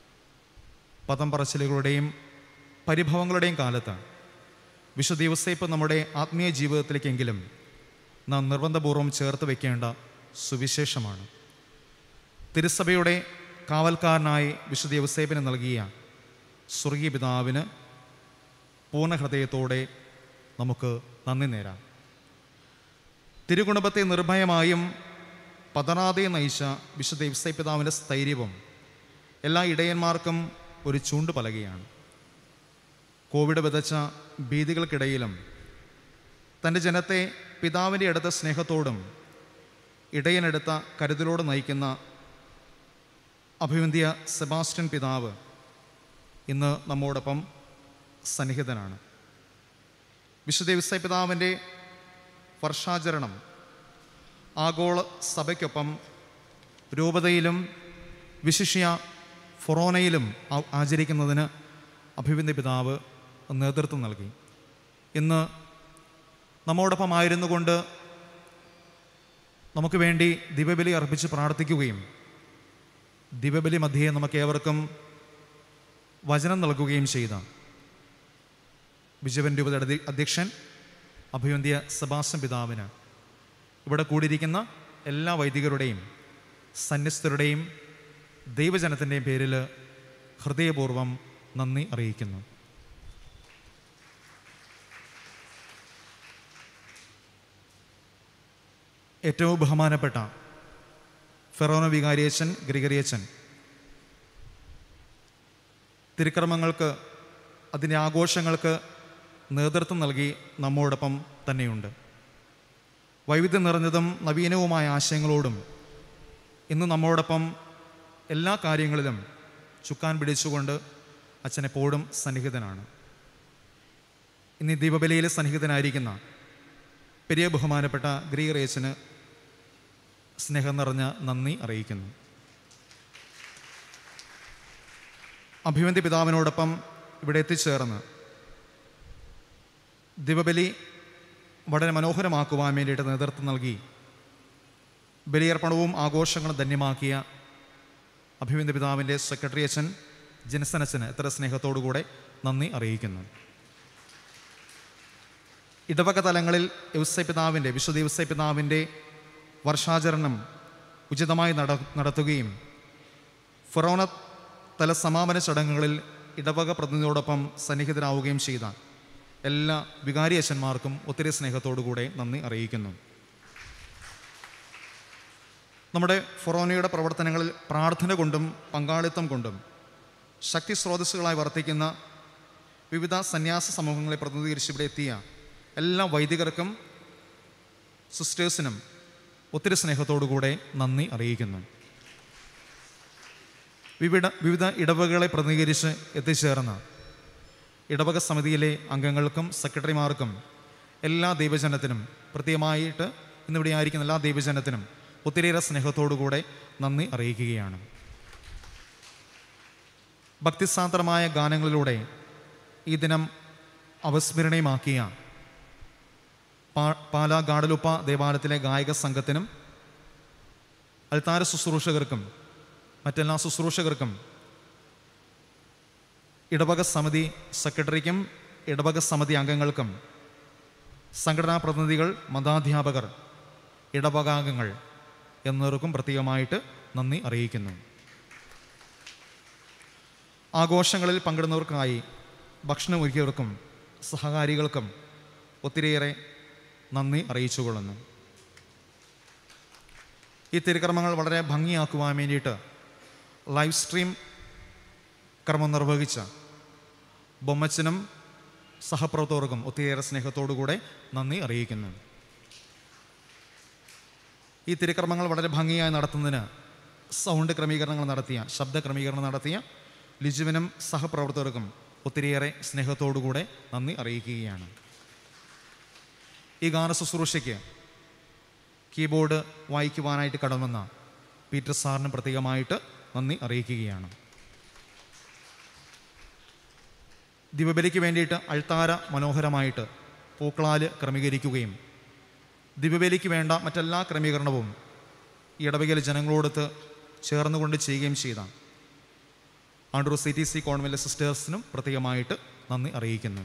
പദം പറച്ചിലുകളുടെയും പരിഭവങ്ങളുടെയും കാലത്ത് വിശുദ്ധ യുവസേപ്പ് നമ്മുടെ ആത്മീയ ജീവിതത്തിലേക്കെങ്കിലും നാം നിർബന്ധപൂർവ്വം ചേർത്ത് വയ്ക്കേണ്ട സുവിശേഷമാണ് തിരുസഭയുടെ കാവൽക്കാരനായി വിശുദ്ധ യവസേപ്പിന് നൽകിയ സ്വർഗീയ പിതാവിന് പൂർണ്ണ ഹൃദയത്തോടെ നമുക്ക് നന്ദി നേരാം തിരുകുടുംബത്തെ നിർഭയമായും പതറാതെ നയിച്ച വിശുദ്ധ യവസേ പിതാവിൻ്റെ സ്ഥൈര്യവും എല്ലാ ഇടയന്മാർക്കും ഒരു ചൂണ്ട് പലകയാണ് കോവിഡ് വിതച്ച ഭീതികൾക്കിടയിലും തൻ്റെ ജനത്തെ പിതാവിൻ്റെ അടുത്ത സ്നേഹത്തോടും ഇടയനെടുത്ത കരുതലോട് നയിക്കുന്ന അഭിവന്ധ്യ സെബാസ്റ്റ്യൻ പിതാവ് ഇന്ന് നമ്മോടൊപ്പം സന്നിഹിതനാണ് വിശുദ്ധ വിസയ പിതാവിൻ്റെ വർഷാചരണം ആഗോള സഭയ്ക്കൊപ്പം രൂപതയിലും വിശിഷ്യ ഫൊറോനയിലും ആ- ആചരിക്കുന്നതിന് അഭിവന്ധ്യ പിതാവ് നേതൃത്വം നൽകി ഇന്ന് നമ്മോടൊപ്പം ആയിരുന്നു കൊണ്ട് നമുക്ക് വേണ്ടി ദിവ്യബലി അർപ്പിച്ച് പ്രാർത്ഥിക്കുകയും ദിവ്യബലി മധ്യേ നമുക്ക് ഏവർക്കും വചനം നൽകുകയും ചെയ്ത വിജയവൻ രൂപതയുടെ അധ്യ- അധ്യക്ഷൻ അഭിവന്ധ്യ സെബാസ്റ്റ്യൻ പിതാവിന് ഇവിടെ കൂടിയിരിക്കുന്ന എല്ലാ വൈദികരുടെയും സന്യസ്തരുടെയും ദൈവജനത്തിൻ്റെയും പേരിൽ ഹൃദയപൂർവ്വം നന്ദി അറിയിക്കുന്നു ഏറ്റവും ബഹുമാനപ്പെട്ട ഫെറോന വികാരിയച്ചൻ ഗ്രിഗറിയച്ചൻ തിരുക്കർമ്മങ്ങൾക്ക് അതിൻ്റെ ആഘോഷങ്ങൾക്ക് നേതൃത്വം നൽകി നമ്മോടൊപ്പം തന്നെയുണ്ട് വൈവിധ്യം നിറഞ്ഞതും നവീനവുമായ ആശയങ്ങളോടും ഇന്ന് നമ്മോടൊപ്പം എല്ലാ കാര്യങ്ങളിലും ചുക്കാൻ പിടിച്ചുകൊണ്ട് അച്ഛൻ എപ്പോഴും സന്നിഹിതനാണ് ഇന്ന് ഈ ദീപബലിയിൽ സന്നിഹിതനായിരിക്കുന്ന പെരിയ ബഹുമാനപ്പെട്ട ഗ്രീറേച്ചന് സ്നേഹം നിറഞ്ഞ നന്ദി അറിയിക്കുന്നു അഭിവന്തി പിതാവിനോടൊപ്പം ഇവിടെ എത്തിച്ചേർന്ന് ദിവബലി വളരെ മനോഹരമാക്കുവാൻ വേണ്ടിയിട്ട് നേതൃത്വം നൽകി ബലിയർപ്പണവും ആഘോഷങ്ങളും ധന്യമാക്കിയ അഭിവന്തി പിതാവിൻ്റെ സെക്രട്ടറി അച്ഛൻ ജനസനച്ചന് എത്ര സ്നേഹത്തോടുകൂടെ നന്ദി അറിയിക്കുന്നു ഇടവക തലങ്ങളിൽ യവസ പിതാവിൻ്റെ വിശുദ്ധ യവസ പിതാവിൻ്റെ വർഷാചരണം ഉചിതമായി നട നടത്തുകയും ഫൊറോണ തല സമാപന ചടങ്ങുകളിൽ ഇടവക പ്രതിനിധിയോടൊപ്പം സന്നിഹിതരാവുകയും ചെയ്ത എല്ലാ വികാരി അച്ഛന്മാർക്കും ഒത്തിരി സ്നേഹത്തോടുകൂടെ നന്ദി അറിയിക്കുന്നു നമ്മുടെ ഫൊറോനയുടെ പ്രവർത്തനങ്ങളിൽ പ്രാർത്ഥന കൊണ്ടും പങ്കാളിത്തം കൊണ്ടും ശക്തി സ്രോതസ്സുകളായി വർത്തിക്കുന്ന വിവിധ സന്യാസ സമൂഹങ്ങളെ പ്രതിനിധീകരിച്ച് ഇവിടെ എത്തിയ എല്ലാ വൈദികർക്കും സിസ്റ്റേഴ്സിനും ഒത്തിരി സ്നേഹത്തോടുകൂടെ നന്ദി അറിയിക്കുന്നു വിവിധ വിവിധ ഇടവകകളെ പ്രതിനിധീകരിച്ച് എത്തിച്ചേർന്ന ഇടവക സമിതിയിലെ അംഗങ്ങൾക്കും സെക്രട്ടറിമാർക്കും എല്ലാ ദൈവജനത്തിനും പ്രത്യേകമായിട്ട് ഇന്നിവിടെ ആയിരിക്കുന്ന എല്ലാ ദൈവജനത്തിനും ഒത്തിരിയേറെ സ്നേഹത്തോടുകൂടെ നന്ദി അറിയിക്കുകയാണ് ഭക്തിസാന്ദ്രമായ ഗാനങ്ങളിലൂടെ ഈ ദിനം അവസ്മരണീയമാക്കിയ പാ- പാലാ ഗാഡലുപ്പ ദേവാലയത്തിലെ ഗായക സംഘത്തിനും അൽത്താര ശുശ്രൂഷകർക്കും മറ്റെല്ലാ ശുശ്രൂഷകർക്കും ഇടവക സമിതി സെക്രട്ടറിക്കും ഇടവക സമിതി അംഗങ്ങൾക്കും സംഘടനാ പ്രതിനിധികൾ മതാധ്യാപകർ ഇടവകാംഗങ്ങൾ എന്നിവർക്കും പ്രത്യേകമായിട്ട് നന്ദി അറിയിക്കുന്നു ആഘോഷങ്ങളിൽ പങ്കിടുന്നവർക്കായി ഭക്ഷണം ഒരുക്കിയവർക്കും സഹകാരികൾക്കും ഒത്തിരിയേറെ നന്ദി അറിയിച്ചുകൊള്ളുന്നു ഈ തിരുക്കർമ്മങ്ങൾ വളരെ ഭംഗിയാക്കുവാൻ വേണ്ടിയിട്ട് ലൈവ് സ്ട്രീം കർമ്മം നിർവഹിച്ച ബൊമ്മച്ചനും സഹപ്രവർത്തകർക്കും ഒത്തിരിയേറെ സ്നേഹത്തോടുകൂടെ നന്ദി അറിയിക്കുന്നു ഈ തിരുക്കർമ്മങ്ങൾ വളരെ ഭംഗിയായി നടത്തുന്നതിന് സൗണ്ട് ക്രമീകരണങ്ങൾ നടത്തിയ ശബ്ദ ക്രമീകരണം നടത്തിയ ലിജുവിനും സഹപ്രവർത്തകർക്കും ഒത്തിരിയേറെ സ്നേഹത്തോടുകൂടെ നന്ദി അറിയിക്കുകയാണ് ഈ ഗാന ശുശ്രൂഷയ്ക്ക് കീബോർഡ് വായിക്കുവാനായിട്ട് കടമെന്ന പീറ്റർ സാറിന് പ്രത്യേകമായിട്ട് നന്ദി അറിയിക്കുകയാണ് ദിവബലിക്ക് വേണ്ടിയിട്ട് അൾത്താര മനോഹരമായിട്ട് പൂക്കളാൽ ക്രമീകരിക്കുകയും ദിവബലിക്ക് വേണ്ട മറ്റെല്ലാ ക്രമീകരണവും ഈ ഇടവകയിലെ ജനങ്ങളോടൊത്ത് ചേർന്നുകൊണ്ട് ചെയ്യുകയും ചെയ്ത Andrew C T C convent സിസ്റ്റേഴ്സിനും പ്രത്യേകമായിട്ട് നന്ദി അറിയിക്കുന്നു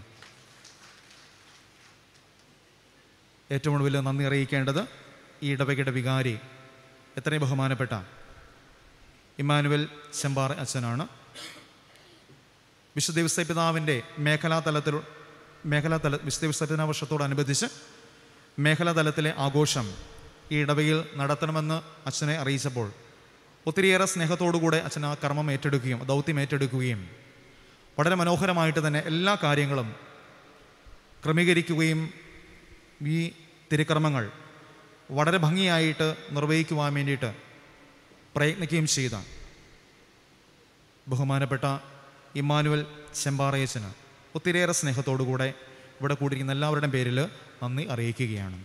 ഏറ്റവും ഒടുവിൽ നന്ദി അറിയിക്കേണ്ടത് ഈ ഇടവകയുടെ വികാരി എത്രയും ബഹുമാനപ്പെട്ട ഇമ്മാനുവൽ ചെമ്പാറ അച്ഛനാണ് വിശുദ്ധ ദിവസ പിതാവിൻ്റെ മേഖലാ തലത്തിൽ മേഖലാ തല വിശുദ്ധ ദിവസ വർഷത്തോടനുബന്ധിച്ച് മേഖലാ തലത്തിലെ ആഘോഷം ഈ ഇടവകയിൽ നടത്തണമെന്ന് അച്ഛനെ അറിയിച്ചപ്പോൾ ഒത്തിരിയേറെ സ്നേഹത്തോടുകൂടെ അച്ഛൻ ആ കർമ്മം ഏറ്റെടുക്കുകയും ദൗത്യം ഏറ്റെടുക്കുകയും വളരെ മനോഹരമായിട്ട് തന്നെ എല്ലാ കാര്യങ്ങളും ക്രമീകരിക്കുകയും ഈ തിരുക്കർമ്മങ്ങൾ വളരെ ഭംഗിയായിട്ട് നിർവഹിക്കുവാൻ വേണ്ടിയിട്ട് പ്രയത്നിക്കുകയും ചെയ്ത ബഹുമാനപ്പെട്ട ഇമ്മാനുവൽ ചെമ്പാറയച്ചന് ഒത്തിരിയേറെ സ്നേഹത്തോടുകൂടെ ഇവിടെ കൂടിയിരിക്കുന്ന എല്ലാവരുടെയും പേരിൽ നന്ദി അറിയിക്കുകയാണ്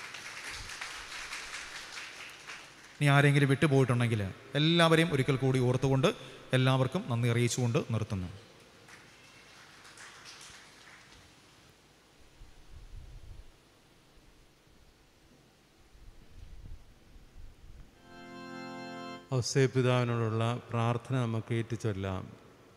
ഇനി ആരെങ്കിലും വിട്ടുപോയിട്ടുണ്ടെങ്കിൽ എല്ലാവരെയും ഒരിക്കൽ കൂടി ഓർത്തുകൊണ്ട് എല്ലാവർക്കും നന്ദി അറിയിച്ചുകൊണ്ട് നിർത്തുന്നു ഔസേപിതാവിനോടുള്ള പ്രാർത്ഥന നമുക്ക് ഏറ്റുചൊല്ലാം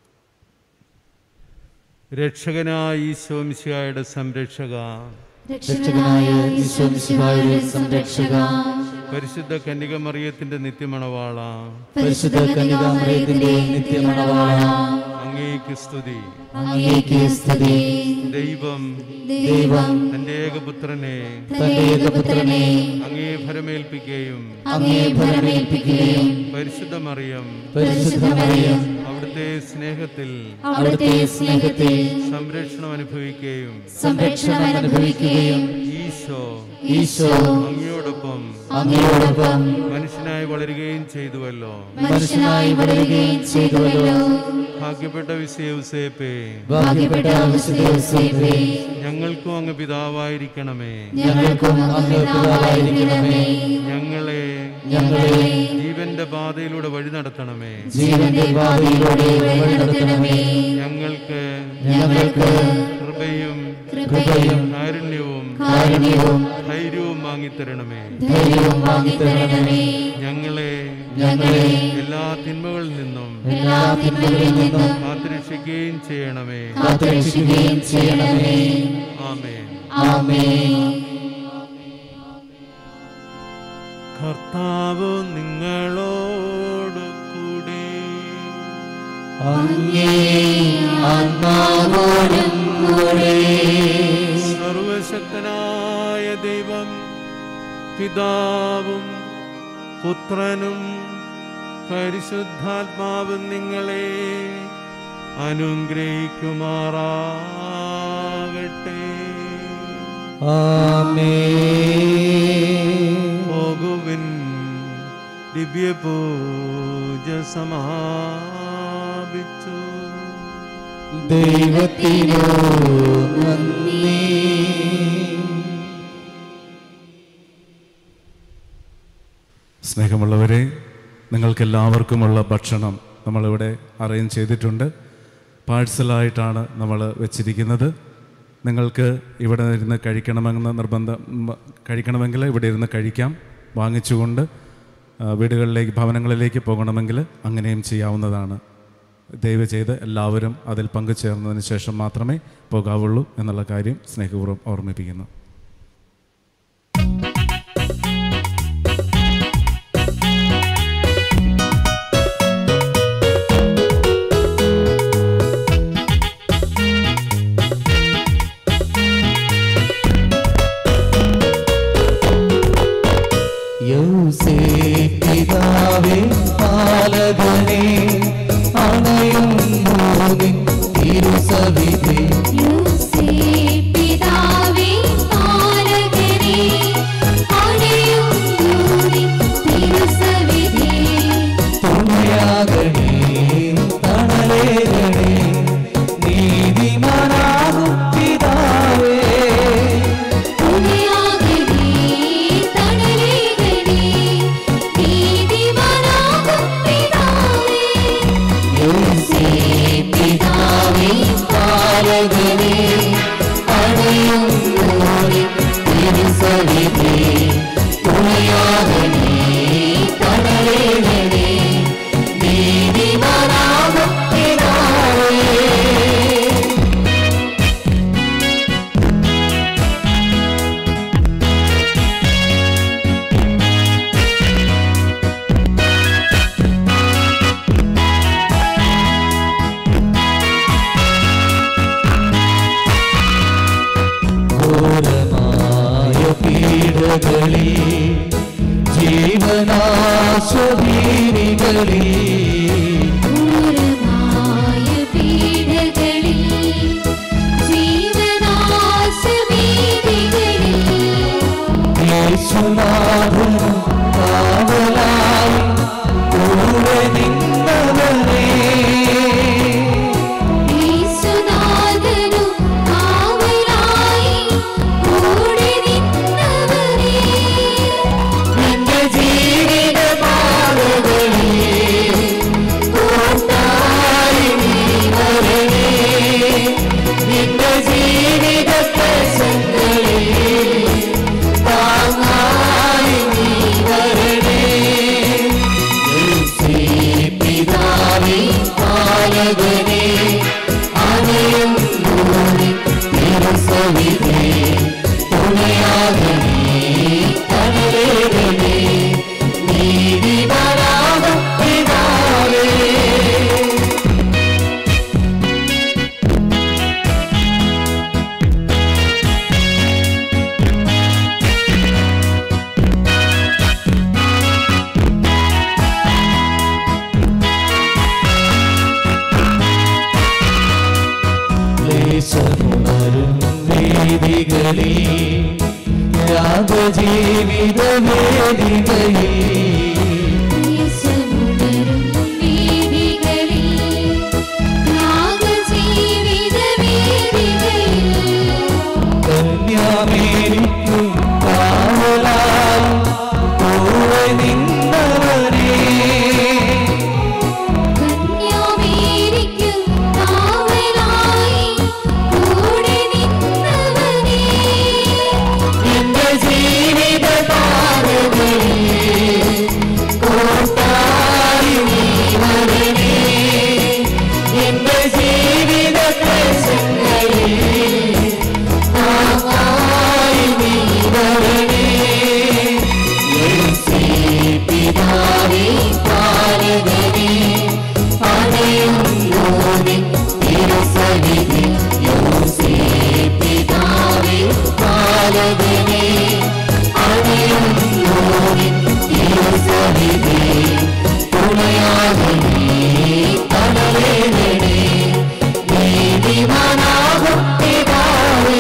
രക്ഷകനായ ഈശോമിശിഹായുടെ സംരക്ഷക രക്ഷകനായ ഈശോമിശിഹായുടെ സംരക്ഷക പരിശുദ്ധ കന്യക മറിയത്തിന്റെ നിത്യമണവാള പരിശുദ്ധ കന്യകാമറിയത്തിന്റെ നിത്യമണവാള അങ്ങേ അങ്ങേക്ക് സ്തുതി അങ്ങേക്ക് സ്തുതി. ദൈവം ദൈവം തന്റെ ഏകപുത്രനെ തന്റെ ഏകപുത്രനെ അങ്ങേ ഫലമേൽപ്പിക്കുകയും അങ്ങേ ഫലമേൽപ്പിക്കുകയും പരിശുദ്ധ മറിയം പരിശുദ്ധ മറിയം അവിടുത്തെ സ്നേഹത്തിൽ അവിടുത്തെ സ്നേഹത്തിൽ സംരക്ഷണം അനുഭവിക്കുകയും സംരക്ഷണം അനുഭവിക്കുകയും ഈശോ ഈശോ അങ്ങയോടൊപ്പം അങ്ങയോടൊപ്പം മനുഷ്യനായി വളരുകയും ചെയ്തുവല്ലോ മനുഷ്യനായി വളരുകയും ചെയ്തുവല്ലോ ഭാഗ്യപ്പെട്ട വിശേഷേപ്പേ ഭാഗ്യപ്പെട്ട വിശുദ്ധ യോസേപ്പേ, ഞങ്ങൾക്കും അങ്ങ് പിതാവായിരിക്കണമേ ഞങ്ങൾക്കും അങ്ങ് പിതാവായിരിക്കണമേ. ഞങ്ങളെ ഞങ്ങളെ ജീവന്റെ പാതയിലൂടെ വഴി നടത്തണമേ ജീവന്റെ പാതയിലൂടെ വഴി നടത്തണമേ. ഞങ്ങൾക്ക് ഞങ്ങൾക്ക് കൃപയും കൃപയും കാരുണ്യവും കാരുണ്യവും ധൈര്യവും വാങ്ങിത്തരണമേ ധൈര്യവും വാങ്ങിത്തരണമേ. ഞങ്ങളെ ഞങ്ങളെ എല്ലാ തിന്മകളിൽ നിന്നും എല്ലാ തിന്മകളിൽ നിന്നും കാത്തുരക്ഷിക്കുകയും ചെയ്യണമേ കാത്തുരക്ഷിക്കുകയും ചെയ്യണമേ. ആമേൻ ആമേൻ. കർത്താവ് നിങ്ങളോട് കൂടി അങ്ങേ ആത്മാവോടും കൂടെ സർവശക്തനായ ദൈവം പിതാവും പുത്രനും പരിശുദ്ധാത്മാവും നിങ്ങളെ അനുഗ്രഹിക്കുമാറാകട്ടെ പോകുവിൻ ദിവ്യപൂജ സമാപിച്ചു ദൈവത്തിനു നന്ദി സ്നേഹമുള്ളവരെ നിങ്ങൾക്കെല്ലാവർക്കുമുള്ള ഭക്ഷണം നമ്മളിവിടെ അറേഞ്ച് ചെയ്തിട്ടുണ്ട് പാഴ്സലായിട്ടാണ് നമ്മൾ വെച്ചിരിക്കുന്നത് നിങ്ങൾക്ക് ഇവിടെ ഇരുന്ന് കഴിക്കണമെന്ന് നിർബന്ധം ഉം, കഴിക്കണമെങ്കിൽ ഇവിടെ ഇരുന്ന് കഴിക്കാം വാങ്ങിച്ചുകൊണ്ട് ആ, വീടുകളിലേക്ക് ഭവനങ്ങളിലേക്ക് പോകണമെങ്കിൽ അങ്ങനെയും ചെയ്യാവുന്നതാണ് ദയവ് ചെയ്ത് എല്ലാവരും അതിൽ പങ്കുചേർന്നതിന് ശേഷം മാത്രമേ പോകാവുള്ളൂ എന്നുള്ള കാര്യം സ്നേഹപൂർവ്വം ഓർമ്മിപ്പിക്കുന്നു യൗസേപിതാവേ പാലകനേ അണയുന്നു നിൻ തിരുസവിധേ പിതാവേ പാലകനേ അണയുന്നു നിൻ തിരുസവിധേ തുണയാകണേ തണലേകണേ നീതിമാനാകും പിതാവേ തുണയാകണേ തണലേകണേ നീതിമാനാകും പിതാവേ യൗസേപിതാവേ പാലകനേ അണയുന്നു നിൻ തിരുസവിധേ തുണയാകണേ തണലേകണേ നീതിമാനാകും പിതാവേ ഘോരമായ പീഡകളിൽ ജീവനാശവീരികളിൽ ഘോരമായ പീഡകളിൽ ജീവനാശവീഥികളിൽ യേശുനാഥൻ കാവലായി കൂടെ നിന്നവനേ യേശുനാഥനു കാവലായി കൂടെ നിന്നവനേ നിന്റെ ജീവിത പാതകളിൽ കൂട്ടായി നീ വരണേ നിന്റെ ജീവിത പ്രശ്നങ്ങളിൽ താങ്ങായി നീ വരണേ യേശുവേ വേദികളിൽ യാഗജീവിത വേദികളിൽ യേശുമുണരും വീഥികളിൽ യാഗജീവിത വേദികളിൽ കന്യാമേരിക്കും കാവലാൽ കൂടെ നിന്നവരേ കന്യാമേരിക്കും കാവലായി കൂടെ നിന്നവനേ എന്റെ ജീവിത പാതകളിൽ കൂട്ടായി നീ വരണേ എന്റെ ജീവിത ക്ലേശങ്ങളിൽ താങ്ങായി നീ വരണേ യേശുവേ പിതാവേ പാലകനേ അണയുന്നു നിൻ തിരുസന്നിധി യോസേ പിതാവേ പാലകനേ അണയുന്നു നിൻ തിരുസന്നിധി തുണയാകണേ തണലേകണേ നീതിമാനാകും പിതാവേ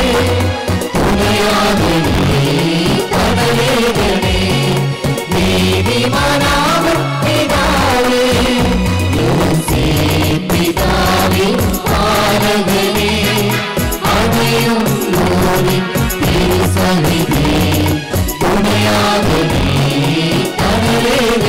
തുണയാകണേ തണലേകണേ നീതിമാനാകും പിതാവേ യോസേ പിതാവേ പാലകനേ അണയും ലോറി തിരുസന്നിധി തുണയാകണേ തണലേകണേ